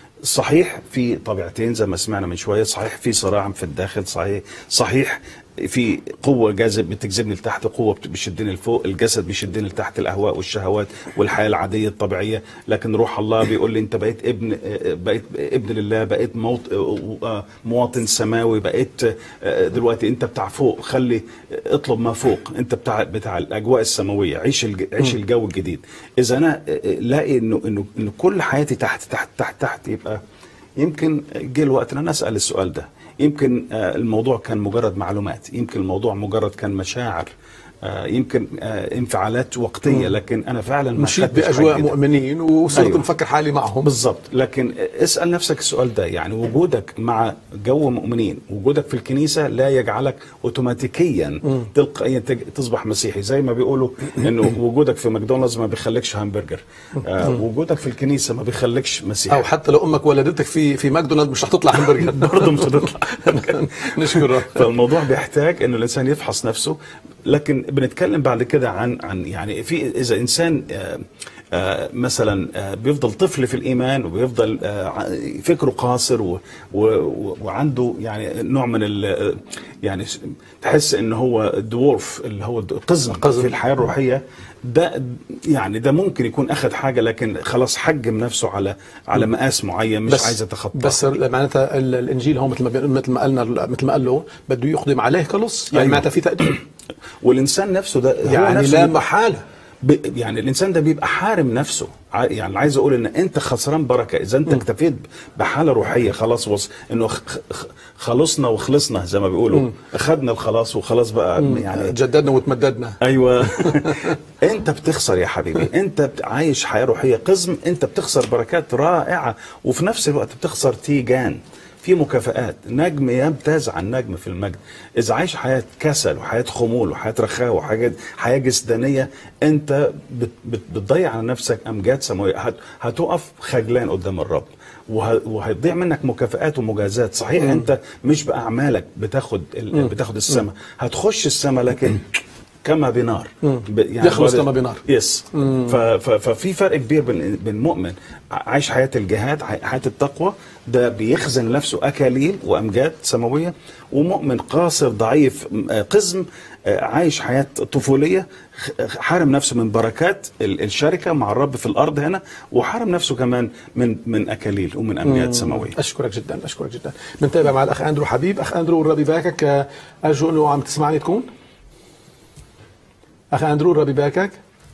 S2: صحيح في طبيعتين زي ما سمعنا من شويه صحيح في صراع في الداخل صحيح صحيح في قوة جاذب بتجذبني لتحت قوة بت- بتشدني لفوق الجسد بيشدني لتحت الأهواء والشهوات والحياة العادية الطبيعية لكن روح الله بيقول لي أنت بقيت ابن آه، بقيت ابن لله بقيت موط آه، آه، مواطن سماوي بقيت آه، دلوقتي أنت بتاع فوق خلي اطلب ما فوق أنت بتاع بتاع الأجواء السماوية عيش الج- عيش الجو الجديد إذا أنا آه، آه، لاقي إنه إنه إنه كل حياتي تحت تحت تحت تحت يبقى يمكن جه الوقت ان انا اسال السؤال ده يمكن آه، الموضوع كان مجرد معلومات يمكن الموضوع مجرد كان مشاعر آه، يمكن آه، انفعالات وقتيه لكن انا فعلا ما
S1: مشيت
S2: خدتش
S1: باجواء
S2: حاجة.
S1: مؤمنين وصرت
S2: أيوة.
S1: مفكر حالي معهم
S2: بالظبط لكن اسال نفسك السؤال ده يعني وجودك مع جو مؤمنين وجودك في الكنيسه لا يجعلك اوتوماتيكيا تلقائيا تج- تصبح مسيحي زي ما بيقولوا انه وجودك في ماكدونالدز ما بيخليكش همبرجر آه وجودك في الكنيسه ما بيخليكش مسيحي
S1: او حتى لو امك ولدتك في في ماكدونالدز مش هتطلع همبرجر
S2: برضه مش هتطلع
S1: نشكر رب
S2: فالموضوع بيحتاج انه الانسان يفحص نفسه لكن بنتكلم بعد كده عن عن يعني في اذا انسان آه، آه، مثلا آه، بيفضل طفل في الايمان وبيفضل آه، ع- فكره قاصر و و و- وعنده يعني نوع من ال يعني س- تحس ان هو دورف اللي هو قزم
S1: قزم.
S2: في الحياه الروحيه ده يعني ده ممكن يكون اخذ حاجه لكن خلاص حجم نفسه على على مقاس معين مش عايز يتخطاه
S1: بس معناتها ال- الانجيل هو مثل ما بي- مثل ما قلنا مثل ما قال له بده يقدم عليه كلص يعني
S2: أيوة.
S1: معناتها في تقديم
S2: والانسان نفسه ده هو
S1: يعني
S2: نفسه
S1: لا
S2: بيبقى-
S1: محاله
S2: ب... يعني الانسان ده بيبقى حارم نفسه ع- يعني عايز اقول ان انت خسران بركه اذا انت اكتفيت بحاله روحيه خلاص وص... انه خ... خ- خلصنا وخلصنا زي ما بيقولوا اخذنا الخلاص وخلاص بقى يعني
S1: جددنا وتمددنا
S2: ايوه انت بتخسر يا حبيبي انت بت- عايش حياه روحيه قزم انت بتخسر بركات رائعه وفي نفس الوقت بتخسر تيجان في مكافآت نجم يمتاز عن نجم في المجد إذا عايش حياة كسل وحياة خمول وحياة رخاء وحياة حياة جسدانية أنت بت بت بتضيع على نفسك أمجاد سماوية هت هتقف خجلان قدام الرب وه وهتضيع منك مكافآت ومجازات صحيح
S1: مم.
S2: أنت مش بأعمالك بتاخد ال- بتاخد السماء هتخش السماء لكن كما بنار
S1: مم.
S2: ب-
S1: يخلص
S2: بعد-
S1: كما بنار.
S2: يس
S1: مم.
S2: ف- ف- ففي فرق كبير بين بين مؤمن عايش حياه الجهاد ح- حياه التقوى ده بيخزن لنفسه اكاليل وامجاد سماويه ومؤمن قاصر ضعيف م- آه، قزم آه، عايش حياه طفوليه خ- حارم نفسه من بركات ال- الشركه مع الرب في الارض هنا وحارم نفسه كمان من من اكاليل ومن امجاد
S1: مم.
S2: سماويه
S1: اشكرك جدا اشكرك جدا بنتابع مع الاخ اندرو حبيب اخ اندرو الرب يباركك آه، ارجو انه عم تسمعني تكون اخ اندرو الرب يباركك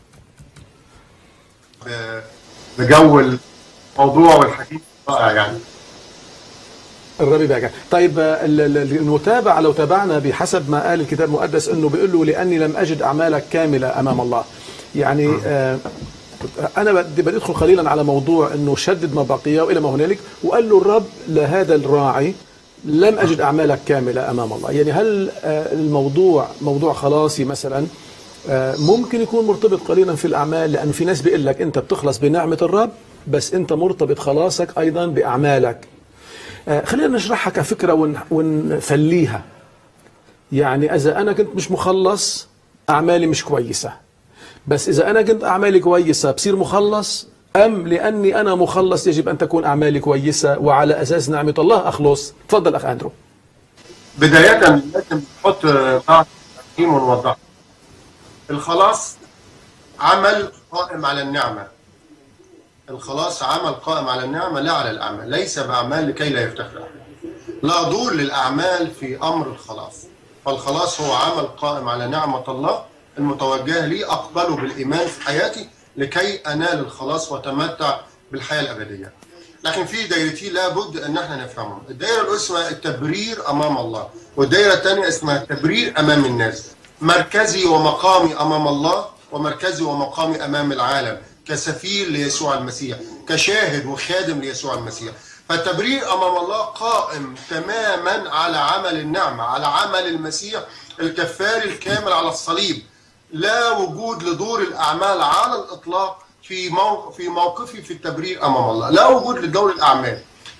S6: بجو الموضوع والحديث رائع يعني
S1: الرب يباركك طيب آه، ال- ال- المتابعه لو تابعنا بحسب ما قال الكتاب المقدس انه بيقول له لاني لم اجد اعمالك كامله امام الله يعني آه انا بدي بدي ادخل قليلا على موضوع انه شدد ما بقي والى ما هنالك وقال له الرب لهذا الراعي لم اجد اعمالك كامله امام الله يعني هل آه، الموضوع موضوع خلاصي مثلا آه، ممكن يكون مرتبط قليلا في الاعمال لانه في ناس بيقول لك انت بتخلص بنعمه الرب بس انت مرتبط خلاصك ايضا باعمالك آه، خلينا نشرحها كفكره ون- ونفليها يعني اذا انا كنت مش مخلص اعمالي مش كويسه بس اذا انا كنت اعمالي كويسه بصير مخلص ام لاني انا مخلص يجب ان تكون اعمالي كويسه وعلى اساس نعمه الله اخلص تفضل اخ اندرو
S6: بداية لازم نحط بعض تقييم ونوضح الخلاص عمل قائم على النعمة الخلاص عمل قائم على النعمة لا على الأعمال ليس بأعمال لكي لا يفتخر أحد. لا دور للأعمال في أمر الخلاص فالخلاص هو عمل قائم على نعمة الله المتوجهة لي أقبله بالإيمان في حياتي لكي أنال الخلاص وأتمتع بالحياة الأبدية لكن في دايرتين لابد ان احنا نفهمهم الدايره الاولى اسمها التبرير امام الله والدايره الثانيه اسمها التبرير امام الناس مركزي ومقامي امام الله ومركزي ومقامي امام العالم كسفير ليسوع المسيح كشاهد وخادم ليسوع المسيح فالتبرير امام الله قائم تماما على عمل النعمه على عمل المسيح الكفاري الكامل على الصليب لا وجود لدور الاعمال على الاطلاق في موقف في موقفي في التبرير امام الله لا وجود لدور الاعمال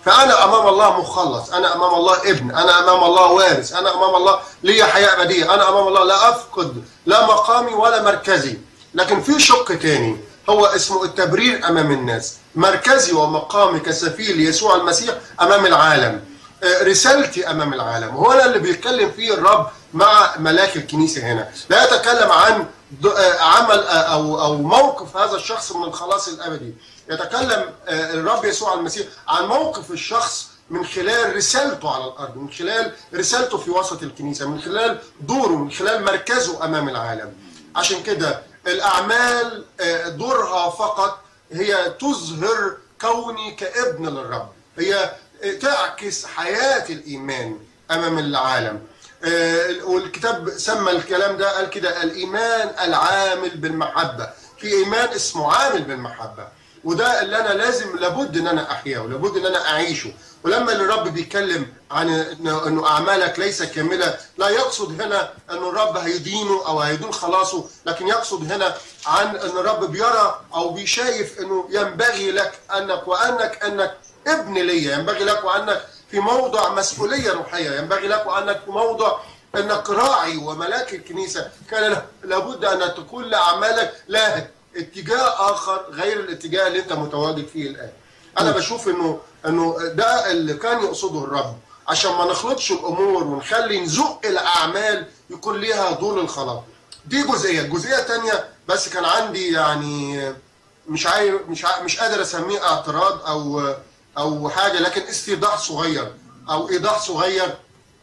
S6: فانا امام الله مخلص انا امام الله ابن انا امام الله وارث انا امام الله لي حياه ابديه انا امام الله لا افقد لا مقامي ولا مركزي لكن في شق تاني هو اسمه التبرير امام الناس مركزي ومقامي كسفير ليسوع المسيح امام العالم آه، رسالتي امام العالم هو ده اللي بيتكلم فيه الرب مع ملاك الكنيسه هنا لا يتكلم عن د- آه، عمل آه، او او موقف هذا الشخص من الخلاص الابدي يتكلم آه، الرب يسوع المسيح عن موقف الشخص من خلال رسالته على الارض من خلال رسالته في وسط الكنيسه من خلال دوره من خلال مركزه امام العالم عشان كده الاعمال آه، دورها فقط هي تظهر كوني كابن للرب هي تعكس حياه الايمان امام العالم آه، والكتاب سمى الكلام ده قال كده الايمان العامل بالمحبه في ايمان اسمه عامل بالمحبه وده اللي انا لازم لابد ان انا احياه ولابد ان انا اعيشه ولما الرب بيتكلم عن انه إنه اعمالك ليس كامله لا يقصد هنا انه الرب هيدينه او هيدين خلاصه لكن يقصد هنا عن ان الرب بيرى او بيشايف انه ينبغي لك انك وانك انك ابن ليا ينبغي لك وانك في موضع مسؤوليه روحيه ينبغي لك وانك في موضع انك راعي وملاك الكنيسه كان له- لابد ان تكون لاعمالك لها اتجاه اخر غير الاتجاه اللي انت متواجد فيه الان انا بشوف انه انه ده اللي كان يقصده الرب عشان ما نخلطش الامور ونخلي نزق الاعمال يكون ليها دور الخلاص دي جزئيه الجزئيه الثانيه بس كان عندي يعني مش عارف مش عارف مش قادر اسميه اعتراض او او حاجه لكن استيضاح صغير او ايضاح صغير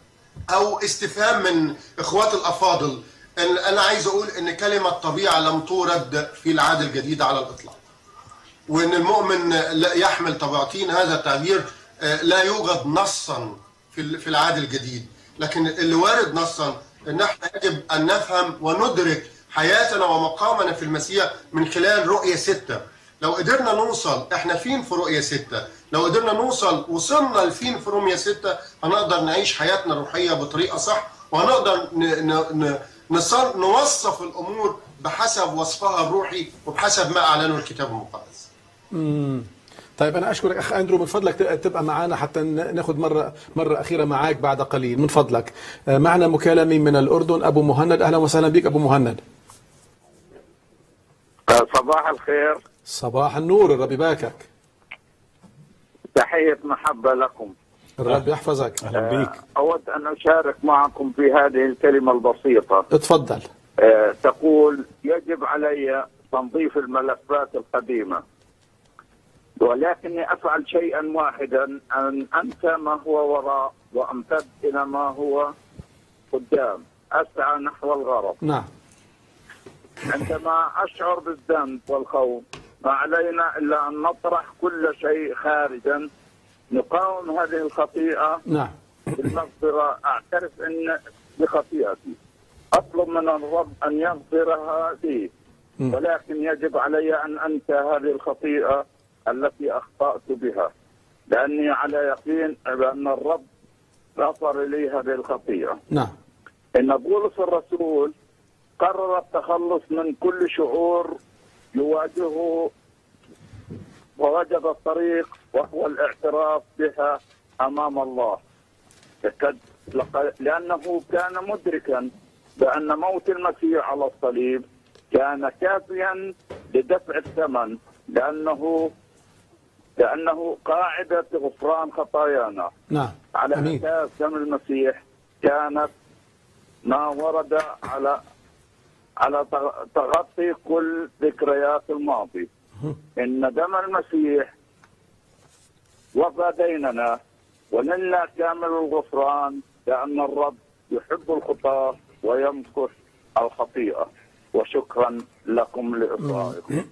S6: او استفهام من اخوات الافاضل إن انا عايز اقول ان كلمه طبيعه لم تورد في العهد الجديد على الاطلاق وان المؤمن لا يحمل طبيعتين هذا التعبير آه، لا يوجد نصا في ال- في العهد الجديد لكن اللي وارد نصا ان احنا يجب ان نفهم وندرك حياتنا ومقامنا في المسيح من خلال رؤيه سته لو قدرنا نوصل احنا فين في رؤيه سته لو قدرنا نوصل وصلنا لفين في رؤيه سته هنقدر نعيش حياتنا الروحيه بطريقه صح وهنقدر ن... ن... ن... نصل... نوصف الامور بحسب وصفها الروحي وبحسب ما اعلنه الكتاب المقدس
S1: طيب انا اشكرك اخ اندرو من فضلك ت- تبقى معنا حتى ن- ناخذ مره مره اخيره معك بعد قليل من فضلك آه، معنا مكالمه من الاردن ابو مهند اهلا وسهلا بك ابو مهند
S9: صباح الخير
S1: صباح النور الرب يباركك
S9: تحية محبة لكم
S1: الرب يحفظك
S2: اهلا بيك
S9: أود أن أشارك معكم في هذه الكلمة البسيطة
S1: اتفضل
S9: آه، تقول يجب علي تنظيف الملفات القديمة ولكني أفعل شيئا واحدا أن أنسى ما هو وراء وأمتد إلى ما هو قدام أسعى نحو الغرض
S1: نعم
S9: عندما أشعر بالذنب والخوف ما علينا إلا أن نطرح كل شيء خارجا نقاوم هذه الخطيئة
S1: نعم
S9: بالمغفرة أعترف أن بخطيئتي أطلب من الرب أن يغفرها لي
S1: مم.
S9: ولكن يجب علي أن أنسى هذه الخطيئة التي أخطأت بها لأني على يقين بأن الرب غفر لي هذه الخطيئة
S1: نعم
S9: ان بولس الرسول قرر التخلص من كل شعور يواجهه ووجد الطريق وهو الاعتراف بها امام الله لقد- لقد- لانه كان مدركا بان موت المسيح على الصليب كان كافيا لدفع الثمن لانه لانه قاعده غفران خطايانا
S1: نعم
S9: على
S1: امين
S9: اساس دم المسيح كانت ما ورد على على تغ- تغطي كل ذكريات الماضي ان دم المسيح وفى ديننا ولنا كامل الغفران لان الرب يحب الخطاه ويمكث الخطيئه وشكرا لكم لاصراركم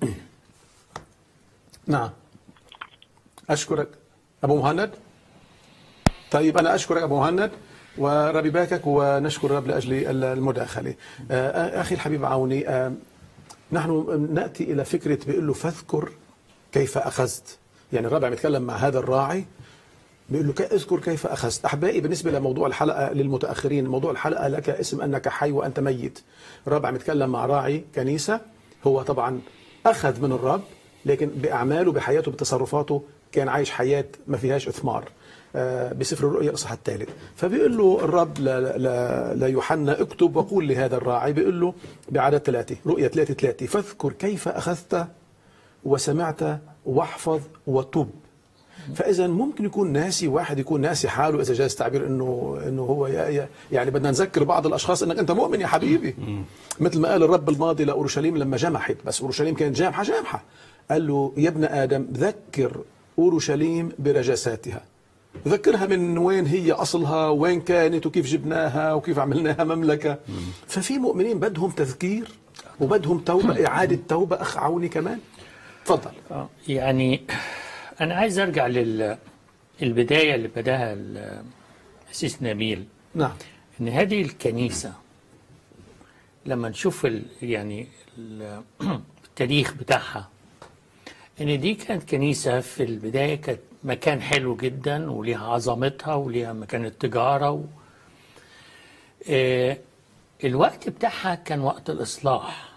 S1: نعم أشكرك أبو مهند طيب أنا أشكرك أبو مهند ورب يباركك ونشكر الرب لأجل المداخلة آه، أخي الحبيب عوني آه، نحن نأتي إلى فكرة بيقول له فاذكر كيف أخذت يعني الرب عم يتكلم مع هذا الراعي بيقول له "كي- اذكر كيف اخذت احبائي بالنسبه لموضوع الحلقه للمتاخرين موضوع الحلقه لك اسم انك حي وانت ميت الرب عم يتكلم مع راعي كنيسه هو طبعا اخذ من الرب لكن باعماله بحياته بتصرفاته كان عايش حياه ما فيهاش اثمار آه، بسفر الرؤيا الاصحاح الثالث فبيقول له الرب ل- ل- ليوحنا اكتب وقول لهذا الراعي بيقول له بعدد ثلاثه رؤيا ثلاثه ثلاثه فاذكر كيف اخذت وسمعت واحفظ وتب فاذا ممكن يكون ناسي واحد يكون ناسي حاله اذا جاز تعبير انه انه هو يا- يا- يعني بدنا نذكر بعض الاشخاص انك انت مؤمن يا حبيبي مثل ما قال الرب الماضي لاورشليم لما جمحت بس اورشليم كانت جامحه جامحه قال له يا ابن ادم ذكر اورشليم برجساتها ذكرها من وين هي اصلها وين كانت وكيف جبناها وكيف عملناها مملكه ففي مؤمنين بدهم تذكير وبدهم توبه اعاده توبه اخ عوني كمان تفضل
S3: آه، يعني أنا عايز أرجع للبداية اللي بداها الأسيس نبيل
S1: نعم
S3: إن هذه الكنيسة لما نشوف ال يعني ال- التاريخ بتاعها إن دي كانت كنيسة في البداية كانت مكان حلو جدا وليها عظمتها وليها مكان التجارة و... آه، الوقت بتاعها كان وقت الإصلاح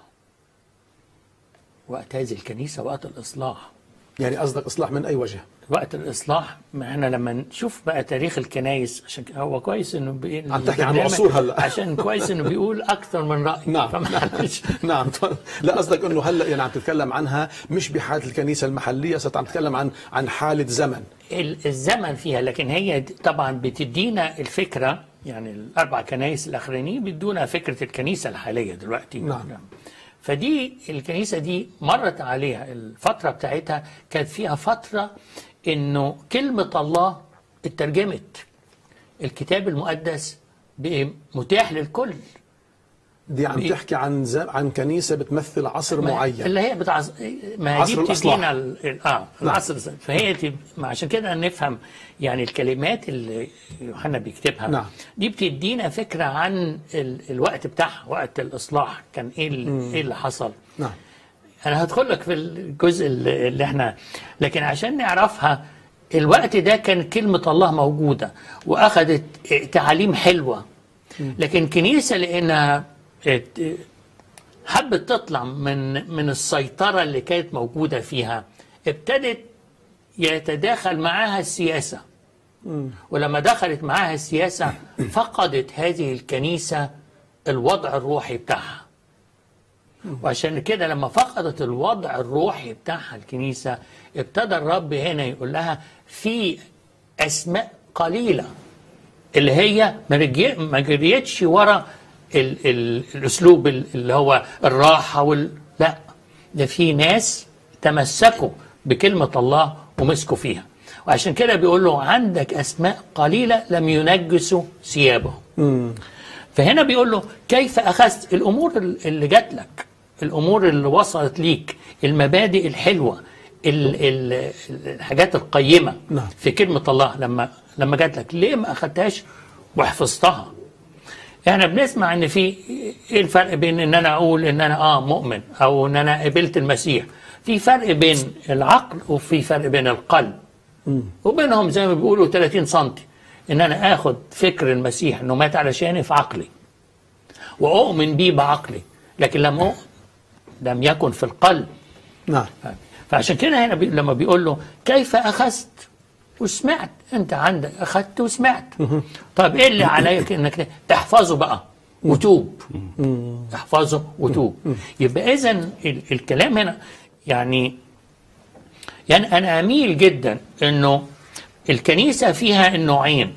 S3: وقت هذه الكنيسة وقت الإصلاح
S1: يعني قصدك اصلاح من اي وجه
S3: وقت الإصلاح ما احنا لما نشوف بقى تاريخ الكنايس عشان كده هو كويس إنه بي...
S1: عم تحكي عن
S3: البرنامج-
S1: العصور هلا.
S3: عشان كويس إنه بيقول أكثر من رأي
S1: نعم
S3: فمعلش.
S1: نعم لا قصدك انه هلا يعني عم تتكلم عنها مش بحاله الكنيسه المحليه صرت عم تتكلم عن عن حاله زمن
S3: ال- الزمن فيها لكن هي د- طبعا بتدينا الفكره يعني الاربع كنايس الاخرانيين بيدونا فكره الكنيسه الحاليه دلوقتي
S1: نعم.
S3: فدي الكنيسه دي مرت عليها الفتره بتاعتها كانت فيها فتره انه كلمه الله اترجمت الكتاب المقدس بقى متاح للكل
S1: دي عم
S3: بي-
S1: تحكي عن زم... عن كنيسه بتمثل عصر
S3: ما-
S1: معين
S3: اللي هي بتاع ما هي
S1: عصر
S3: دي
S1: الإصلاح.
S3: بتدينا ال- ال- اه العصر الز- فهي دي ما عشان كده نفهم يعني الكلمات اللي يوحنا بيكتبها
S1: نعم.
S3: دي بتدينا فكره عن ال... الوقت بتاعها وقت الاصلاح كان ايه ال... ايه اللي حصل
S1: نعم
S3: انا هدخل لك في الجزء اللي اللي احنا لكن عشان نعرفها الوقت ده كان كلمة الله موجودة وأخذت تعاليم حلوة لكن كنيسة لأنها ات- حبت تطلع من من السيطرة اللي كانت موجودة فيها ابتدت يتداخل معاها السياسة ولما دخلت معاها السياسة فقدت هذه الكنيسة الوضع الروحي بتاعها وعشان كده لما فقدت الوضع الروحي بتاعها الكنيسة ابتدى الرب هنا يقول لها في أسماء قليلة اللي هي ما رجي- ما جريتش ورا ال ال الأسلوب ال- اللي هو الراحة وال لا ده في ناس تمسكوا بكلمة الله ومسكوا فيها وعشان كده بيقول له عندك أسماء قليلة لم ينجسوا ثيابهم فهنا بيقول له كيف أخذت الأمور اللي جات لك الأمور اللي وصلت ليك المبادئ الحلوة ال- ال- الحاجات القيمة
S1: نعم.
S3: في كلمة الله لما لما جات لك ليه ما أخدتهاش وحفظتها احنا بنسمع ان في ايه الفرق بين ان انا اقول ان انا اه مؤمن او ان انا قبلت المسيح في فرق بين العقل وفي فرق بين القلب وبينهم زي ما بيقولوا 30 سم ان انا اخد فكر المسيح انه مات علشاني في عقلي واؤمن بيه بعقلي لكن لم أؤمن لم يكن في القلب
S1: نعم
S3: فعشان كده هنا بي لما بيقول له كيف اخذت وسمعت انت عندك اخذت وسمعت طب ايه اللي عليك انك احفظه بقى وتوب احفظه وتوب يبقى اذا ال- الكلام هنا يعني يعني انا اميل جدا انه الكنيسه فيها النوعين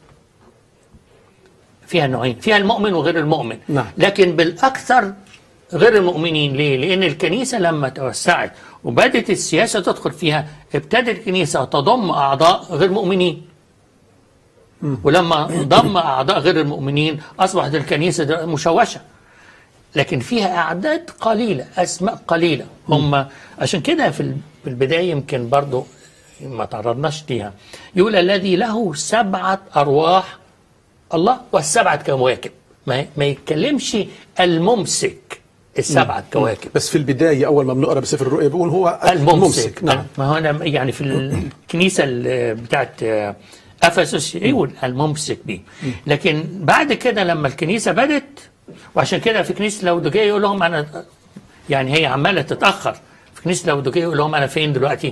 S3: فيها نوعين فيها المؤمن وغير المؤمن
S1: نعم.
S3: لكن بالاكثر غير المؤمنين ليه؟ لأن الكنيسة لما توسعت وبدت السياسة تدخل فيها ابتدت الكنيسة تضم أعضاء غير مؤمنين ولما ضم أعضاء غير المؤمنين أصبحت الكنيسة ده مشوشة لكن فيها أعداد قليلة أسماء قليلة هم عشان كده في ال- في البداية يمكن برضو ما تعرضناش ليها يقول الذي له سبعة أرواح الله والسبعة كواكب ما, ما يتكلمش الممسك السبعة كواكب
S1: بس في البدايه اول ما بنقرا بسفر الرؤيا بيقول هو
S3: الممسك
S1: نعم
S3: ما هو أنا يعني في الكنيسة ال- بتاعت أفسس يقول الممسك بيه لكن بعد كده لما الكنيسة بدت وعشان كده في كنيسة لودوكية يقول لهم أنا يعني هي عمالة تتأخر في كنيسة لودوكية يقول لهم أنا فين دلوقتي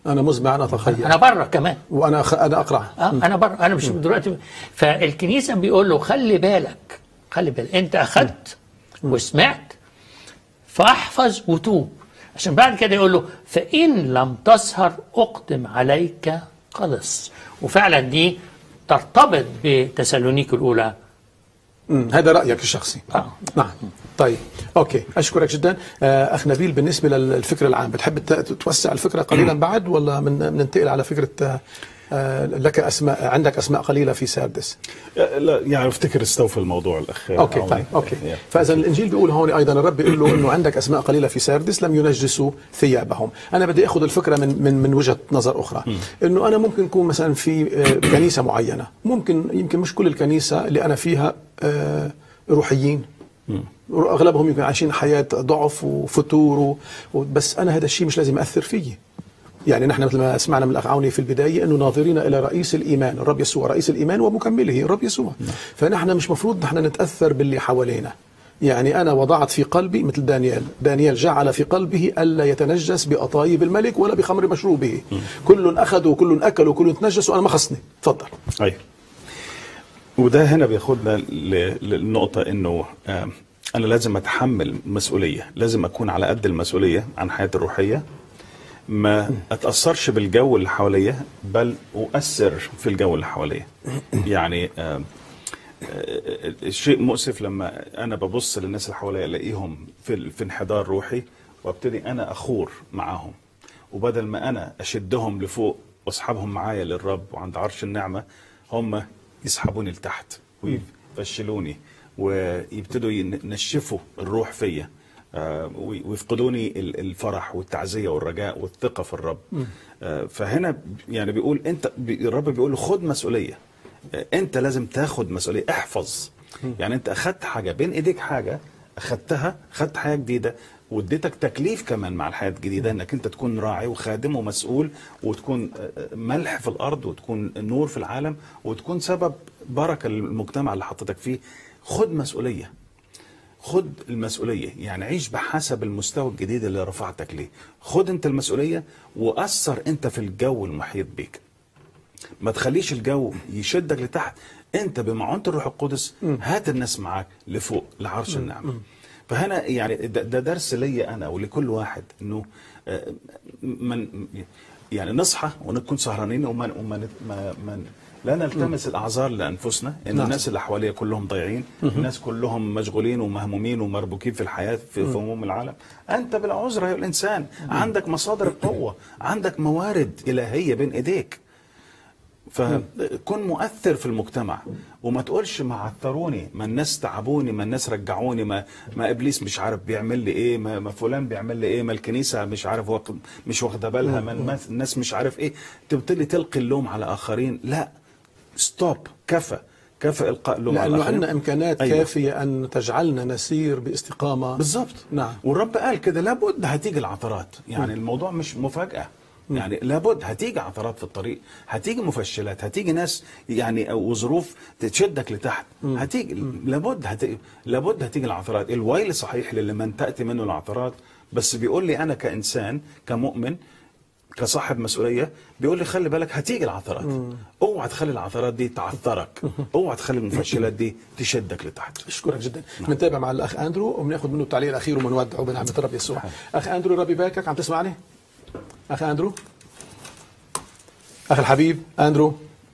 S1: انا مزمع ان اتخيل
S3: انا بره كمان
S1: وانا أخ... انا اقرا
S3: اه انا بره انا مش دلوقتي فالكنيسه بيقول له خلي بالك خلي بالك انت اخذت وسمعت فاحفظ وتوب عشان بعد كده يقول له فان لم تسهر اقدم عليك قلص وفعلا دي ترتبط بتسالونيك الاولى
S1: مم. هذا رايك الشخصي
S3: آه.
S1: نعم طيب اوكي اشكرك جدا آه، اخ نبيل بالنسبه للفكر العام بتحب ت- توسع الفكره قليلا بعد ولا من ننتقل على فكره آه، آه، لك اسماء عندك اسماء قليله في ساردس
S2: لا يعني افتكر استوفى الموضوع الاخ
S1: اوكي
S2: عوني.
S1: طيب اوكي
S2: يا.
S1: فاذا الانجيل بيقول هون ايضا الرب بيقول له انه عندك اسماء قليله في ساردس لم ينجسوا ثيابهم انا بدي اخذ الفكره من من من وجهه نظر اخرى انه انا ممكن اكون مثلا في آه، كنيسه معينه ممكن يمكن مش كل الكنيسه اللي انا فيها آه، روحيين اغلبهم يمكن عايشين حياه ضعف وفتور و- و- بس انا هذا الشيء مش لازم ياثر فيي يعني نحن مثل ما سمعنا من الاخ عوني في البدايه انه ناظرين الى رئيس الايمان الرب يسوع رئيس الايمان ومكمله الرب يسوع فنحن مش مفروض نحن نتاثر باللي حوالينا يعني انا وضعت في قلبي مثل دانيال دانيال جعل في قلبه الا يتنجس باطايب الملك ولا بخمر مشروبه كل اخذ وكل اكل وكل تنجس وانا ما خصني تفضل
S2: ايوه وده هنا بياخدنا ل- للنقطة انه آم، انا لازم اتحمل مسؤولية لازم اكون على قد المسؤولية عن حياتي الروحية ما اتأثرش بالجو اللي حواليا بل اؤثر في الجو اللي حواليا يعني آم، آه، الشيء مؤسف لما انا ببص للناس اللي حواليا الاقيهم في في انحدار روحي وابتدي انا اخور معاهم وبدل ما انا اشدهم لفوق واسحبهم معايا للرب وعند عرش النعمه هم يسحبوني لتحت ويفشلوني ويبتدوا ينشفوا الروح فيا آه، وي- ويفقدوني ال- الفرح والتعزيه والرجاء والثقه في الرب آه، فهنا يعني بيقول انت بي- الرب بيقول له خد مسؤوليه آه، انت لازم تاخد مسؤوليه احفظ يعني انت اخدت حاجه بين ايديك حاجه اخدتها خدت حياه جديده واديتك تكليف كمان مع الحياه الجديده انك انت تكون راعي وخادم ومسؤول وتكون آه، ملح في الارض وتكون نور في العالم وتكون سبب بركه للمجتمع اللي حطيتك فيه خد مسؤوليه خد المسؤولية يعني عيش بحسب المستوى الجديد اللي رفعتك ليه خد انت المسؤولية وأثر انت في الجو المحيط بيك ما تخليش الجو يشدك لتحت انت بمعونة الروح القدس هات الناس معاك لفوق لعرش النعمة فهنا يعني ده, ده درس ليا انا ولكل واحد انه آه، من يعني نصحى ونكون سهرانين وما وما ما ما لا نلتمس الاعذار لانفسنا ان
S1: نعم.
S2: الناس اللي حواليا كلهم ضايعين الناس كلهم مشغولين ومهمومين ومربوكين في الحياه في في هموم العالم انت بالعذر يا الانسان عندك مصادر القوه عندك موارد الهيه بين ايديك فكن مؤثر في المجتمع وما تقولش ما عثروني ما الناس تعبوني ما الناس رجعوني ما ما ابليس مش عارف بيعمل لي ايه ما, ما فلان بيعمل لي ايه ما الكنيسه مش عارف واخد مش واخده بالها ما ما الناس مش عارف ايه تبتدي تلقي اللوم على اخرين لا ستوب كفى كفى القاء اللوم على
S1: لانه
S2: الاخرين
S1: عندنا امكانات
S2: أيوة.
S1: كافيه ان تجعلنا نسير باستقامه
S2: بالظبط
S1: نعم
S2: والرب قال كده لابد هتيجي العثرات يعني الموضوع مش مفاجأة يعني لابد هتيجي عثرات في الطريق هتيجي مفشلات هتيجي ناس يعني او ظروف تشدك لتحت هتيجي لابد هتيجي لابد هتيجي العثرات الويل صحيح لمن تأتي منه العثرات بس بيقول لي انا كإنسان كمؤمن كصاحب مسؤوليه بيقول لي خلي بالك هتيجي العثرات اوعى تخلي العثرات دي تعثرك اوعى تخلي المفشلات دي تشدك لتحت
S1: اشكرك جدا بنتابع مع الاخ اندرو وبناخذ منه التعليق الاخير وبنودعه بنعمه الرب يسوع اخ اندرو ربي يباركك عم تسمعني اخ اندرو اخ الحبيب اندرو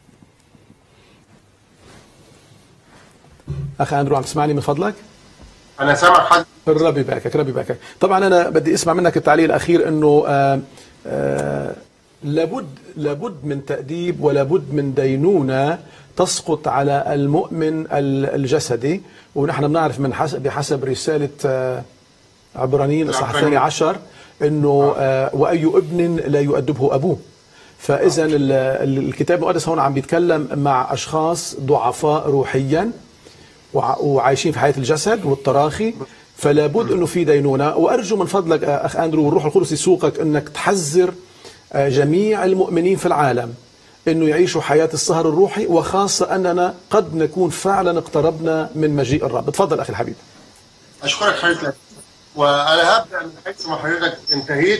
S1: اخ اندرو عم تسمعني من فضلك
S6: انا سامع حد
S1: الرب يباركك ربي يباركك طبعا انا بدي اسمع منك التعليق الاخير انه آه آه لابد لابد من تاديب ولابد من دينونه تسقط على المؤمن ال- الجسدي ونحن بنعرف من حسب بحسب رساله آه عبرانيين الاصحاح الثاني عشر انه آه واي ابن لا يؤدبه ابوه فاذا ال- ال- الكتاب المقدس هون عم بيتكلم مع اشخاص ضعفاء روحيا وع- وعايشين في حياه الجسد والتراخي فلا بد انه في دينونه وارجو من فضلك آه، اخ اندرو والروح القدس يسوقك انك تحذر آه، جميع المؤمنين في العالم انه يعيشوا حياه السهر الروحي وخاصه اننا قد نكون فعلا اقتربنا من مجيء الرب تفضل اخي الحبيب
S6: اشكرك حضرتك وانا هبدا من حيث ما حضرتك انتهيت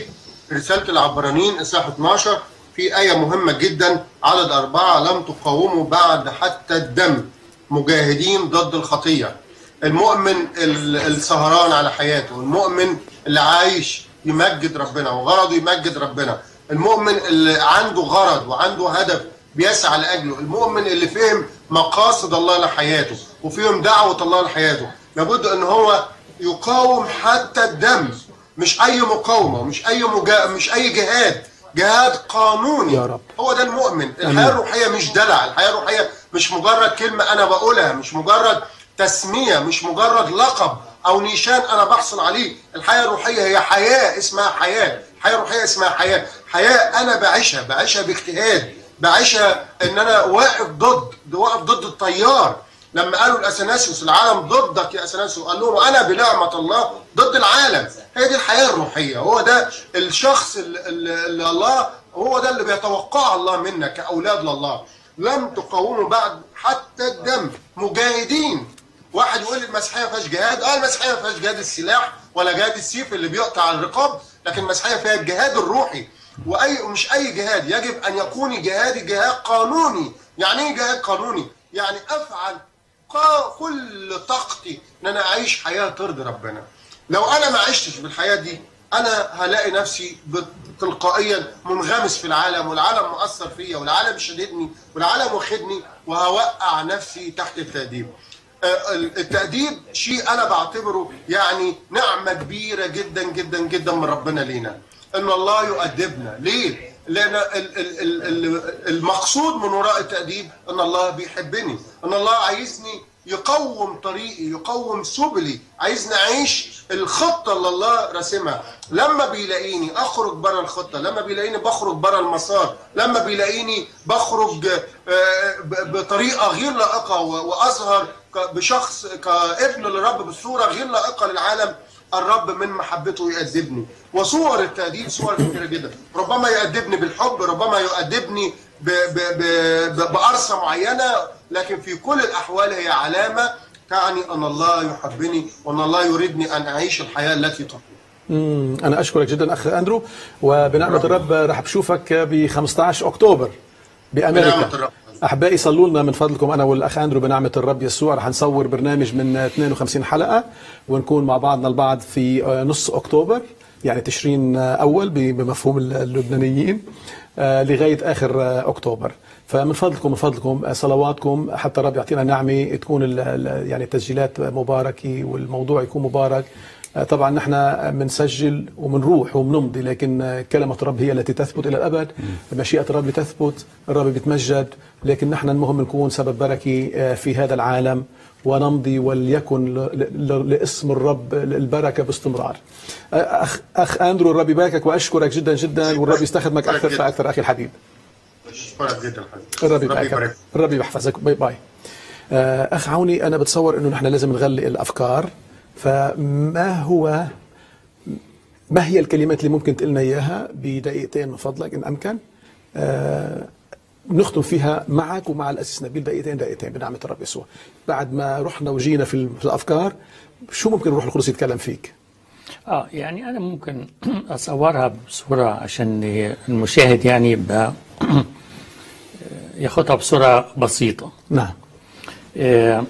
S6: في رساله العبرانيين اصحاح 12 في ايه مهمه جدا عدد اربعه لم تقاوموا بعد حتى الدم مجاهدين ضد الخطيه المؤمن ال- السهران على حياته المؤمن اللي عايش يمجد ربنا وغرضه يمجد ربنا المؤمن اللي عنده غرض وعنده هدف بيسعى لاجله المؤمن اللي فهم مقاصد الله لحياته وفهم دعوه الله لحياته لابد ان هو يقاوم حتى الدم مش اي مقاومه مش اي مجا... مش اي جهاد جهاد قانوني
S1: يا رب.
S6: هو ده المؤمن الحياه الروحيه مش دلع الحياه الروحيه مش مجرد كلمه انا بقولها مش مجرد تسميه مش مجرد لقب او نيشان انا بحصل عليه الحياه الروحيه هي حياه اسمها حياه الحياه الروحيه اسمها حياه حياه انا بعيشها بعيشها باجتهاد بعيشها ان انا واقف ضد واقف ضد التيار لما قالوا الاثناسيوس العالم ضدك يا اثناسيوس قال لهم انا بنعمه الله ضد العالم هي دي الحياه الروحيه هو ده الشخص اللي, اللي اللي الله هو ده اللي بيتوقعه الله منا كاولاد لله لم تقاوموا بعد حتى الدم مجاهدين واحد يقول لي المسيحيه ما فيهاش جهاد اه المسيحيه ما فيهاش جهاد السلاح ولا جهاد السيف اللي بيقطع الرقاب لكن المسيحيه فيها الجهاد الروحي واي مش اي جهاد يجب ان يكون جهادي جهاد قانوني يعني ايه جهاد قانوني يعني افعل قا- كل طاقتي ان انا اعيش حياه ترضي ربنا لو انا ما عشتش بالحياه دي انا هلاقي نفسي ب- تلقائيا منغمس في العالم والعالم مؤثر فيا والعالم شددني والعالم واخدني وهوقع نفسي تحت التأديب آه، التأديب شيء أنا بعتبره يعني نعمة كبيرة جدا جدا جدا من ربنا لينا إن الله يؤدبنا ليه؟ لأن ال- ال- ال- ال- المقصود من وراء التأديب إن الله بيحبني إن الله عايزني يقوم طريقي يقوم سبلي عايزني أعيش الخطة اللي الله راسمها لما بيلاقيني أخرج بره الخطة لما بيلاقيني بخرج بره المسار لما بيلاقيني بخرج آه، ب- بطريقة غير لائقة و- وأظهر ك- بشخص كابن للرب بصورة غير لائقة للعالم الرب من محبته يأدبني وصور التأديب صور كثيرة جدا ربما يأدبني بالحب ربما يؤدبني ب- ب- ب- ب- بأرصة معينة لكن في كل الأحوال هي علامة تعني أن الله يحبني وأن الله يريدني أن أعيش الحياة التي تطلب
S1: مم، أنا أشكرك جدا أخ أندرو وبنعمة الرب رح بشوفك ب 15 أكتوبر بأمريكا
S6: بنعمة الرب.
S1: أحبائي صلوا لنا من فضلكم أنا والأخ أندرو بنعمة الرب يسوع رح نصور برنامج من 52 حلقة ونكون مع بعضنا البعض في آه، نص أكتوبر يعني تشرين آه، أول ب- بمفهوم اللبنانيين آه، لغاية آخر آه، أكتوبر فمن فضلكم من فضلكم آه، صلواتكم حتى الرب يعطينا نعمة تكون ال- ال- يعني التسجيلات مباركة والموضوع يكون مبارك آه، طبعا نحن بنسجل وبنروح وبنمضي لكن آه، كلمة الرب هي التي تثبت إلى الأبد مشيئة الرب تثبت الرب بيتمجد لكن نحن المهم نكون سبب بركة آه، في هذا العالم ونمضي وليكن ل- ل- لاسم الرب البركة باستمرار آه، أخ, أخ أندرو الرب يباركك وأشكرك جدا جدا والرب يستخدمك أكثر فأكثر أخي الحبيب
S6: أشكرك جدا حبيبي
S1: الرب
S6: ربي
S1: يباركك
S6: يبارك
S1: الرب يحفظك باي باي آه، اخ عوني انا بتصور انه نحن لازم نغلق الافكار فما هو ما هي الكلمات اللي ممكن تقلنا اياها بدقيقتين من فضلك ان امكن آه، نختم فيها معك ومع الاسيس نبيل دقيقتين دقيقتين بنعمه الرب يسوع بعد ما رحنا وجينا في ال- في الافكار شو ممكن الروح القدس يتكلم فيك
S3: اه يعني انا ممكن اصورها بصوره عشان المشاهد يعني يبقى ياخدها بصوره بسيطه
S1: نعم
S3: آه،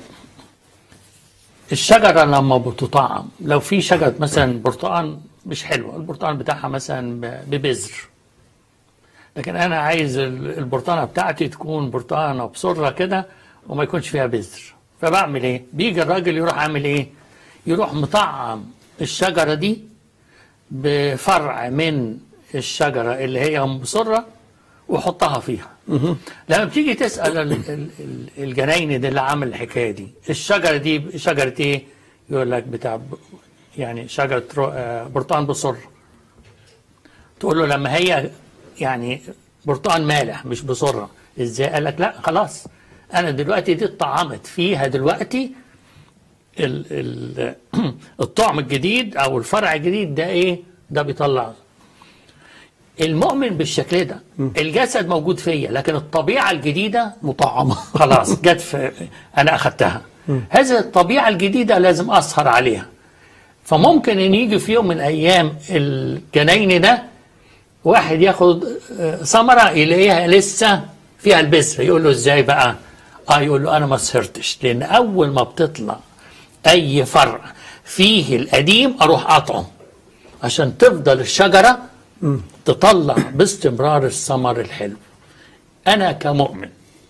S3: الشجرة لما بتطعم لو في شجرة مثلا برتقال مش حلوة البرتقال بتاعها مثلا ب- ببذر لكن أنا عايز ال- البرتقانة بتاعتي تكون برتقانة بسرة كده وما يكونش فيها بذر فبعمل إيه؟ بيجي الراجل يروح عامل إيه؟ يروح مطعم الشجرة دي بفرع من الشجرة اللي هي مصرة وحطها فيها لما بتيجي تسأل ال- ال- ال- الجنايني ده اللي عامل الحكاية دي الشجرة دي شجرة ايه يقول لك بتاع ب- يعني شجرة رو- آه، برتقال بصر تقول له لما هي يعني برتقال مالح مش بصرة ازاي قال لك لا خلاص انا دلوقتي دي اتطعمت فيها دلوقتي ال ال الطعم الجديد او الفرع الجديد ده ايه ده بيطلع المؤمن بالشكل ده الجسد موجود فيا لكن الطبيعه الجديده
S1: مطعمه
S3: خلاص جت في انا اخذتها هذه الطبيعه الجديده لازم اسهر عليها فممكن ان يجي في يوم من الايام الجناين ده واحد ياخد آه، ثمرة يلاقيها لسه فيها البذر يقول له ازاي بقى اه يقول له انا ما سهرتش لان اول ما بتطلع اي فرع فيه القديم اروح قاطعه عشان تفضل الشجرة تطلع باستمرار الثمر الحلو انا كمؤمن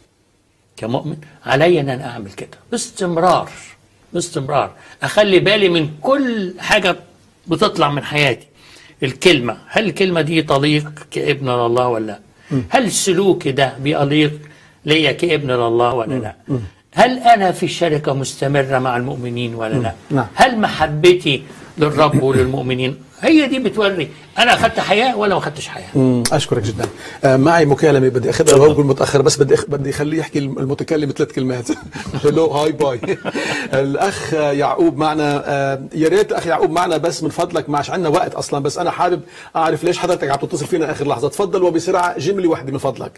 S3: كمؤمن علي ان انا اعمل كده باستمرار باستمرار اخلي بالي من كل حاجه بتطلع من حياتي الكلمه هل الكلمه دي تليق كابن لله ولا لا هل سلوكي ده بيليق ليا كابن لله ولا لا هل انا في شركه مستمره مع المؤمنين ولا لا
S1: نعم.
S3: هل محبتي للرب وللمؤمنين هي دي بتوري انا اخدت حياه ولا ما اخدتش حياه
S1: مم، اشكرك جدا آه، معي مكالمه بدي اخذها بقول متاخر بس بدي أخ... بدي اخليه يحكي المتكلم ثلاث كلمات هلو هاي باي الاخ يعقوب معنا آه، يا ريت اخ يعقوب معنا بس من فضلك معش عندنا وقت اصلا بس انا حابب اعرف ليش حضرتك عم تتصل فينا اخر لحظه تفضل وبسرعه جمله واحده من فضلك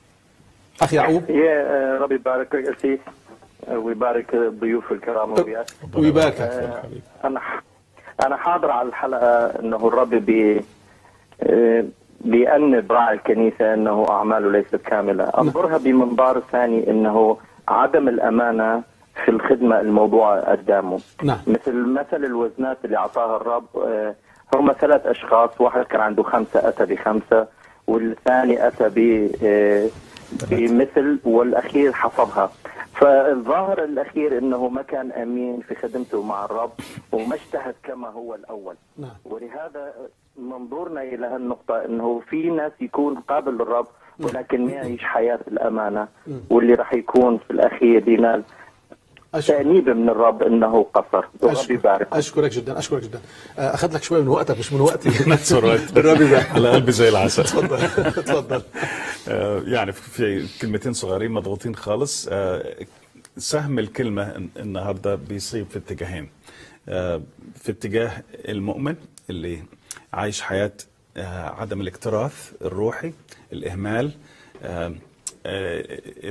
S1: اخ يعقوب
S10: يا آه، ربي يبارك أسيس آه، ويبارك الضيوف الكرام وياك
S1: ويباركك
S10: آه، أنا ح- أنا حاضر على الحلقة أنه الرب بي آه، بيأنب راعي الكنيسة أنه أعماله ليست كاملة أنظرها بمنظار ثاني أنه عدم الأمانة في الخدمة الموضوع قدامه
S1: نعم
S10: مثل مثل الوزنات اللي أعطاها الرب آه، هم ثلاث أشخاص واحد كان عنده خمسة أتى بخمسة والثاني أتى ب آه، بمثل والأخير حفظها فالظاهر الأخير أنه ما كان أمين في خدمته مع الرب وما اجتهد كما هو الأول
S1: نعم
S10: ولهذا منظورنا إلى هالنقطة أنه في ناس يكون قابل للرب ولكن ما يعيش حياة الأمانة واللي راح يكون في الأخير ينال
S1: أشكرك.
S10: تأنيب من الرب أنه قصر والرب
S1: أشكرك.
S10: يبارك
S1: اشكرك جدا اشكرك جدا آه، اخذ لك شوي من وقتك مش من وقتي
S2: سرعت.
S1: الرب يبارك
S2: على قلبي زي العسل
S1: تفضل تفضل
S2: آه، يعني في كلمتين صغيرين مضغوطين خالص آه، سهم الكلمة الن- النهاردة بيصيب في اتجاهين آه، في اتجاه المؤمن اللي عايش حياة آه، عدم الاكتراث الروحي الإهمال آه، آه،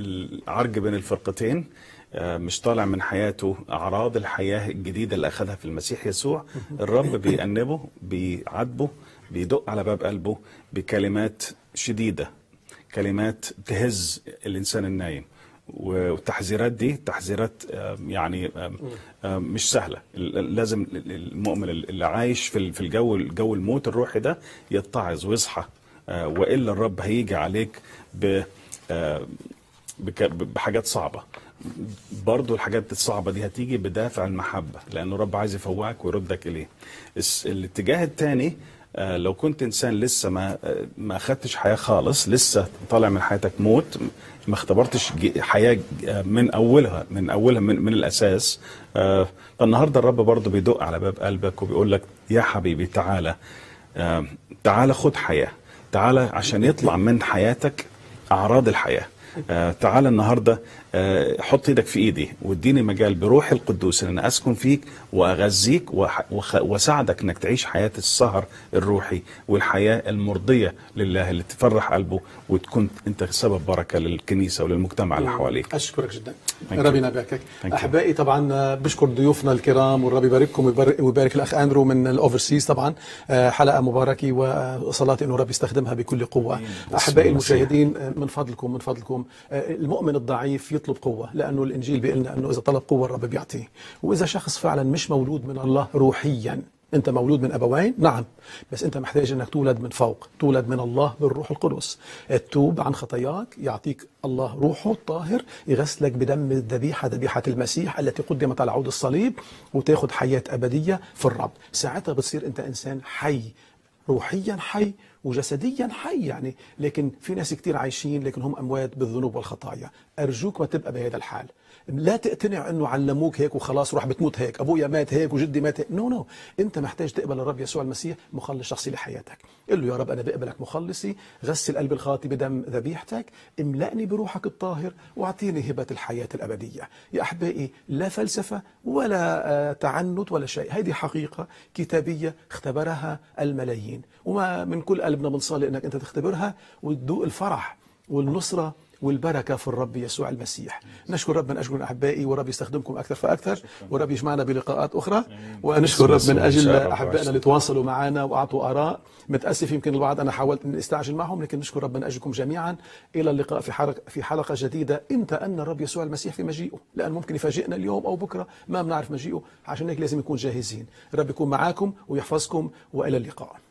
S2: العرج بين الفرقتين آه، مش طالع من حياته أعراض الحياة الجديدة اللي أخذها في المسيح يسوع الرب بيأنبه بيعاتبه بيدق على باب قلبه بكلمات شديدة كلمات تهز الإنسان النايم والتحذيرات دي تحذيرات آه، يعني آه، آه، مش سهلة ال- لازم المؤمن اللي عايش في ال- في الجو الجو الموت الروحي ده يتعظ ويصحى آه، وإلا الرب هيجي عليك ب آه، بك- بحاجات صعبة برضو الحاجات الصعبة دي هتيجي بدافع المحبة لأنه الرب عايز يفوقك ويردك إليه الس- الاتجاه الثاني آه، لو كنت انسان لسه ما آه، ما اخدتش حياه خالص لسه طالع من حياتك موت ما اختبرتش ج- حياه آه، من اولها من اولها من, من الاساس آه، فالنهارده الرب برضه بيدق على باب قلبك وبيقول لك يا حبيبي تعالى آه، تعالى خد حياه تعالى عشان يطلع من حياتك اعراض الحياه آه تعالى النهارده آه حط ايدك في ايدي واديني مجال بروح القدوس ان انا اسكن فيك واغذيك وح- وخ- واساعدك انك تعيش حياه السهر الروحي والحياه المرضيه لله اللي تفرح قلبه وتكون انت سبب بركه للكنيسه وللمجتمع اللي حواليك
S1: اشكرك جدا
S2: Thank you.
S1: ربنا يباركك
S2: Thank you.
S1: احبائي طبعا آه، بشكر ضيوفنا الكرام والرب يبارككم ويبارك, ويبارك الاخ اندرو من الاوفرسيز طبعا آه، حلقه مباركه وصلاتي انه الرب يستخدمها بكل قوه احبائي
S2: المسيح.
S1: المشاهدين آه، من فضلكم من فضلكم آه، المؤمن الضعيف يطلب قوه لانه الانجيل بيقول لنا انه اذا طلب قوه الرب بيعطيه واذا شخص فعلا مش مولود من الله روحيا انت مولود من ابوين نعم بس انت محتاج انك تولد من فوق تولد من الله بالروح القدس التوب عن خطاياك يعطيك الله روحه الطاهر يغسلك بدم الذبيحه ذبيحه المسيح التي قدمت على عود الصليب وتاخذ حياه ابديه في الرب ساعتها بتصير انت انسان حي روحيا حي وجسديا حي يعني لكن في ناس كتير عايشين لكن هم اموات بالذنوب والخطايا ارجوك ما تبقى بهذا الحال لا تقتنع انه علموك هيك وخلاص روح بتموت هيك ابويا مات هيك وجدي مات هيك نو نو انت محتاج تقبل الرب يسوع المسيح مخلص شخصي لحياتك قل له يا رب انا بقبلك مخلصي غسل قلبي الخاطي بدم ذبيحتك املأني بروحك الطاهر واعطيني هبه الحياه الابديه يا احبائي لا فلسفه ولا آه، تعنت ولا شيء هذه حقيقه كتابيه اختبرها الملايين وما من كل قلبنا بنصلي انك انت تختبرها وتذوق الفرح والنصرة والبركة في الرب يسوع المسيح نشكر رب من أجل أحبائي ورب يستخدمكم أكثر فأكثر ورب يجمعنا بلقاءات أخرى ونشكر رب من
S2: إن
S1: أجل
S2: شاء الله.
S1: أحبائنا اللي تواصلوا معنا وأعطوا آراء متأسف يمكن البعض أنا حاولت أن أستعجل معهم لكن نشكر رب من أجلكم جميعا إلى اللقاء في حلقة, في حلقة جديدة إمتى أن الرب يسوع المسيح في مجيئه لأن ممكن يفاجئنا اليوم أو بكرة ما بنعرف مجيئه عشان هيك لازم نكون جاهزين رب يكون معاكم ويحفظكم وإلى اللقاء